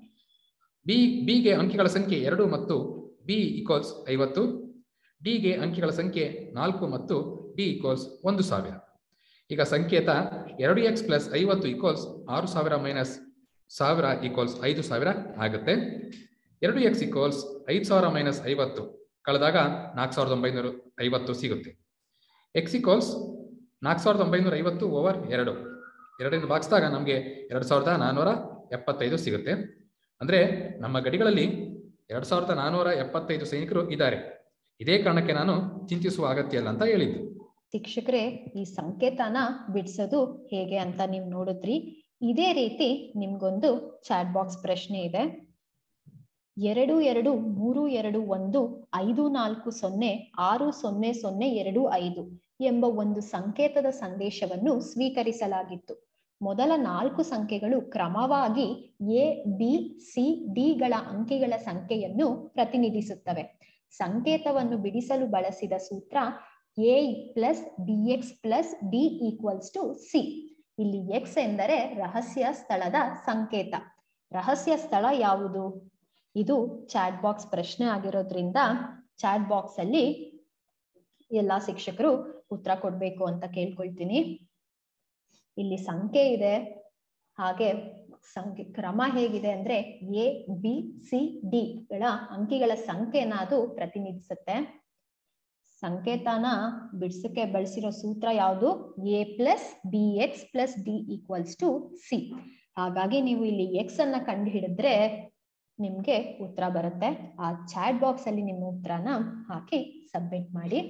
ಬಿ ಬಿಗೆ ಅಂಕಿಗಳ ಸಂಖ್ಯೆ ಎರಡು ಮತ್ತು ಬಿ ಈಕ್ವಲ್ಸ್ ಐವತ್ತು ಡಿಗೆ ಅಂಕಿಗಳ ಸಂಖ್ಯೆ ನಾಲ್ಕು ಮತ್ತು ಡಿ ಈಕ್ವಲ್ಸ್ ಒಂದು ಸಾವಿರ ಈಗ ಸಂಕೇತ ಎರಡು ಎಕ್ಸ್ ಪ್ಲಸ್ ಐವತ್ತು ಈಕ್ವಲ್ಸ್ ಆರು ಸಾವಿರ ಮೈನಸ್ ಸಾವಿರ ಈಕ್ವಲ್ಸ್ ಐದು ಸಾವಿರ ಆಗುತ್ತೆ ಎರಡು ಎಕ್ಸ್ ಈಕ್ವಲ್ಸ್ ಐದು ಸಾವಿರ ಮೈನಸ್ ಐವತ್ತು ಕಳೆದಾಗ ನಾಲ್ಕು ಸಾವಿರದ ಒಂಬೈನೂರ ಐವತ್ತು ಸಿಗುತ್ತೆ ಎಕ್ಸ್ ಈಕ್ವಲ್ಸ್ ನಾಲ್ಕು ಸಾವಿರದ ಒಂಬೈನೂರ ಐವತ್ತು ಓವರ್ ಎರಡು ಎರಡರಿಂದ ಭಾಗಿಸಿದಾಗ ನಮಗೆ ಎರಡು ಸಾವಿರದ ನಾನ್ನೂರ ಎಪ್ಪತ್ತೈದು ಸಿಗುತ್ತೆ ಅಂದರೆ ನಮ್ಮ ಗಡಿಗಳಲ್ಲಿ ಎರಡ್ ಸಾವಿರದ ನಾನೂರ ಎಪ್ಪತ್ತೈದು ಸೈನಿಕರು ಇದ್ದಾರೆ ಇದೇ ಕಾರಣಕ್ಕೆ ನಾನು ಚಿಂತಿಸುವ ಅಗತ್ಯ ಇಲ್ಲ ಅಂತ ಹೇಳಿದ್ದು ಶಿಕ್ಷಕರೇ ಈ ಸಂಕೇತನ ಬಿಡಿಸೋದು ಹೇಗೆ ಅಂತ ನೀವು ನೋಡಿದ್ರಿ ಇದೇ ರೀತಿ ನಿಮ್ಗೊಂದು ಚಾಟ್ ಬಾಕ್ಸ್ ಪ್ರಶ್ನೆ ಇದೆ ಎರಡು ಎರಡು ಮೂರು ಎರಡು ಒಂದು ಐದು ನಾಲ್ಕು ಸೊನ್ನೆ ಆರು ಸೊನ್ನೆ ಸೊನ್ನೆ ಎರಡು ಐದು ಎಂಬ ಒಂದು ಸಂಕೇತದ ಸಂದೇಶವನ್ನು ಸ್ವೀಕರಿಸಲಾಗಿತ್ತು ಮೊದಲ ನಾಲ್ಕು ಸಂಖ್ಯೆಗಳು ಕ್ರಮವಾಗಿ ಎ ಬಿ ಸಿ ಡಿಗಳ ಅಂಕಿಗಳ ಸಂಖ್ಯೆಯನ್ನು ಪ್ರತಿನಿಧಿಸುತ್ತವೆ ಸಂಕೇತವನ್ನು ಬಿಡಿಸಲು ಬಳಸಿದ ಸೂತ್ರ A plus D X plus D equals to C ಇಲ್ಲಿ ಎಕ್ಸ್ ಎಂದರೆ ರಹಸ್ಯ ಸ್ಥಳದ ಸಂಕೇತ ರಹಸ್ಯ ಸ್ಥಳ ಯಾವುದು ಇದು ಚಾಟ್ ಬಾಕ್ಸ್ ಪ್ರಶ್ನೆ ಆಗಿರೋದ್ರಿಂದ ಚಾಟ್ ಬಾಕ್ಸ್ ಅಲ್ಲಿ ಎಲ್ಲಾ ಶಿಕ್ಷಕರು ಉತ್ತರ ಕೊಡ್ಬೇಕು ಅಂತ ಕೇಳ್ಕೊಳ್ತೀನಿ ಇಲ್ಲಿ ಸಂಖ್ಯೆ ಇದೆ ಹಾಗೆ ಸಂಖ್ಯೆ ಕ್ರಮ ಹೇಗಿದೆ ಅಂದ್ರೆ ಎ ಬಿ ಸಿ ಡಿ ಗಳ ಅಂಕಿಗಳ ಸಂಖ್ಯೆನ ಅದು ಪ್ರತಿನಿಧಿಸುತ್ತೆ ಸಂಕೇತನ ಬಿಡ್ಸಕ್ಕೆ ಬಳಸಿರೋ ಸೂತ್ರ ಯಾವುದು A plus B X plus D equals to C ಹಾಗಾಗಿ ನೀವು ಇಲ್ಲಿ ಎಕ್ಸ್ ಅನ್ನ ಕಂಡು ಹಿಡಿದ್ರೆ ನಿಮ್ಗೆ ಉತ್ತರ ಬರುತ್ತೆ ಆ ಚಾಟ್ ಬಾಕ್ಸ್ ಅಲ್ಲಿ ನಿಮ್ಮ ಉತ್ತರನ ಹಾಕಿ ಸಬ್ಮಿಟ್ ಮಾಡಿ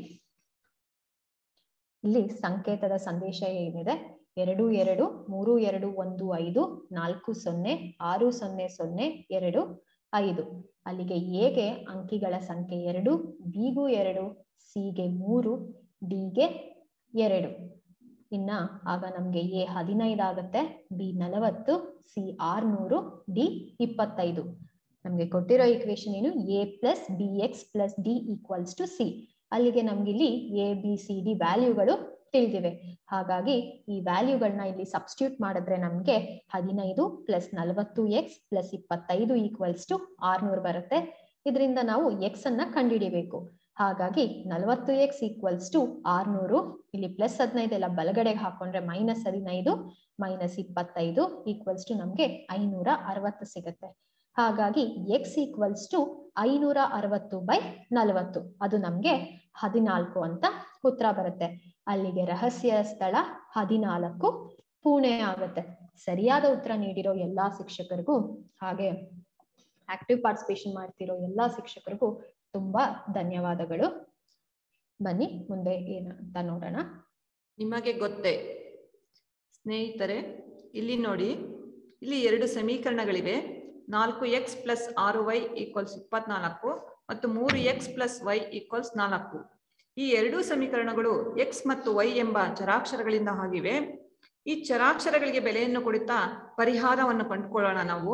ಇಲ್ಲಿ ಸಂಕೇತದ ಸಂದೇಶ ಏನಿದೆ ಎರಡು ಎರಡು ಮೂರು ಎರಡು ಒಂದು ಐದು ನಾಲ್ಕು ಸೊನ್ನೆ ಆರು ಸೊನ್ನೆ ಸೊನ್ನೆ ಎರಡು ಐದು ಅಲ್ಲಿಗೆ ಎಗೆ ಅಂಕಿಗಳ ಸಂಖ್ಯೆ ಎರಡು ಬಿಗೂ ಎರಡು ಸಿಗೆ ಮೂರು ಡಿಗೆ ಎರಡು ಇನ್ನ ಆಗ ನಮ್ಗೆ ಎ ಹದಿನೈದು ಆಗತ್ತೆ ಬಿ ನಲವತ್ತು ಸಿ ಆರ್ನೂರು ಡಿ ಇಪ್ಪತ್ತೈದು ನಮ್ಗೆ ಕೊಟ್ಟಿರೋ ಇಕ್ವೇಶನ್ ಏನು A plus B X plus D equals to C ಅಲ್ಲಿಗೆ ನಮ್ಗೆ ಇಲ್ಲಿ ಎ ಬಿ ಸಿ ಡಿ ವ್ಯಾಲ್ಯೂಗಳು ತಿಳಿದಿವೆ ಹಾಗಾಗಿ ಈ ವ್ಯಾಲ್ಯೂಗಳನ್ನ ಇಲ್ಲಿ ಸಬ್ಸ್ಟ್ಯೂಟ್ ಮಾಡಿದ್ರೆ ನಮ್ಗೆ ಹದಿನೈದು ಪ್ಲಸ್ ನಲವತ್ತು ಎಕ್ಸ್ ಪ್ಲಸ್ ಇಪ್ಪತ್ತೈದು ಈಕ್ವಲ್ಸ್ ಟು ಆರ್ನೂರು ಬರುತ್ತೆ ಇದರಿಂದ ನಾವು ಎಕ್ಸ್ ಅನ್ನ ಕಂಡುಹಿಡಿಬೇಕು ಹಾಗಾಗಿ ನಲವತ್ತು ಎಕ್ಸ್ ಈಕ್ವಲ್ಸ್ ಟು ಆರ್ನೂರು ಇಲ್ಲಿ ಪ್ಲಸ್ ಹದಿನೈದು ಎಲ್ಲ ಬಲಗಡೆಗೆ ಹಾಕೊಂಡ್ರೆ ಮೈನಸ್ ಹದಿನೈದು ಮೈನಸ್ ಇಪ್ಪತ್ತೈದು ಈಕ್ವಲ್ಸ್ ಟು ನಮ್ಗೆ ಐನೂರ ಅರವತ್ತು ಸಿಗುತ್ತೆ ಹಾಗಾಗಿ ಎಕ್ಸ್ ಈಕ್ವಲ್ಸ್ ಟು ಐನೂರ ಅರವತ್ತು ಬೈ ನಲವತ್ತು ಅದು ನಮ್ಗೆ ಹದಿನಾಲ್ಕು ಅಂತ ಉತ್ತರ ಬರುತ್ತೆ ಅಲ್ಲಿಗೆ ರಹಸ್ಯ ಸ್ಥಳ ಹದಿನಾಲ್ಕು ಪುಣೆ ಆಗುತ್ತೆ ಸರಿಯಾದ ಉತ್ತರ ನೀಡಿರೋ ಎಲ್ಲಾ ಶಿಕ್ಷಕರಿಗೂ ಹಾಗೆ ಆಕ್ಟಿವ್ ಪಾರ್ಟಿಸಿಪೇಷನ್ ಮಾಡ್ತಿರೋ ಎಲ್ಲಾ ಶಿಕ್ಷಕರಿಗೂ ತುಂಬಾ ಧನ್ಯವಾದಗಳು ಬನ್ನಿ ಮುಂದೆ ಏನು ಅಂತ ನೋಡೋಣ ನಿಮಗೆ ಗೊತ್ತೇ ಸ್ನೇಹಿತರೆ ಇಲ್ಲಿ ನೋಡಿ ಇಲ್ಲಿ ಎರಡು ಸಮೀಕರಣಗಳಿವೆ ನಾಲ್ಕು ಎಕ್ಸ್ ಪ್ಲಸ್ ಆರು ವೈ ಈಕ್ವಲ್ಸ್ ಇಪ್ಪತ್ನಾಲ್ಕು ಮತ್ತು ಮೂರು ಎಕ್ಸ್ ಪ್ಲಸ್ ವೈ ಈಕ್ವಲ್ಸ್ ನಾಲ್ಕು ಈ ಎರಡೂ ಸಮೀಕರಣಗಳು ಎಕ್ಸ್ ಮತ್ತು ವೈ ಎಂಬ ಚರಾಕ್ಷರಗಳಿಂದ ಆಗಿವೆ ಈ ಚರಾಕ್ಷರಗಳಿಗೆ ಬೆಲೆಯನ್ನು ಕೊಡುತ್ತಾ ಪರಿಹಾರವನ್ನು ಕಂಡುಕೊಳ್ಳೋಣ ನಾವು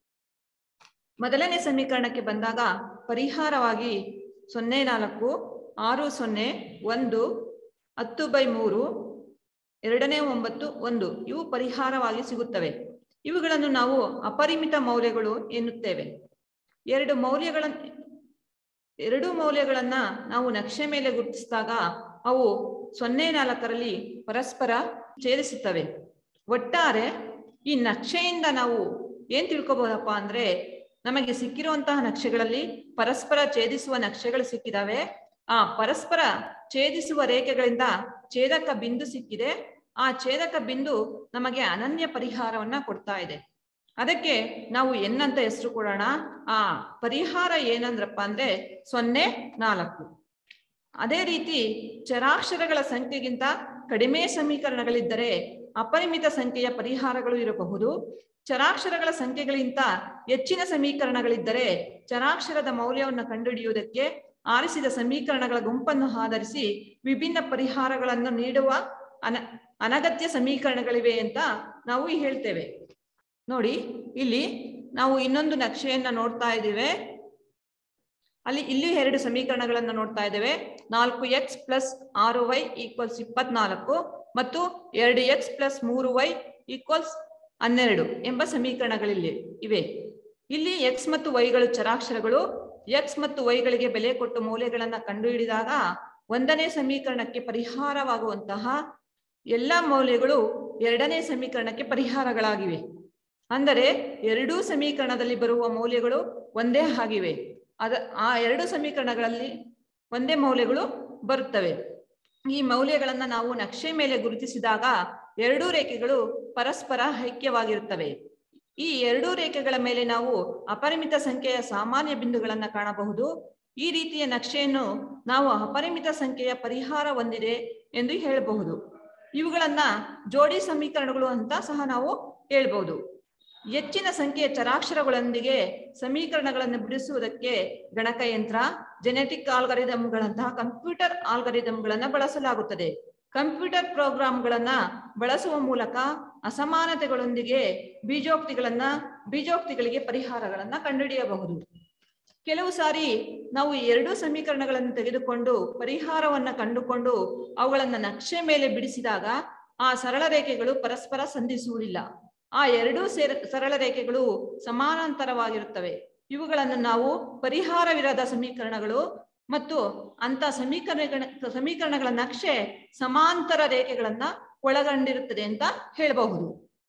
ಮೊದಲನೇ ಸಮೀಕರಣಕ್ಕೆ ಬಂದಾಗ ಪರಿಹಾರವಾಗಿ ಸೊನ್ನೆ ನಾಲ್ಕು ಆರು ಸೊನ್ನೆ ಒಂದು ಹತ್ತು ಬೈ ಮೂರು ಎರಡನೇ ಒಂಬತ್ತು ಒಂದು ಇವು ಪರಿಹಾರವಾಗಿ ಸಿಗುತ್ತವೆ ಇವುಗಳನ್ನು ನಾವು ಅಪರಿಮಿತ ಮೌಲ್ಯಗಳು ಎನ್ನುತ್ತೇವೆ ಎರಡು ಮೌಲ್ಯಗಳ ಎರಡು ಮೌಲ್ಯಗಳನ್ನ ನಾವು ನಕ್ಷೆ ಮೇಲೆ ಗುರುತಿಸಿದಾಗ ಅವು ಸೊನ್ನೆ ನಾಲ್ಕರಲ್ಲಿ ಪರಸ್ಪರ ಛೇದಿಸುತ್ತವೆ ಒಟ್ಟಾರೆ ಈ ನಕ್ಷೆಯಿಂದ ನಾವು ಏನ್ ತಿಳ್ಕೊಬಹುದಪ್ಪ ಅಂದ್ರೆ ನಮಗೆ ಸಿಕ್ಕಿರುವಂತಹ ನಕ್ಷೆಗಳಲ್ಲಿ ಪರಸ್ಪರ ಛೇದಿಸುವ ನಕ್ಷೆಗಳು ಸಿಕ್ಕಿದಾವೆ ಆ ಪರಸ್ಪರ ಛೇದಿಸುವ ರೇಖೆಗಳಿಂದ ಛೇದಕ ಬಿಂದು ಸಿಕ್ಕಿದೆ ಆ ಛೇದಕ ಬಿಂದು ನಮಗೆ ಅನನ್ಯ ಪರಿಹಾರವನ್ನ ಕೊಡ್ತಾ ಇದೆ ಅದಕ್ಕೆ ನಾವು ಎನ್ನಂತ ಹೆಸರು ಕೊಡೋಣ ಆ ಪರಿಹಾರ ಏನಂದ್ರಪ್ಪ ಅಂದ್ರೆ ಸೊನ್ನೆ ನಾಲ್ಕು ಅದೇ ರೀತಿ ಚರಾಕ್ಷರಗಳ ಸಂಖ್ಯೆಗಿಂತ ಕಡಿಮೆ ಸಮೀಕರಣಗಳಿದ್ದರೆ ಅಪರಿಮಿತ ಸಂಖ್ಯೆಯ ಪರಿಹಾರಗಳು ಇರಬಹುದು ಚರಾಕ್ಷರಗಳ ಸಂಖ್ಯೆಗಳಿಗಿಂತ ಹೆಚ್ಚಿನ ಸಮೀಕರಣಗಳಿದ್ದರೆ ಚರಾಕ್ಷರದ ಮೌಲ್ಯವನ್ನು ಕಂಡುಹಿಡಿಯುವುದಕ್ಕೆ ಆರಿಸಿದ ಸಮೀಕರಣಗಳ ಗುಂಪನ್ನು ಆಧರಿಸಿ ವಿಭಿನ್ನ ಪರಿಹಾರಗಳನ್ನು ನೀಡುವ ಅನ ಅನಗತ್ಯ ಸಮೀಕರಣಗಳಿವೆ ಅಂತ ನಾವು ಹೇಳ್ತೇವೆ ನೋಡಿ ಇಲ್ಲಿ ನಾವು ಇನ್ನೊಂದು ನಕ್ಷೆಯನ್ನ ನೋಡ್ತಾ ಇದ್ದೇವೆ ಅಲ್ಲಿ ಇಲ್ಲಿ ಎರಡು ಸಮೀಕರಣಗಳನ್ನು ನೋಡ್ತಾ ಇದ್ದೇವೆ ನಾಲ್ಕು ಎಕ್ಸ್ ಪ್ಲಸ್ ಆರು ವೈ ಈಕ್ವಲ್ಸ್ ಇಪ್ಪತ್ನಾಲ್ಕು ಮತ್ತು ಎರಡು ಎಕ್ಸ್ ಪ್ಲಸ್ ಮೂರು ವೈ ಈಕ್ವಲ್ಸ್ ಹನ್ನೆರಡು ಎಂಬ ಸಮೀಕರಣಗಳಿಲ್ಲಿ ಇವೆ ಇಲ್ಲಿ ಎಕ್ಸ್ ಮತ್ತು ವೈಗಳು ಚರಾಕ್ಷರಗಳು ಎಕ್ಸ್ ಮತ್ತು ವೈಗಳಿಗೆ ಬೆಲೆ ಕೊಟ್ಟು ಮೌಲ್ಯಗಳನ್ನ ಕಂಡುಹಿಡಿದಾಗ ಒಂದನೇ ಸಮೀಕರಣಕ್ಕೆ ಪರಿಹಾರವಾಗುವಂತಹ ಎಲ್ಲಾ ಮೌಲ್ಯಗಳು ಎರಡನೇ ಸಮೀಕರಣಕ್ಕೆ ಪರಿಹಾರಗಳಾಗಿವೆ ಅಂದರೆ ಎರಡೂ ಸಮೀಕರಣದಲ್ಲಿ ಬರುವ ಮೌಲ್ಯಗಳು ಒಂದೇ ಆಗಿವೆ ಅದ ಆ ಎರಡು ಸಮೀಕರಣಗಳಲ್ಲಿ ಒಂದೇ ಮೌಲ್ಯಗಳು ಬರುತ್ತವೆ ಈ ಮೌಲ್ಯಗಳನ್ನ ನಾವು ನಕ್ಷೆ ಮೇಲೆ ಗುರುತಿಸಿದಾಗ ಎರಡೂ ರೇಖೆಗಳು ಪರಸ್ಪರ ಐಕ್ಯವಾಗಿರುತ್ತವೆ ಈ ಎರಡೂ ರೇಖೆಗಳ ಮೇಲೆ ನಾವು ಅಪರಿಮಿತ ಸಂಖ್ಯೆಯ ಸಾಮಾನ್ಯ ಬಿಂದುಗಳನ್ನ ಕಾಣಬಹುದು ಈ ರೀತಿಯ ನಕ್ಷೆಯನ್ನು ನಾವು ಅಪರಿಮಿತ ಸಂಖ್ಯೆಯ ಪರಿಹಾರ ಹೊಂದಿದೆ ಎಂದು ಹೇಳಬಹುದು ಇವುಗಳನ್ನ ಜೋಡಿ ಸಮೀಕರಣಗಳು ಅಂತ ಸಹ ನಾವು ಹೇಳ್ಬಹುದು ಹೆಚ್ಚಿನ ಸಂಖ್ಯೆಯ ಚರಾಕ್ಷರಗಳೊಂದಿಗೆ ಸಮೀಕರಣಗಳನ್ನು ಬಿಡಿಸುವುದಕ್ಕೆ ಗಣಕಯಂತ್ರ ಜೆನೆಟಿಕ್ ಆಲ್ಗರಿದಮ್ಗಳಂತಹ ಕಂಪ್ಯೂಟರ್ ಆಲ್ಗರಿದಮ್ಗಳನ್ನ ಬಳಸಲಾಗುತ್ತದೆ ಕಂಪ್ಯೂಟರ್ ಪ್ರೋಗ್ರಾಂಗಳನ್ನ ಬಳಸುವ ಮೂಲಕ ಅಸಮಾನತೆಗಳೊಂದಿಗೆ ಬೀಜೋಕ್ತಿಗಳನ್ನ ಬೀಜೋಕ್ತಿಗಳಿಗೆ ಪರಿಹಾರಗಳನ್ನ ಕಂಡುಹಿಡಿಯಬಹುದು ಕೆಲವು ಸಾರಿ ನಾವು ಈ ಎರಡೂ ಸಮೀಕರಣಗಳನ್ನು ತೆಗೆದುಕೊಂಡು ಪರಿಹಾರವನ್ನ ಕಂಡುಕೊಂಡು ಅವುಗಳನ್ನ ನಕ್ಷೆ ಮೇಲೆ ಬಿಡಿಸಿದಾಗ ಆ ಸರಳ ರೇಖೆಗಳು ಪರಸ್ಪರ ಸಂಧಿಸುವುದಿಲ್ಲ ಆ ಎರಡೂ ಸೇರ ಸರಳ ರೇಖೆಗಳು ಸಮಾನಾಂತರವಾಗಿರುತ್ತವೆ ಇವುಗಳನ್ನು ನಾವು ಪರಿಹಾರವಿರದ ಸಮೀಕರಣಗಳು ಮತ್ತು ಅಂತ ಸಮೀಕರಣ ಸಮೀಕರಣಗಳ ನಕ್ಷೆ ಸಮಾಂತರ ರೇಖೆಗಳನ್ನ ಒಳಗೊಂಡಿರುತ್ತದೆ ಅಂತ ಹೇಳಬಹುದು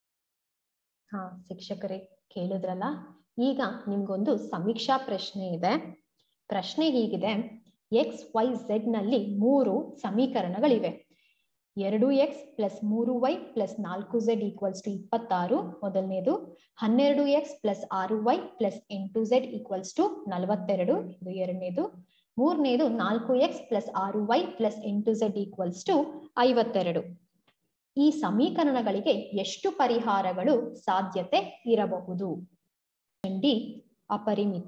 ಹಾ ಶಿಕ್ಷಕರೇ ಕೇಳಿದ್ರಲ್ಲ ಈಗ ನಿಮ್ಗೊಂದು ಸಮೀಕ್ಷಾ ಪ್ರಶ್ನೆ ಇದೆ ಪ್ರಶ್ನೆ ಹೀಗಿದೆ ಎಕ್ಸ್ ವೈ ಝೆಡ್ ನಲ್ಲಿ ಮೂರು ಸಮೀಕರಣಗಳಿವೆ ಎರಡು ಎಕ್ಸ್ ಪ್ಲಸ್ ಮೂರು ವೈ ಪ್ಲಸ್ ನಾಲ್ಕು ಝೆಡ್ ಈಕ್ವಲ್ಸ್ ಟು ಇಪ್ಪತ್ತಾರು ಮೊದಲನೇದು ಹನ್ನೆರಡು ಎಕ್ಸ್ ಪ್ಲಸ್ ಆರು ವೈ ಪ್ಲಸ್ ಎಂಟು ಝೆಡ್ ಈಕ್ವಲ್ಸ್ ಟು ನಲವತ್ತೆರಡು ಇದು ಎರಡನೇದು ಮೂರನೇದು ನಾಲ್ಕು ಎಕ್ಸ್ ಪ್ಲಸ್ ಆರು ವೈ ಪ್ಲಸ್ ಎಂಟು ಝೆಡ್ ಈಕ್ವಲ್ಸ್ ಟು ಐವತ್ತೆರಡು ಈ ಸಮೀಕರಣಗಳಿಗೆ ಎಷ್ಟು ಪರಿಹಾರಗಳು ಸಾಧ್ಯತೆ ಇರಬಹುದು ಡಿ ಅಪರಿಮಿತ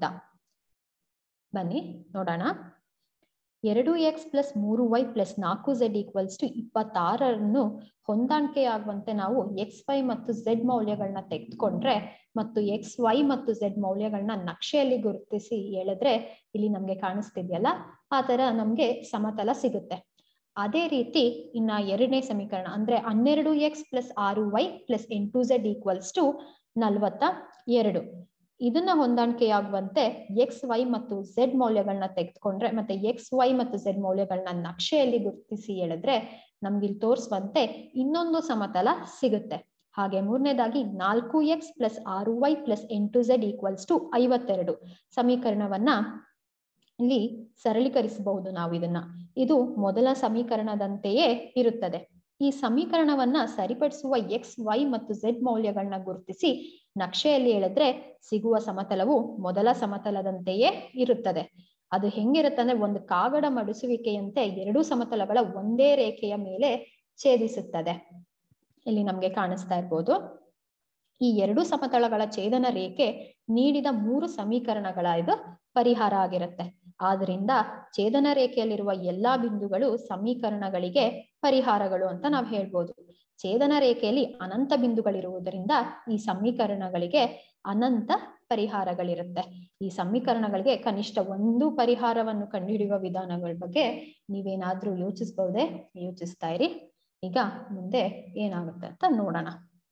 ಬನ್ನಿ ನೋಡೋಣ ಎರಡು ಎಕ್ಸ್ ಪ್ಲಸ್ ಮೂರು ವೈ ಪ್ಲಸ್ ನಾಲ್ಕು ಝೆಡ್ ಈಕ್ವಲ್ಸ್ ಟು ಇಪ್ಪತ್ತಾರನ್ನು ಹೊಂದಾಣಿಕೆಯಾಗುವಂತೆ ನಾವು ಎಕ್ಸ್ ವೈ ಮತ್ತು ಝೆಡ್ ಮೌಲ್ಯಗಳನ್ನ ತೆಗೆದುಕೊಂಡ್ರೆ ಮತ್ತು ಎಕ್ಸ್ ವೈ ಮತ್ತು ಝೆಡ್ ಮೌಲ್ಯಗಳನ್ನ ನಕ್ಷೆಯಲ್ಲಿ ಗುರುತಿಸಿ ಹೇಳಿದ್ರೆ ಇಲ್ಲಿ ನಮ್ಗೆ ಕಾಣಿಸ್ತಿದ್ಯಲ್ಲ ಆ ತರ ನಮ್ಗೆ ಸಮತಲ ಸಿಗುತ್ತೆ ಅದೇ ರೀತಿ ಇನ್ನ ಎರಡನೇ ಸಮೀಕರಣ ಅಂದ್ರೆ ಹನ್ನೆರಡು ಎಕ್ಸ್ ಪ್ಲಸ್ ಆರು ವೈ ಪ್ಲಸ್ ಎಂಟು ಝೆಡ್ ಈಕ್ವಲ್ಸ್ ಟು ನಲ್ವತ್ತ ಎರಡು ಇದನ್ನ ಹೊಂದಾಣಿಕೆಯಾಗುವಂತೆ ಎಕ್ಸ್ ವೈ ಮತ್ತು ಝೆಡ್ ಮೌಲ್ಯಗಳನ್ನ ತೆಗೆದುಕೊಂಡ್ರೆ ಮತ್ತೆ ಎಕ್ಸ್ ವೈ ಮತ್ತು ಝೆಡ್ ಮೌಲ್ಯಗಳನ್ನ ನಕ್ಷೆಯಲ್ಲಿ ಗುರುತಿಸಿ ಹೇಳಿದ್ರೆ ನಮ್ಗೆ ಇಲ್ಲಿ ತೋರಿಸುವಂತೆ ಇನ್ನೊಂದು ಸಮತಲ ಸಿಗುತ್ತೆ ಹಾಗೆ ಮೂರನೇದಾಗಿ ನಾಲ್ಕು ಎಕ್ಸ್ ಪ್ಲಸ್ ಆರು ವೈ ಪ್ಲಸ್ ಎಂಟು ಝೆಡ್ ಈಕ್ವಲ್ಸ್ ಟು ಐವತ್ತೆರಡು ಸಮೀಕರಣವನ್ನ ಇಲ್ಲಿ ಸರಳೀಕರಿಸಬಹುದು ನಾವು ಇದನ್ನ ಇದು ಮೊದಲ ಸಮೀಕರಣದಂತೆಯೇ ಇರುತ್ತದೆ ಈ ಸಮೀಕರಣವನ್ನ ಸರಿಪಡಿಸುವ ಎಕ್ಸ್ ವೈ ಮತ್ತು ಝೆಡ್ ಮೌಲ್ಯಗಳನ್ನ ಗುರುತಿಸಿ ನಕ್ಷೆಯಲ್ಲಿ ಹೇಳಿದ್ರೆ ಸಿಗುವ ಸಮತಲವು ಮೊದಲ ಸಮತಲದಂತೆಯೇ ಇರುತ್ತದೆ ಅದು ಹೆಂಗಿರುತ್ತೆ ಅಂದ್ರೆ ಒಂದು ಕಾಗಡ ಮಡಿಸುವಿಕೆಯಂತೆ ಎರಡೂ ಸಮತಲಗಳ ಒಂದೇ ರೇಖೆಯ ಮೇಲೆ ಛೇದಿಸುತ್ತದೆ ಇಲ್ಲಿ ನಮ್ಗೆ ಕಾಣಿಸ್ತಾ ಇರ್ಬೋದು ಈ ಎರಡು ಸಮತಳಗಳ ಛೇದನ ರೇಖೆ ನೀಡಿದ ಮೂರು ಸಮೀಕರಣಗಳ ಇದು ಪರಿಹಾರ ಆಗಿರುತ್ತೆ ಆದ್ರಿಂದ ಛೇದನ ರೇಖೆಯಲ್ಲಿರುವ ಎಲ್ಲಾ ಬಿಂದುಗಳು ಸಮೀಕರಣಗಳಿಗೆ ಪರಿಹಾರಗಳು ಅಂತ ನಾವು ಹೇಳ್ಬೋದು ಛೇದನ ರೇಖೆಯಲ್ಲಿ ಅನಂತ ಬಿಂದುಗಳಿರುವುದರಿಂದ ಈ ಸಮೀಕರಣಗಳಿಗೆ ಅನಂತ ಪರಿಹಾರಗಳಿರುತ್ತೆ ಈ ಸಮೀಕರಣಗಳಿಗೆ ಕನಿಷ್ಠ ಒಂದು ಪರಿಹಾರವನ್ನು ಕಂಡುಹಿಡಿಯುವ ವಿಧಾನಗಳ ಬಗ್ಗೆ ನೀವೇನಾದ್ರೂ ಯೋಚಿಸಬಹುದೇ ಯೋಚಿಸ್ತಾ ಇರಿ ಈಗ ಮುಂದೆ ಏನಾಗುತ್ತೆ ಅಂತ ನೋಡೋಣ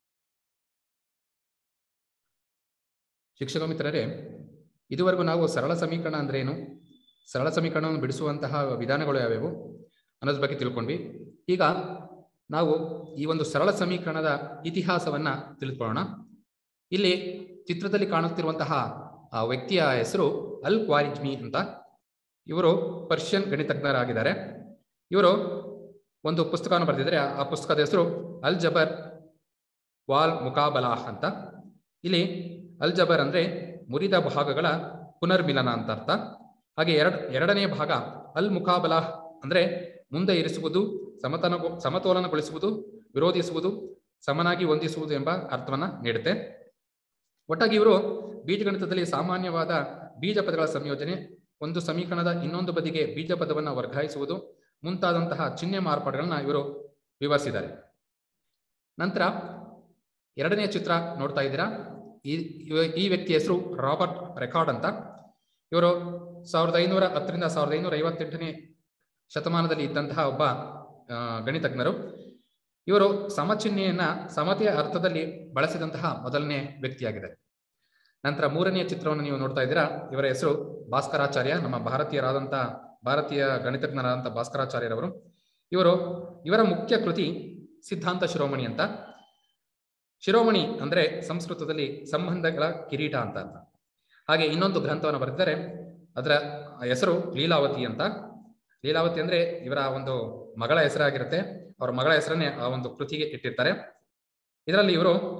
ಶಿಕ್ಷಕ ಮಿತ್ರರೇ ಇದುವರೆಗೂ ನಾವು ಸರಳ ಸಮೀಕರಣ ಅಂದ್ರೆ ಏನು ಸರಳ ಸಮೀಕರಣವನ್ನು ಬಿಡಿಸುವಂತಹ ವಿಧಾನಗಳು ಯಾವ್ಯಾವು ಅನ್ನೋದ್ರ ಬಗ್ಗೆ ತಿಳ್ಕೊಂಡ್ವಿ ಈಗ ನಾವು ಈ ಒಂದು ಸರಳ ಸಮೀಕರಣದ ಇತಿಹಾಸವನ್ನ ತಿಳ್ಕೊಳ್ಳೋಣ ಇಲ್ಲಿ ಚಿತ್ರದಲ್ಲಿ ಕಾಣುತ್ತಿರುವಂತಹ ಆ ವ್ಯಕ್ತಿಯ ಹೆಸರು ಅಲ್ ಕ್ವಾರಿಜ್ಮಿ ಅಂತ ಇವರು ಪರ್ಷಿಯನ್ ಗಣಿತಜ್ಞರಾಗಿದ್ದಾರೆ ಇವರು ಒಂದು ಪುಸ್ತಕವನ್ನು ಬರೆದಿದ್ದಾರೆ ಆ ಪುಸ್ತಕದ ಹೆಸರು ಅಲ್ ಜಬರ್ ವಾಲ್ ಮುಕಾಬಲಾಹ್ ಅಂತ ಇಲ್ಲಿ ಅಲ್ ಜಬರ್ ಅಂದ್ರೆ ಮುರಿದ ಭಾಗಗಳ ಪುನರ್ಮಿಲನ ಅಂತ ಅರ್ಥ ಹಾಗೆ ಎರಡ್ ಎರಡನೇ ಭಾಗ ಅಲ್ ಮುಕಾಬಲಾಹ್ ಅಂದ್ರೆ ಮುಂದೆ ಇರಿಸುವುದು ಸಮತನ ಸಮತೋಲನಗೊಳಿಸುವುದು ವಿರೋಧಿಸುವುದು ಸಮನಾಗಿ ಹೊಂದಿಸುವುದು ಎಂಬ ಅರ್ಥವನ್ನ ನೀಡುತ್ತೆ ಒಟ್ಟಾಗಿ ಇವರು ಬೀಜಗಣಿತದಲ್ಲಿ ಸಾಮಾನ್ಯವಾದ ಬೀಜ ಪದಗಳ ಸಂಯೋಜನೆ ಒಂದು ಸಮೀಕರಣದ ಇನ್ನೊಂದು ಬದಿಗೆ ಬೀಜ ಪದವನ್ನು ವರ್ಗಾಯಿಸುವುದು ಮುಂತಾದಂತಹ ಚಿಹ್ನೆ ಮಾರ್ಪಾಡುಗಳನ್ನ ಇವರು ವಿವರಿಸಿದ್ದಾರೆ ನಂತರ ಎರಡನೇ ಚಿತ್ರ ನೋಡ್ತಾ ಇದ್ದೀರಾ ಈ ಇವ- ಈ ವ್ಯಕ್ತಿ ಹೆಸರು ರಾಬರ್ಟ್ ರೆಕಾರ್ಡ್ ಅಂತ ಇವರು ಸಾವಿರದ ಐನೂರ ಹತ್ತರಿಂದ ಸಾವಿರದ ಐನೂರ ಐವತ್ತೆಂಟನೇ ಶತಮಾನದಲ್ಲಿ ಇದ್ದಂತಹ ಒಬ್ಬ ಆ, ಗಣಿತಜ್ಞರು ಇವರು ಸಮಚಿಹ್ನೆಯನ್ನ ಸಮತೆಯ ಅರ್ಥದಲ್ಲಿ ಬಳಸಿದಂತಹ ಮೊದಲನೇ ವ್ಯಕ್ತಿಯಾಗಿದ್ದಾರೆ ನಂತರ ಮೂರನೆಯ ಚಿತ್ರವನ್ನು ನೀವು ನೋಡ್ತಾ ಇದ್ದೀರಾ ಇವರ ಹೆಸರು ಭಾಸ್ಕರಾಚಾರ್ಯ ನಮ್ಮ ಭಾರತೀಯರಾದಂತಹ ಭಾರತೀಯ ಗಣಿತಜ್ಞರಾದಂತಹ ಭಾಸ್ಕರಾಚಾರ್ಯರವರು ಇವರು ಇವರ ಮುಖ್ಯ ಕೃತಿ ಸಿದ್ಧಾಂತ ಶಿರೋಮಣಿ ಅಂತ ಶಿರೋಮಣಿ ಅಂದ್ರೆ ಸಂಸ್ಕೃತದಲ್ಲಿ ಸಂಬಂಧಗಳ ಕಿರೀಟ ಅಂತ ಅರ್ಥ ಹಾಗೆ ಇನ್ನೊಂದು ಗ್ರಂಥವನ್ನು ಬರೆದಿದ್ದಾರೆ ಅದರ ಹೆಸರು ಲೀಲಾವತಿ ಅಂತ ಲೀಲಾವತಿ ಅಂದ್ರೆ ಇವರ ಒಂದು ಮಗಳ ಹೆಸರಾಗಿರುತ್ತೆ ಅವರ ಮಗಳ ಹೆಸರನ್ನೇ ಆ ಒಂದು ಕೃತಿಗೆ ಇಟ್ಟಿರ್ತಾರೆ ಇದರಲ್ಲಿ ಇವರು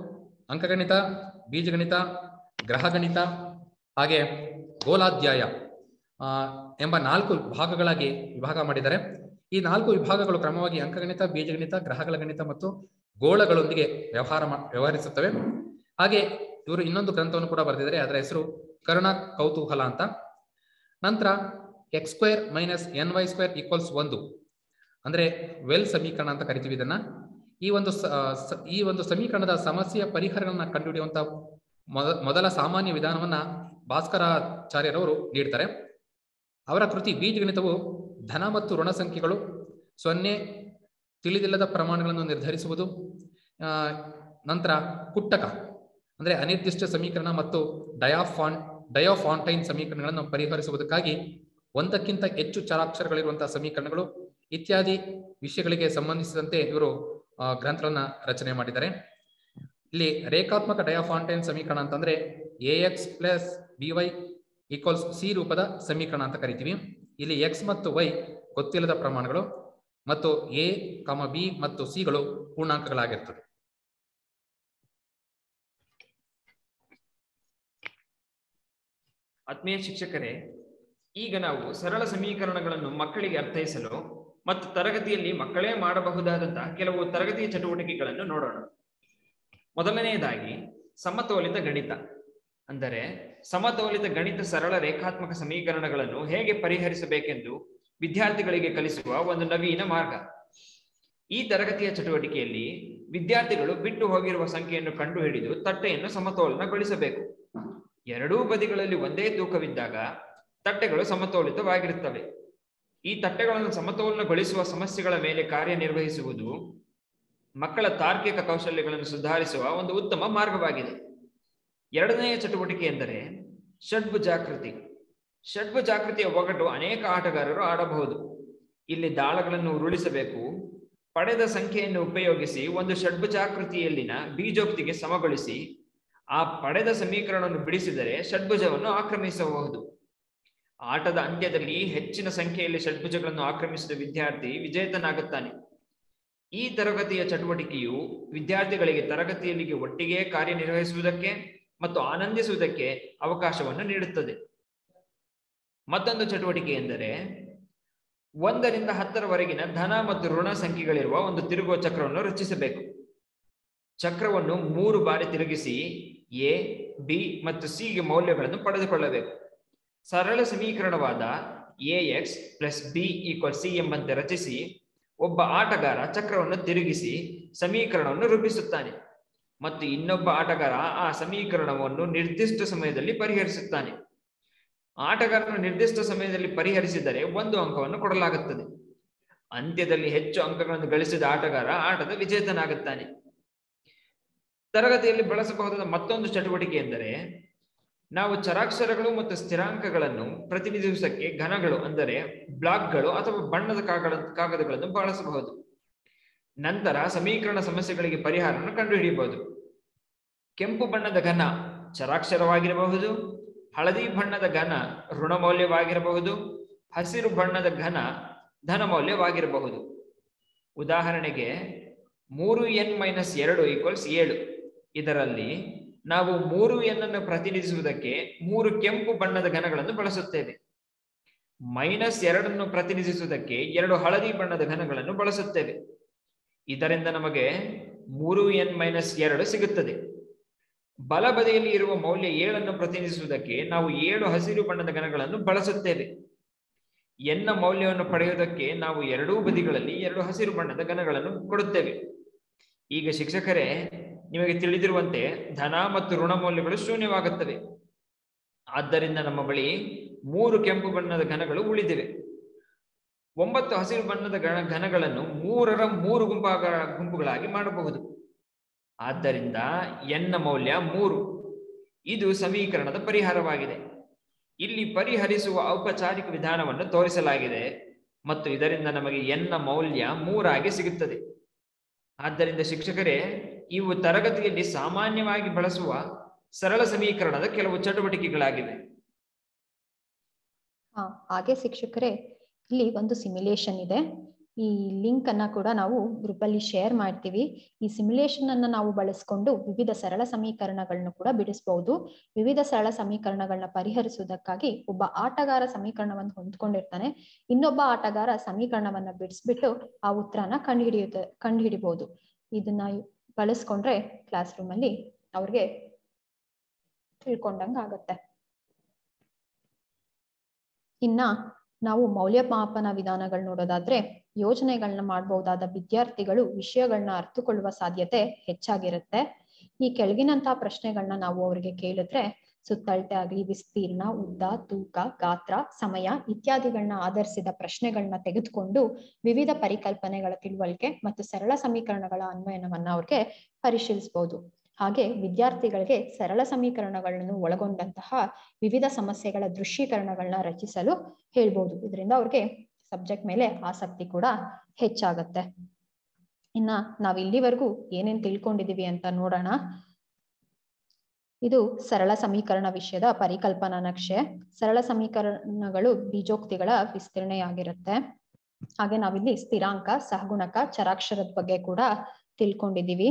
ಅಂಕಗಣಿತ ಬೀಜಗಣಿತ ಗ್ರಹಗಣಿತ ಹಾಗೆ ಗೋಲಾಧ್ಯಾಯ ಆ, ಎಂಬ ನಾಲ್ಕು ಭಾಗಗಳಾಗಿ ವಿಭಾಗ ಮಾಡಿದ್ದಾರೆ ಈ ನಾಲ್ಕು ವಿಭಾಗಗಳು ಕ್ರಮವಾಗಿ ಅಂಕಗಣಿತ ಬೀಜಗಣಿತ ಗ್ರಹಗಳ ಗಣಿತ ಮತ್ತು ಗೋಳಗಳೊಂದಿಗೆ ವ್ಯವಹಾರ ಮಾ- ವ್ಯವಹರಿಸುತ್ತವೆ ಹಾಗೆ ಇವರು ಇನ್ನೊಂದು ಗ್ರಂಥವನ್ನು ಕೂಡ ಬರೆದಿದ್ದಾರೆ ಅದರ ಹೆಸರು ಕರುಣ ಕೌತೂಹಲ ಅಂತ ನಂತರ X square minus N Y square equals ಒಂದು ಅಂದ್ರೆ ವೆಲ್ ಸಮೀಕರಣ ಅಂತ ಕರಿತೀವಿ ಇದನ್ನ ಈ ಒಂದು ಸ- ಸ- ಈ ಒಂದು ಸಮೀಕರಣದ ಸಮಸ್ಯೆಯ ಪರಿಹಾರಗಳನ್ನ ಕಂಡುಹಿಡಿಯುವಂತ ಮೊದ ಮೊದಲ ಸಾಮಾನ್ಯ ವಿಧಾನವನ್ನ ಭಾಸ್ಕರಾಚಾರ್ಯರವರು ನೀಡ್ತಾರೆ ಅವರ ಕೃತಿ ಬೀಜಗಣಿತವು ಧನ ಮತ್ತು ಋಣ ಸಂಖ್ಯೆಗಳು ಸೊನ್ನೆ ತಿಳಿದಿಲ್ಲದ ಪ್ರಮಾಣಗಳನ್ನು ನಿರ್ಧರಿಸುವುದು ಆ, ನಂತರ ಕುಟ್ಟಕ ಅಂದ್ರೆ ಅನಿರ್ದಿಷ್ಟ ಸಮೀಕರಣ ಮತ್ತು ಡಯಾಫಾನ್ ಡಯೋಫಾಂಟೈನ್ ಸಮೀಕರಣಗಳನ್ನು ಪರಿಹರಿಸುವುದಕ್ಕಾಗಿ ಒಂದಕ್ಕಿಂತ ಹೆಚ್ಚು ಚರಾಕ್ಷರಗಳಿರುವಂತಹ ಸಮೀಕರಣಗಳು ಇತ್ಯಾದಿ ವಿಷಯಗಳಿಗೆ ಸಂಬಂಧಿಸಿದಂತೆ ಇವರು ಆ, ಗ್ರಂಥಗಳನ್ನ ರಚನೆ ಮಾಡಿದ್ದಾರೆ ಇಲ್ಲಿ ರೇಖಾತ್ಮಕ ಡಯಾಫಾಂಟೈನ್ ಸಮೀಕರಣ ಅಂತಂದ್ರೆ A X plus B Y equals C ರೂಪದ ಸಮೀಕರಣ ಅಂತ ಕರಿತೀವಿ ಇಲ್ಲಿ ಎಕ್ಸ್ ಮತ್ತು ವೈ ಗೊತ್ತಿಲ್ಲದ ಪ್ರಮಾಣಗಳು ಮತ್ತು ಎ ಕಮ ಬಿ ಮತ್ತು ಸಿಗಳು ಪೂರ್ಣಾಂಕಗಳಾಗಿರ್ತದೆ ಆತ್ಮೀಯ ಶಿಕ್ಷಕರೇ ಈಗ ನಾವು ಸರಳ ಸಮೀಕರಣಗಳನ್ನು ಮಕ್ಕಳಿಗೆ ಅರ್ಥೈಸಲು ಮತ್ತು ತರಗತಿಯಲ್ಲಿ ಮಕ್ಕಳೇ ಮಾಡಬಹುದಾದಂತಹ ಕೆಲವು ತರಗತಿ ಚಟುವಟಿಕೆಗಳನ್ನು ನೋಡೋಣ ಮೊದಲನೆಯದಾಗಿ ಸಮತೋಲಿತ ಗಣಿತ ಅಂದರೆ ಸಮತೋಲಿತ ಗಣಿತ ಸರಳ ರೇಖಾತ್ಮಕ ಸಮೀಕರಣಗಳನ್ನು ಹೇಗೆ ಪರಿಹರಿಸಬೇಕೆಂದು ವಿದ್ಯಾರ್ಥಿಗಳಿಗೆ ಕಲಿಸುವ ಒಂದು ನವೀನ ಮಾರ್ಗ ಈ ತರಗತಿಯ ಚಟುವಟಿಕೆಯಲ್ಲಿ ವಿದ್ಯಾರ್ಥಿಗಳು ಬಿಟ್ಟು ಹೋಗಿರುವ ಸಂಖ್ಯೆಯನ್ನು ಕಂಡುಹಿಡಿದು ತಟ್ಟೆಯನ್ನು ಸಮತೋಲನಗೊಳಿಸಬೇಕು ಎರಡೂ ಬದಿಗಳಲ್ಲಿ ಒಂದೇ ತೂಕವಿದ್ದಾಗ ತಟ್ಟೆಗಳು ಸಮತೋಲಿತವಾಗಿರುತ್ತವೆ ಈ ತಟ್ಟೆಗಳನ್ನು ಸಮತೋಲನಗೊಳಿಸುವ ಸಮಸ್ಯೆಗಳ ಮೇಲೆ ಕಾರ್ಯನಿರ್ವಹಿಸುವುದು ಮಕ್ಕಳ ತಾರ್ಕಿಕ ಕೌಶಲ್ಯಗಳನ್ನು ಸುಧಾರಿಸುವ ಒಂದು ಉತ್ತಮ ಮಾರ್ಗವಾಗಿದೆ ಎರಡನೆಯ ಚಟುವಟಿಕೆ ಎಂದರೆ ಷಡ್ಭುಜಾಕೃತಿ ಷಡ್ಭುಜಾಕೃತಿಯ ಒಗಟು ಅನೇಕ ಆಟಗಾರರು ಆಡಬಹುದು ಇಲ್ಲಿ ದಾಳಗಳನ್ನು ಉರುಳಿಸಬೇಕು ಪಡೆದ ಸಂಖ್ಯೆಯನ್ನು ಉಪಯೋಗಿಸಿ ಒಂದು ಷಡ್ಭುಜಾಕೃತಿಯಲ್ಲಿನ ಬೀಜೋಕ್ತಿಗೆ ಸಮಗೊಳಿಸಿ ಆ ಪಡೆದ ಸಮೀಕರಣವನ್ನು ಬಿಡಿಸಿದರೆ ಷಡ್ಭುಜವನ್ನು ಆಕ್ರಮಿಸಬಹುದು ಆಟದ ಅಂತ್ಯದಲ್ಲಿ ಹೆಚ್ಚಿನ ಸಂಖ್ಯೆಯಲ್ಲಿ ಷಡ್ಭುಜಗಳನ್ನು ಆಕ್ರಮಿಸಿದ ವಿದ್ಯಾರ್ಥಿ ವಿಜೇತನಾಗುತ್ತಾನೆ ಈ ತರಗತಿಯ ಚಟುವಟಿಕೆಯು ವಿದ್ಯಾರ್ಥಿಗಳಿಗೆ ತರಗತಿಯಲ್ಲಿಗೆ ಒಟ್ಟಿಗೆ ಕಾರ್ಯನಿರ್ವಹಿಸುವುದಕ್ಕೆ ಮತ್ತು ಆನಂದಿಸುವುದಕ್ಕೆ ಅವಕಾಶವನ್ನು ನೀಡುತ್ತದೆ ಮತ್ತೊಂದು ಚಟುವಟಿಕೆ ಎಂದರೆ ಒಂದರಿಂದ ಹತ್ತರವರೆಗಿನ ಧನ ಮತ್ತು ಋಣ ಸಂಖ್ಯೆಗಳಿರುವ ಒಂದು ತಿರುಗುವ ಚಕ್ರವನ್ನು ರಚಿಸಬೇಕು ಚಕ್ರವನ್ನು ಮೂರು ಬಾರಿ ತಿರುಗಿಸಿ ಎ ಬಿ ಮತ್ತು ಸಿ ಗೆ ಮೌಲ್ಯಗಳನ್ನು ಪಡೆದುಕೊಳ್ಳಬೇಕು ಸರಳ ಸಮೀಕರಣವಾದ A X plus B equal C ಎಂಬಂತೆ ರಚಿಸಿ ಒಬ್ಬ ಆಟಗಾರ ಚಕ್ರವನ್ನು ತಿರುಗಿಸಿ ಸಮೀಕರಣವನ್ನು ರೂಪಿಸುತ್ತಾನೆ ಮತ್ತು ಇನ್ನೊಬ್ಬ ಆಟಗಾರ ಆ ಸಮೀಕರಣವನ್ನು ನಿರ್ದಿಷ್ಟ ಸಮಯದಲ್ಲಿ ಪರಿಹರಿಸುತ್ತಾನೆ ಆಟಗಾರನು ನಿರ್ದಿಷ್ಟ ಸಮಯದಲ್ಲಿ ಪರಿಹರಿಸಿದರೆ ಒಂದು ಅಂಕವನ್ನು ಕೊಡಲಾಗುತ್ತದೆ ಅಂತ್ಯದಲ್ಲಿ ಹೆಚ್ಚು ಅಂಕಗಳನ್ನು ಗಳಿಸಿದ ಆಟಗಾರ ಆಟದ ವಿಜೇತನಾಗುತ್ತಾನೆ ತರಗತಿಯಲ್ಲಿ ಬಳಸಬಹುದಾದ ಮತ್ತೊಂದು ಚಟುವಟಿಕೆ ಎಂದರೆ ನಾವು ಚರಾಕ್ಷರಗಳು ಮತ್ತು ಸ್ಥಿರಾಂಕಗಳನ್ನು ಪ್ರತಿನಿಧಿಸುವುದಕ್ಕೆ ಘನಗಳು ಅಂದರೆ ಬ್ಲಾಕ್ಗಳು ಅಥವಾ ಬಣ್ಣದ ಕಾಗದ ಕಾಗದಗಳನ್ನು ಬಳಸಬಹುದು ನಂತರ ಸಮೀಕರಣ ಸಮಸ್ಯೆಗಳಿಗೆ ಪರಿಹಾರವನ್ನು ಕಂಡುಹಿಡಿಯಬಹುದು ಕೆಂಪು ಬಣ್ಣದ ಘನ ಚರಾಕ್ಷರವಾಗಿರಬಹುದು ಹಳದಿ ಬಣ್ಣದ ಘನ ಋಣ ಮೌಲ್ಯವಾಗಿರಬಹುದು ಹಸಿರು ಬಣ್ಣದ ಘನ ಧನ ಮೌಲ್ಯವಾಗಿರಬಹುದು ಉದಾಹರಣೆಗೆ ಮೂರು ಎನ್ ಮೈನಸ್ ಎರಡು ಈಕ್ವಲ್ಸ್ ಏಳು ಇದರಲ್ಲಿ ನಾವು ಮೂರು ಎನ್ ಅನ್ನು ಪ್ರತಿನಿಧಿಸುವುದಕ್ಕೆ ಮೂರು ಕೆಂಪು ಬಣ್ಣದ ಘನಗಳನ್ನು ಬಳಸುತ್ತೇವೆ ಮೈನಸ್ ಎರಡನ್ನು ಪ್ರತಿನಿಧಿಸುವುದಕ್ಕೆ ಎರಡು ಹಳದಿ ಬಣ್ಣದ ಘನಗಳನ್ನು ಬಳಸುತ್ತೇವೆ ಇದರಿಂದ ನಮಗೆ ಮೂರು ಎನ್ ಮೈನಸ್ ಎರಡು ಸಿಗುತ್ತದೆ ಬಲಬದಿಯಲ್ಲಿ ಇರುವ ಮೌಲ್ಯ ಏಳನ್ನು ಪ್ರತಿನಿಧಿಸುವುದಕ್ಕೆ ನಾವು ಏಳು ಹಸಿರು ಬಣ್ಣದ ಘನಗಳನ್ನು ಬಳಸುತ್ತೇವೆ ಎನ್ನ ಮೌಲ್ಯವನ್ನು ಪಡೆಯುವುದಕ್ಕೆ ನಾವು ಎರಡೂ ಬದಿಗಳಲ್ಲಿ ಎರಡು ಹಸಿರು ಬಣ್ಣದ ಘನಗಳನ್ನು ಕೊಡುತ್ತೇವೆ ಈಗ ಶಿಕ್ಷಕರೇ ನಿಮಗೆ ತಿಳಿದಿರುವಂತೆ ಧನ ಮತ್ತು ಋಣ ಮೌಲ್ಯಗಳು ಶೂನ್ಯವಾಗುತ್ತವೆ ಆದ್ದರಿಂದ ನಮ್ಮ ಬಳಿ ಮೂರು ಕೆಂಪು ಬಣ್ಣದ ಘನಗಳು ಉಳಿದಿವೆ ಒಂಬತ್ತು ಹಸಿರು ಬಣ್ಣದ ಗಣ ಘನಗಳನ್ನು ಮೂರರ ಮೂರು ಗುಂಪಾಗ ಗುಂಪುಗಳಾಗಿ ಮಾಡಬಹುದು ಆದ್ದರಿಂದ ಎನ್ನ ಮೌಲ್ಯ ಮೂರು ಇದು ಸಮೀಕರಣದ ಪರಿಹಾರವಾಗಿದೆ ಇಲ್ಲಿ ಪರಿಹರಿಸುವ ಔಪಚಾರಿಕ ವಿಧಾನವನ್ನು ತೋರಿಸಲಾಗಿದೆ ಮತ್ತು ಇದರಿಂದ ನಮಗೆ ಎನ್ನ ಮೌಲ್ಯ ಮೂರಾಗಿ ಸಿಗುತ್ತದೆ ಆದ್ದರಿಂದ ಶಿಕ್ಷಕರೇ ಇವು ತರಗತಿಯಲ್ಲಿ ಸಾಮಾನ್ಯವಾಗಿ ಬಳಸುವ ಸರಳ ಸಮೀಕರಣದ ಕೆಲವು ಚಟುವಟಿಕೆಗಳಾಗಿವೆ ಹಾ ಹಾಗೆ ಶಿಕ್ಷಕರೇ ಇಲ್ಲಿ ಒಂದು ಸಿಮ್ಯುಲೇಷನ್ ಇದೆ ಈ ಲಿಂಕ್ ಅನ್ನ ಕೂಡ ನಾವು ಗ್ರೂಪ್ ಅಲ್ಲಿ ಶೇರ್ ಮಾಡ್ತೀವಿ ಈ ಸಿಮ್ಯುಲೇಷನ್ ಅನ್ನ ನಾವು ಬಳಸ್ಕೊಂಡು ವಿವಿಧ ಸರಳ ಸಮೀಕರಣಗಳನ್ನ ಕೂಡ ಬಿಡಿಸಬಹುದು ವಿವಿಧ ಸರಳ ಸಮೀಕರಣಗಳನ್ನ ಪರಿಹರಿಸುವುದಕ್ಕಾಗಿ ಒಬ್ಬ ಆಟಗಾರ ಸಮೀಕರಣವನ್ನು ಹೊಂದ್ಕೊಂಡಿರ್ತಾನೆ ಇನ್ನೊಬ್ಬ ಆಟಗಾರ ಸಮೀಕರಣವನ್ನ ಬಿಡಿಸ್ಬಿಟ್ಟು ಆ ಉತ್ತರನ ಕಂಡುಹಿಡಿಯುತ್ತೆ ಕಂಡುಹಿಡಿಬಹುದು ಇದನ್ನ ಬಳಸ್ಕೊಂಡ್ರೆ ಕ್ಲಾಸ್ ರೂಮ್ ಅಲ್ಲಿ ಅವ್ರಿಗೆ ತಿಳ್ಕೊಂಡಂಗ ಆಗತ್ತೆ ಇನ್ನ ನಾವು ಮೌಲ್ಯಮಾಪನ ವಿಧಾನಗಳು ನೋಡೋದಾದ್ರೆ ಯೋಜನೆಗಳನ್ನ ಮಾಡಬಹುದಾದ ವಿದ್ಯಾರ್ಥಿಗಳು ವಿಷಯಗಳನ್ನ ಅರ್ಥಕೊಳ್ಳುವ ಸಾಧ್ಯತೆ ಹೆಚ್ಚಾಗಿರುತ್ತೆ ಈ ಕೆಳಗಿನಂತಹ ಪ್ರಶ್ನೆಗಳನ್ನ ನಾವು ಅವರಿಗೆ ಕೇಳಿದ್ರೆ ಸುತ್ತಳತೆ ಆಗ್ಲಿ ವಿಸ್ತೀರ್ಣ ಉದ್ದ ತೂಕ ಗಾತ್ರ ಸಮಯ ಇತ್ಯಾದಿಗಳನ್ನ ಆಧರಿಸಿದ ಪ್ರಶ್ನೆಗಳನ್ನ ತೆಗೆದುಕೊಂಡು ವಿವಿಧ ಪರಿಕಲ್ಪನೆಗಳ ತಿಳುವಳಿಕೆ ಮತ್ತು ಸರಳ ಸಮೀಕರಣಗಳ ಅನ್ವಯನವನ್ನ ಅವ್ರಿಗೆ ಪರಿಶೀಲಿಸಬಹುದು ಹಾಗೆ ವಿದ್ಯಾರ್ಥಿಗಳಿಗೆ ಸರಳ ಸಮೀಕರಣಗಳನ್ನು ಒಳಗೊಂಡಂತಹ ವಿವಿಧ ಸಮಸ್ಯೆಗಳ ದೃಶ್ಯೀಕರಣಗಳನ್ನ ರಚಿಸಲು ಹೇಳ್ಬೋದು ಇದರಿಂದ ಅವ್ರಿಗೆ ಸಬ್ಜೆಕ್ಟ್ ಮೇಲೆ ಆಸಕ್ತಿ ಕೂಡ ಹೆಚ್ಚಾಗತ್ತೆ ಇನ್ನ ನಾವ್ ಇಲ್ಲಿವರೆಗೂ ಏನೇನ್ ತಿಳ್ಕೊಂಡಿದೀವಿ ಅಂತ ನೋಡೋಣ ಇದು ಸರಳ ಸಮೀಕರಣ ವಿಷಯದ ಪರಿಕಲ್ಪನಾ ನಕ್ಷೆ ಸರಳ ಸಮೀಕರಣಗಳು ಬೀಜೋಕ್ತಿಗಳ ವಿಸ್ತರಣೆಯಾಗಿರುತ್ತೆ ಹಾಗೆ ನಾವಿಲ್ಲಿ ಸ್ಥಿರಾಂಕ ಸಹಗುಣಕ ಚರಾಕ್ಷರದ ಬಗ್ಗೆ ಕೂಡ ತಿಳ್ಕೊಂಡಿದೀವಿ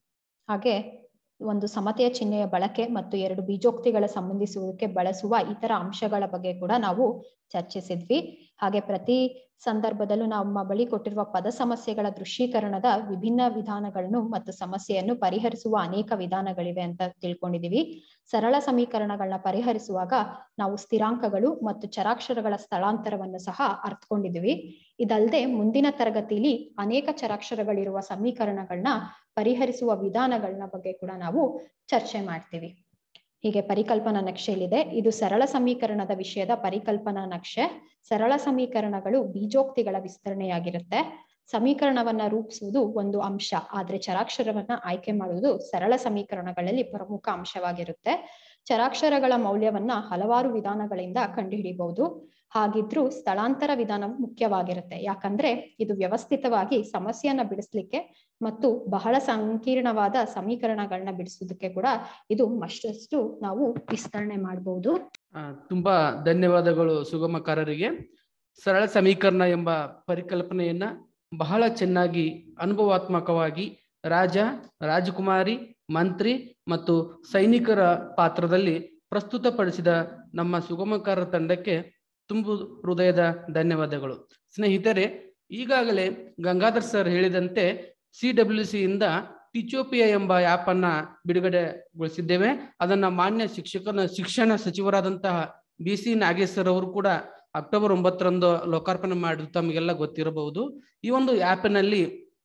ಹಾಗೆ ಒಂದು ಸಮತೆಯ ಚಿಹ್ನೆಯ ಬಳಕೆ ಮತ್ತು ಎರಡು ಬೀಜೋಕ್ತಿಗಳ ಸಂಬಂಧಿಸುವುದಕ್ಕೆ ಬಳಸುವ ಇತರ ಅಂಶಗಳ ಬಗ್ಗೆ ಕೂಡ ನಾವು ಚರ್ಚಿಸಿದ್ವಿ ಹಾಗೆ ಪ್ರತಿ ಸಂದರ್ಭದಲ್ಲೂ ನಮ್ಮ ಬಳಿ ಕೊಟ್ಟಿರುವ ಪದ ಸಮಸ್ಯೆಗಳ ದೃಶ್ಯೀಕರಣದ ವಿಭಿನ್ನ ವಿಧಾನಗಳನ್ನು ಮತ್ತು ಸಮಸ್ಯೆಯನ್ನು ಪರಿಹರಿಸುವ ಅನೇಕ ವಿಧಾನಗಳಿವೆ ಅಂತ ತಿಳ್ಕೊಂಡಿದೀವಿ ಸರಳ ಸಮೀಕರಣಗಳನ್ನ ಪರಿಹರಿಸುವಾಗ ನಾವು ಸ್ಥಿರಾಂಕಗಳು ಮತ್ತು ಚರಾಕ್ಷರಗಳ ಸ್ಥಳಾಂತರವನ್ನು ಸಹ ಅರ್ಥಕೊಂಡಿದೀವಿ ಇದಲ್ಲದೆ ಮುಂದಿನ ತರಗತಿಯಲ್ಲಿ ಅನೇಕ ಚರಾಕ್ಷರಗಳಿರುವ ಸಮೀಕರಣಗಳನ್ನ ಪರಿಹರಿಸುವ ವಿಧಾನಗಳನ್ನ ಬಗ್ಗೆ ಕೂಡ ನಾವು ಚರ್ಚೆ ಮಾಡ್ತೀವಿ ಹೀಗೆ ಪರಿಕಲ್ಪನಾ ನಕ್ಷೆಯಲ್ಲಿದೆ ಇದು ಸರಳ ಸಮೀಕರಣದ ವಿಷಯದ ಪರಿಕಲ್ಪನಾ ನಕ್ಷೆ ಸರಳ ಸಮೀಕರಣಗಳು ಬೀಜೋಕ್ತಿಗಳ ವಿಸ್ತರಣೆಯಾಗಿರುತ್ತೆ ಸಮೀಕರಣವನ್ನ ರೂಪಿಸುವುದು ಒಂದು ಅಂಶ ಆದ್ರೆ ಚರಾಕ್ಷರವನ್ನ ಆಯ್ಕೆ ಮಾಡುವುದು ಸರಳ ಸಮೀಕರಣಗಳಲ್ಲಿ ಪ್ರಮುಖ ಅಂಶವಾಗಿರುತ್ತೆ ಚರಾಕ್ಷರಗಳ ಮೌಲ್ಯವನ್ನ ಹಲವಾರು ವಿಧಾನಗಳಿಂದ ಕಂಡುಹಿಡಿಬಹುದು ಹಾಗಿದ್ರೂ ಸ್ಥಳಾಂತರ ವಿಧಾನ ಮುಖ್ಯವಾಗಿರುತ್ತೆ ಯಾಕಂದ್ರೆ ಇದು ವ್ಯವಸ್ಥಿತವಾಗಿ ಸಮಸ್ಯೆಯನ್ನ ಬಿಡಿಸ್ಲಿಕ್ಕೆ ಮತ್ತು ಬಹಳ ಸಂಕೀರ್ಣವಾದ ಸಮೀಕರಣಗಳನ್ನ ಬಿಡಿಸೋದಕ್ಕೆ ಕೂಡ ಇದು ಮತ್ತಷ್ಟು ನಾವು ವಿಸ್ತರಣೆ ಮಾಡಬಹುದು ಆ, ತುಂಬಾ ಧನ್ಯವಾದಗಳು ಸುಗಮಕಾರರಿಗೆ ಸರಳ ಸಮೀಕರಣ ಎಂಬ ಪರಿಕಲ್ಪನೆಯನ್ನ ಬಹಳ ಚೆನ್ನಾಗಿ ಅನುಭವಾತ್ಮಕವಾಗಿ ರಾಜ ರಾಜಕುಮಾರಿ ಮಂತ್ರಿ ಮತ್ತು ಸೈನಿಕರ ಪಾತ್ರದಲ್ಲಿ ಪ್ರಸ್ತುತಪಡಿಸಿದ ನಮ್ಮ ಸುಗಮಕಾರ ತಂಡಕ್ಕೆ ತುಂಬು ಹೃದಯದ ಧನ್ಯವಾದಗಳು ಸ್ನೇಹಿತರೆ ಈಗಾಗಲೇ ಗಂಗಾಧರ್ ಸರ್ ಹೇಳಿದಂತೆ ಸಿ ಡಬ್ಲ್ಯೂ ಸಿ ಇಂದ ಟಿಚೋಪಿಯಾ ಎಂಬ ಆ್ಯಪ್ ಅನ್ನ ಬಿಡುಗಡೆಗೊಳಿಸಿದ್ದೇವೆ ಅದನ್ನ ಮಾನ್ಯ ಶಿಕ್ಷಕನ ಶಿಕ್ಷಣ ಸಚಿವರಾದಂತಹ ಬಿ ಸಿ ನಾಗೇಶ್ವರ್ ಅವರು ಕೂಡ ಅಕ್ಟೋಬರ್ ಒಂಬತ್ತರಂದು ಲೋಕಾರ್ಪಣೆ ಮಾಡಿದ್ದು ತಮಗೆಲ್ಲ ಗೊತ್ತಿರಬಹುದು ಈ ಒಂದು ಆ್ಯಪಿನಲ್ಲಿ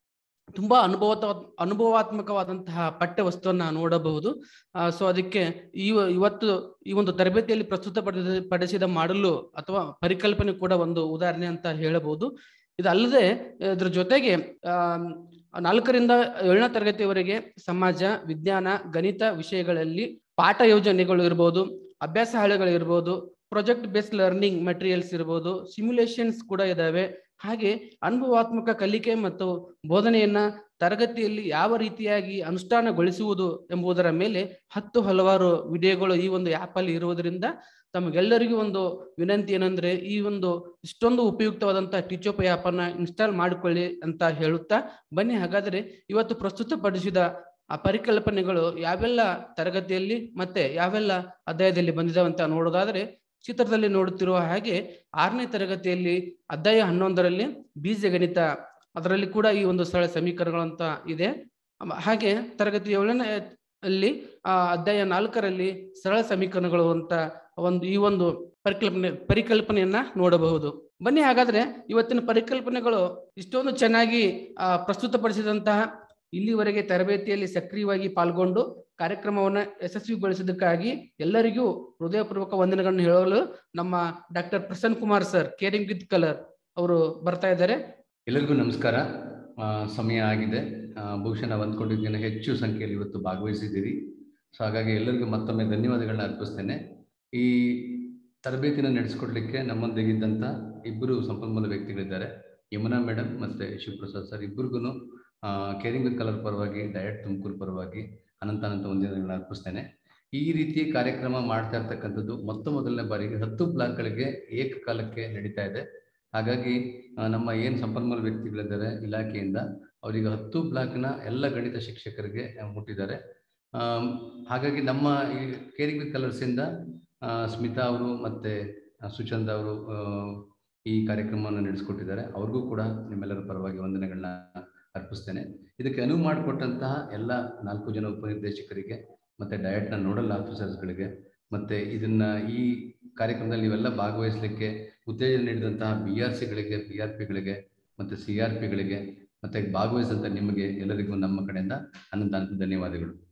ತುಂಬಾ ಅನುಭವ ಅನುಭವಾತ್ಮಕವಾದಂತಹ ಪಠ್ಯ ವಸ್ತುವನ್ನ ನೋಡಬಹುದು ಸೊ ಅದಕ್ಕೆ ಈ ಇವತ್ತು ಈ ಒಂದು ತರಬೇತಿಯಲ್ಲಿ ಪ್ರಸ್ತುತಪಡಿಸಿದ ಪಡಿಸಿದ ಮಾಡಲು ಅಥವಾ ಪರಿಕಲ್ಪನೆ ಕೂಡ ಒಂದು ಉದಾಹರಣೆ ಅಂತ ಹೇಳಬಹುದು ಇದಲ್ಲದೆ ಇದ್ರ ಜೊತೆಗೆ ಆ ನಾಲ್ಕರಿಂದ ಏಳನೇ ತರಗತಿಯವರೆಗೆ ಸಮಾಜ ವಿಜ್ಞಾನ ಗಣಿತ ವಿಷಯಗಳಲ್ಲಿ ಪಾಠ ಯೋಜನೆಗಳು ಇರ್ಬೋದು ಅಭ್ಯಾಸ ಹಾಳೆಗಳು ಇರ್ಬೋದು ಪ್ರಾಜೆಕ್ಟ್ ಬೇಸ್ಡ್ ಲರ್ನಿಂಗ್ ಮೆಟೀರಿಯಲ್ಸ್ ಇರ್ಬೋದು ಸಿಮ್ಯುಲೇಷನ್ಸ್ ಕೂಡ ಇದಾವೆ ಹಾಗೆ ಅನುಭವಾತ್ಮಕ ಕಲಿಕೆ ಮತ್ತು ಬೋಧನೆಯನ್ನ ತರಗತಿಯಲ್ಲಿ ಯಾವ ರೀತಿಯಾಗಿ ಅನುಷ್ಠಾನಗೊಳಿಸುವುದು ಎಂಬುದರ ಮೇಲೆ ಹತ್ತು ಹಲವಾರು ವಿಡಿಯೋಗಳು ಈ ಒಂದು ಆ್ಯಪ್ ಅಲ್ಲಿ ಇರುವುದರಿಂದ ತಮಗೆಲ್ಲರಿಗೂ ಒಂದು ವಿನಂತಿ ಏನಂದ್ರೆ ಈ ಒಂದು ಇಷ್ಟೊಂದು ಉಪಯುಕ್ತವಾದಂತಹ ಟೀಚೋಪ್ ಆ್ಯಪ್ ಅನ್ನ ಇನ್ಸ್ಟಾಲ್ ಮಾಡಿಕೊಳ್ಳಿ ಅಂತ ಹೇಳುತ್ತಾ ಬನ್ನಿ ಹಾಗಾದ್ರೆ ಇವತ್ತು ಪ್ರಸ್ತುತಪಡಿಸಿದ ಆ ಪರಿಕಲ್ಪನೆಗಳು ಯಾವೆಲ್ಲ ತರಗತಿಯಲ್ಲಿ ಮತ್ತೆ ಯಾವೆಲ್ಲ ಅಧ್ಯಾಯದಲ್ಲಿ ಬಂದಿದಾವೆ ಅಂತ ನೋಡೋದಾದ್ರೆ ಚಿತ್ರದಲ್ಲಿ ನೋಡುತ್ತಿರುವ ಹಾಗೆ ಆರನೇ ತರಗತಿಯಲ್ಲಿ ಅಧ್ಯಾಯ ಹನ್ನೊಂದರಲ್ಲಿ ಬೀಜಗಣಿತ ಅದರಲ್ಲಿ ಕೂಡ ಈ ಒಂದು ಸರಳ ಸಮೀಕರಣಗಳಂತ ಇದೆ ಅಮ- ಹಾಗೆ ತರಗತಿ ಏಳನೇ ಅಲ್ಲಿ ಆ ಅಧ್ಯಾಯ ನಾಲ್ಕರಲ್ಲಿ ಸರಳ ಸಮೀಕರಣಗಳು ಅಂತ ಒಂದು ಈ ಒಂದು ಪರಿಕಲ್ಪನೆ ಪರಿಕಲ್ಪನೆಯನ್ನ ನೋಡಬಹುದು ಬನ್ನಿ ಹಾಗಾದ್ರೆ ಇವತ್ತಿನ ಪರಿಕಲ್ಪನೆಗಳು ಇಷ್ಟೊಂದು ಚೆನ್ನಾಗಿ ಆ ಪ್ರಸ್ತುತಪಡಿಸಿದಂತಹ ಇಲ್ಲಿವರೆಗೆ ತರಬೇತಿಯಲ್ಲಿ ಸಕ್ರಿಯವಾಗಿ ಪಾಲ್ಗೊಂಡು ಕಾರ್ಯಕ್ರಮವನ್ನು ಯಶಸ್ವಿಗೊಳಿಸಿದ್ದಕ್ಕಾಗಿ ಎಲ್ಲರಿಗೂ ಹೃದಯಪೂರ್ವಕ ವಂದನೆಗಳನ್ನು ಹೇಳಲು ನಮ್ಮ doctor Prasanna Kumar sir caring with colour ಅವರು ಬರ್ತಾ ಇದ್ದಾರೆ ಎಲ್ಲರಿಗೂ ನಮಸ್ಕಾರ ಆ, ಸಮಯ ಆಗಿದೆ ಆ, ಬಹುಶಃ ನಾವು ಅಂದ್ಕೊಂಡಿದ್ದೇನೆ ಹೆಚ್ಚು ಸಂಖ್ಯೆಯಲ್ಲಿ ಇವತ್ತು ಭಾಗವಹಿಸಿದ್ದೀರಿ ಸೊ ಹಾಗಾಗಿ ಎಲ್ಲರಿಗೂ ಮತ್ತೊಮ್ಮೆ ಧನ್ಯವಾದಗಳನ್ನ ಅರ್ಪಿಸ್ತೇನೆ ಈ ತರಬೇತಿನ ನಡೆಸ್ಕೊಡ್ಲಿಕ್ಕೆ ನಮ್ಮೊಂದಿಗಿದ್ದಂಥ ಇಬ್ಬರು ಸಂಪನ್ಮೂಲ ವ್ಯಕ್ತಿಗಳಿದ್ದಾರೆ ಯಮುನಾ ಮೇಡಮ್ ಮತ್ತು ಶಿವಪ್ರಸಾದ್ ಸರ್ ಇಬ್ಬರಿಗೂ ಕೇರಿಂಗ್ ವಿತ್ ಕಲರ್ ಪರವಾಗಿ ಡಯಟ್ ತುಮಕೂರು ಪರವಾಗಿ ಅನಂತ ಅನಂತ ವಂದನೆಗಳನ್ನ ಅರ್ಪಿಸ್ತೇನೆ ಈ ರೀತಿ ಕಾರ್ಯಕ್ರಮ ಮಾಡ್ತಾ ಇರ್ತಕ್ಕಂಥದ್ದು ಮೊತ್ತ ಮೊದಲನೇ ಬಾರಿಗೆ ಹತ್ತು ಬ್ಲಾಕ್ಗಳಿಗೆ ಏಕಕಾಲಕ್ಕೆ ನಡೀತಾ ಇದೆ ಹಾಗಾಗಿ ಆ, ನಮ್ಮ ಏನು ಸಂಪನ್ಮೂಲ ವ್ಯಕ್ತಿಗಳಿದ್ದಾರೆ ಇಲಾಖೆಯಿಂದ ಅವರಿಗೆ ಹತ್ತು ಬ್ಲಾಕ್ನ ಎಲ್ಲ ಗಣಿತ ಶಿಕ್ಷಕರಿಗೆ ಆ, ಮುಟ್ಟಿದ್ದಾರೆ ಆಮ್, ಹಾಗಾಗಿ ನಮ್ಮ ಈ ಕೇರಿಂಗ್ ವಿತ್ ಕಲರ್ಸಿಂದ ಆ, ಸ್ಮಿತಾ ಅವರು ಮತ್ತು ಸುಚಂದ ಅವರು ಆ, ಈ ಕಾರ್ಯಕ್ರಮವನ್ನು ನಡೆಸಿಕೊಟ್ಟಿದ್ದಾರೆ ಅವ್ರಿಗೂ ಕೂಡ ನಿಮ್ಮೆಲ್ಲರ ಪರವಾಗಿ ವಂದನೆಗಳನ್ನ ಅರ್ಪಿಸ್ತೇನೆ ಇದಕ್ಕೆ ಅನುವು ಮಾಡಿಕೊಟ್ಟಂತಹ ಎಲ್ಲ ನಾಲ್ಕು ಜನ ಉಪನಿರ್ದೇಶಕರಿಗೆ ಮತ್ತು ಡಯಟ್ನ ನೋಡಲ್ ಆಫೀಸರ್ಸ್ಗಳಿಗೆ ಮತ್ತು ಇದನ್ನ ಈ ಕಾರ್ಯಕ್ರಮದಲ್ಲಿ ನೀವೆಲ್ಲ ಭಾಗವಹಿಸಲಿಕ್ಕೆ ಉತ್ತೇಜನ ನೀಡಿದಂತಹ ಬಿ ಆರ್ ಸಿಗಳಿಗೆ ಬಿ ಆರ್ ಪಿಗಳಿಗೆ ಮತ್ತು ಸಿ ಆರ್ ಪಿಗಳಿಗೆ ಮತ್ತು ಭಾಗವಹಿಸಿದಂಥ ನಿಮಗೆ ಎಲ್ಲರಿಗೂ ನಮ್ಮ ಕಡೆಯಿಂದ ಅನಂತ ಅನಂತ ಧನ್ಯವಾದಗಳು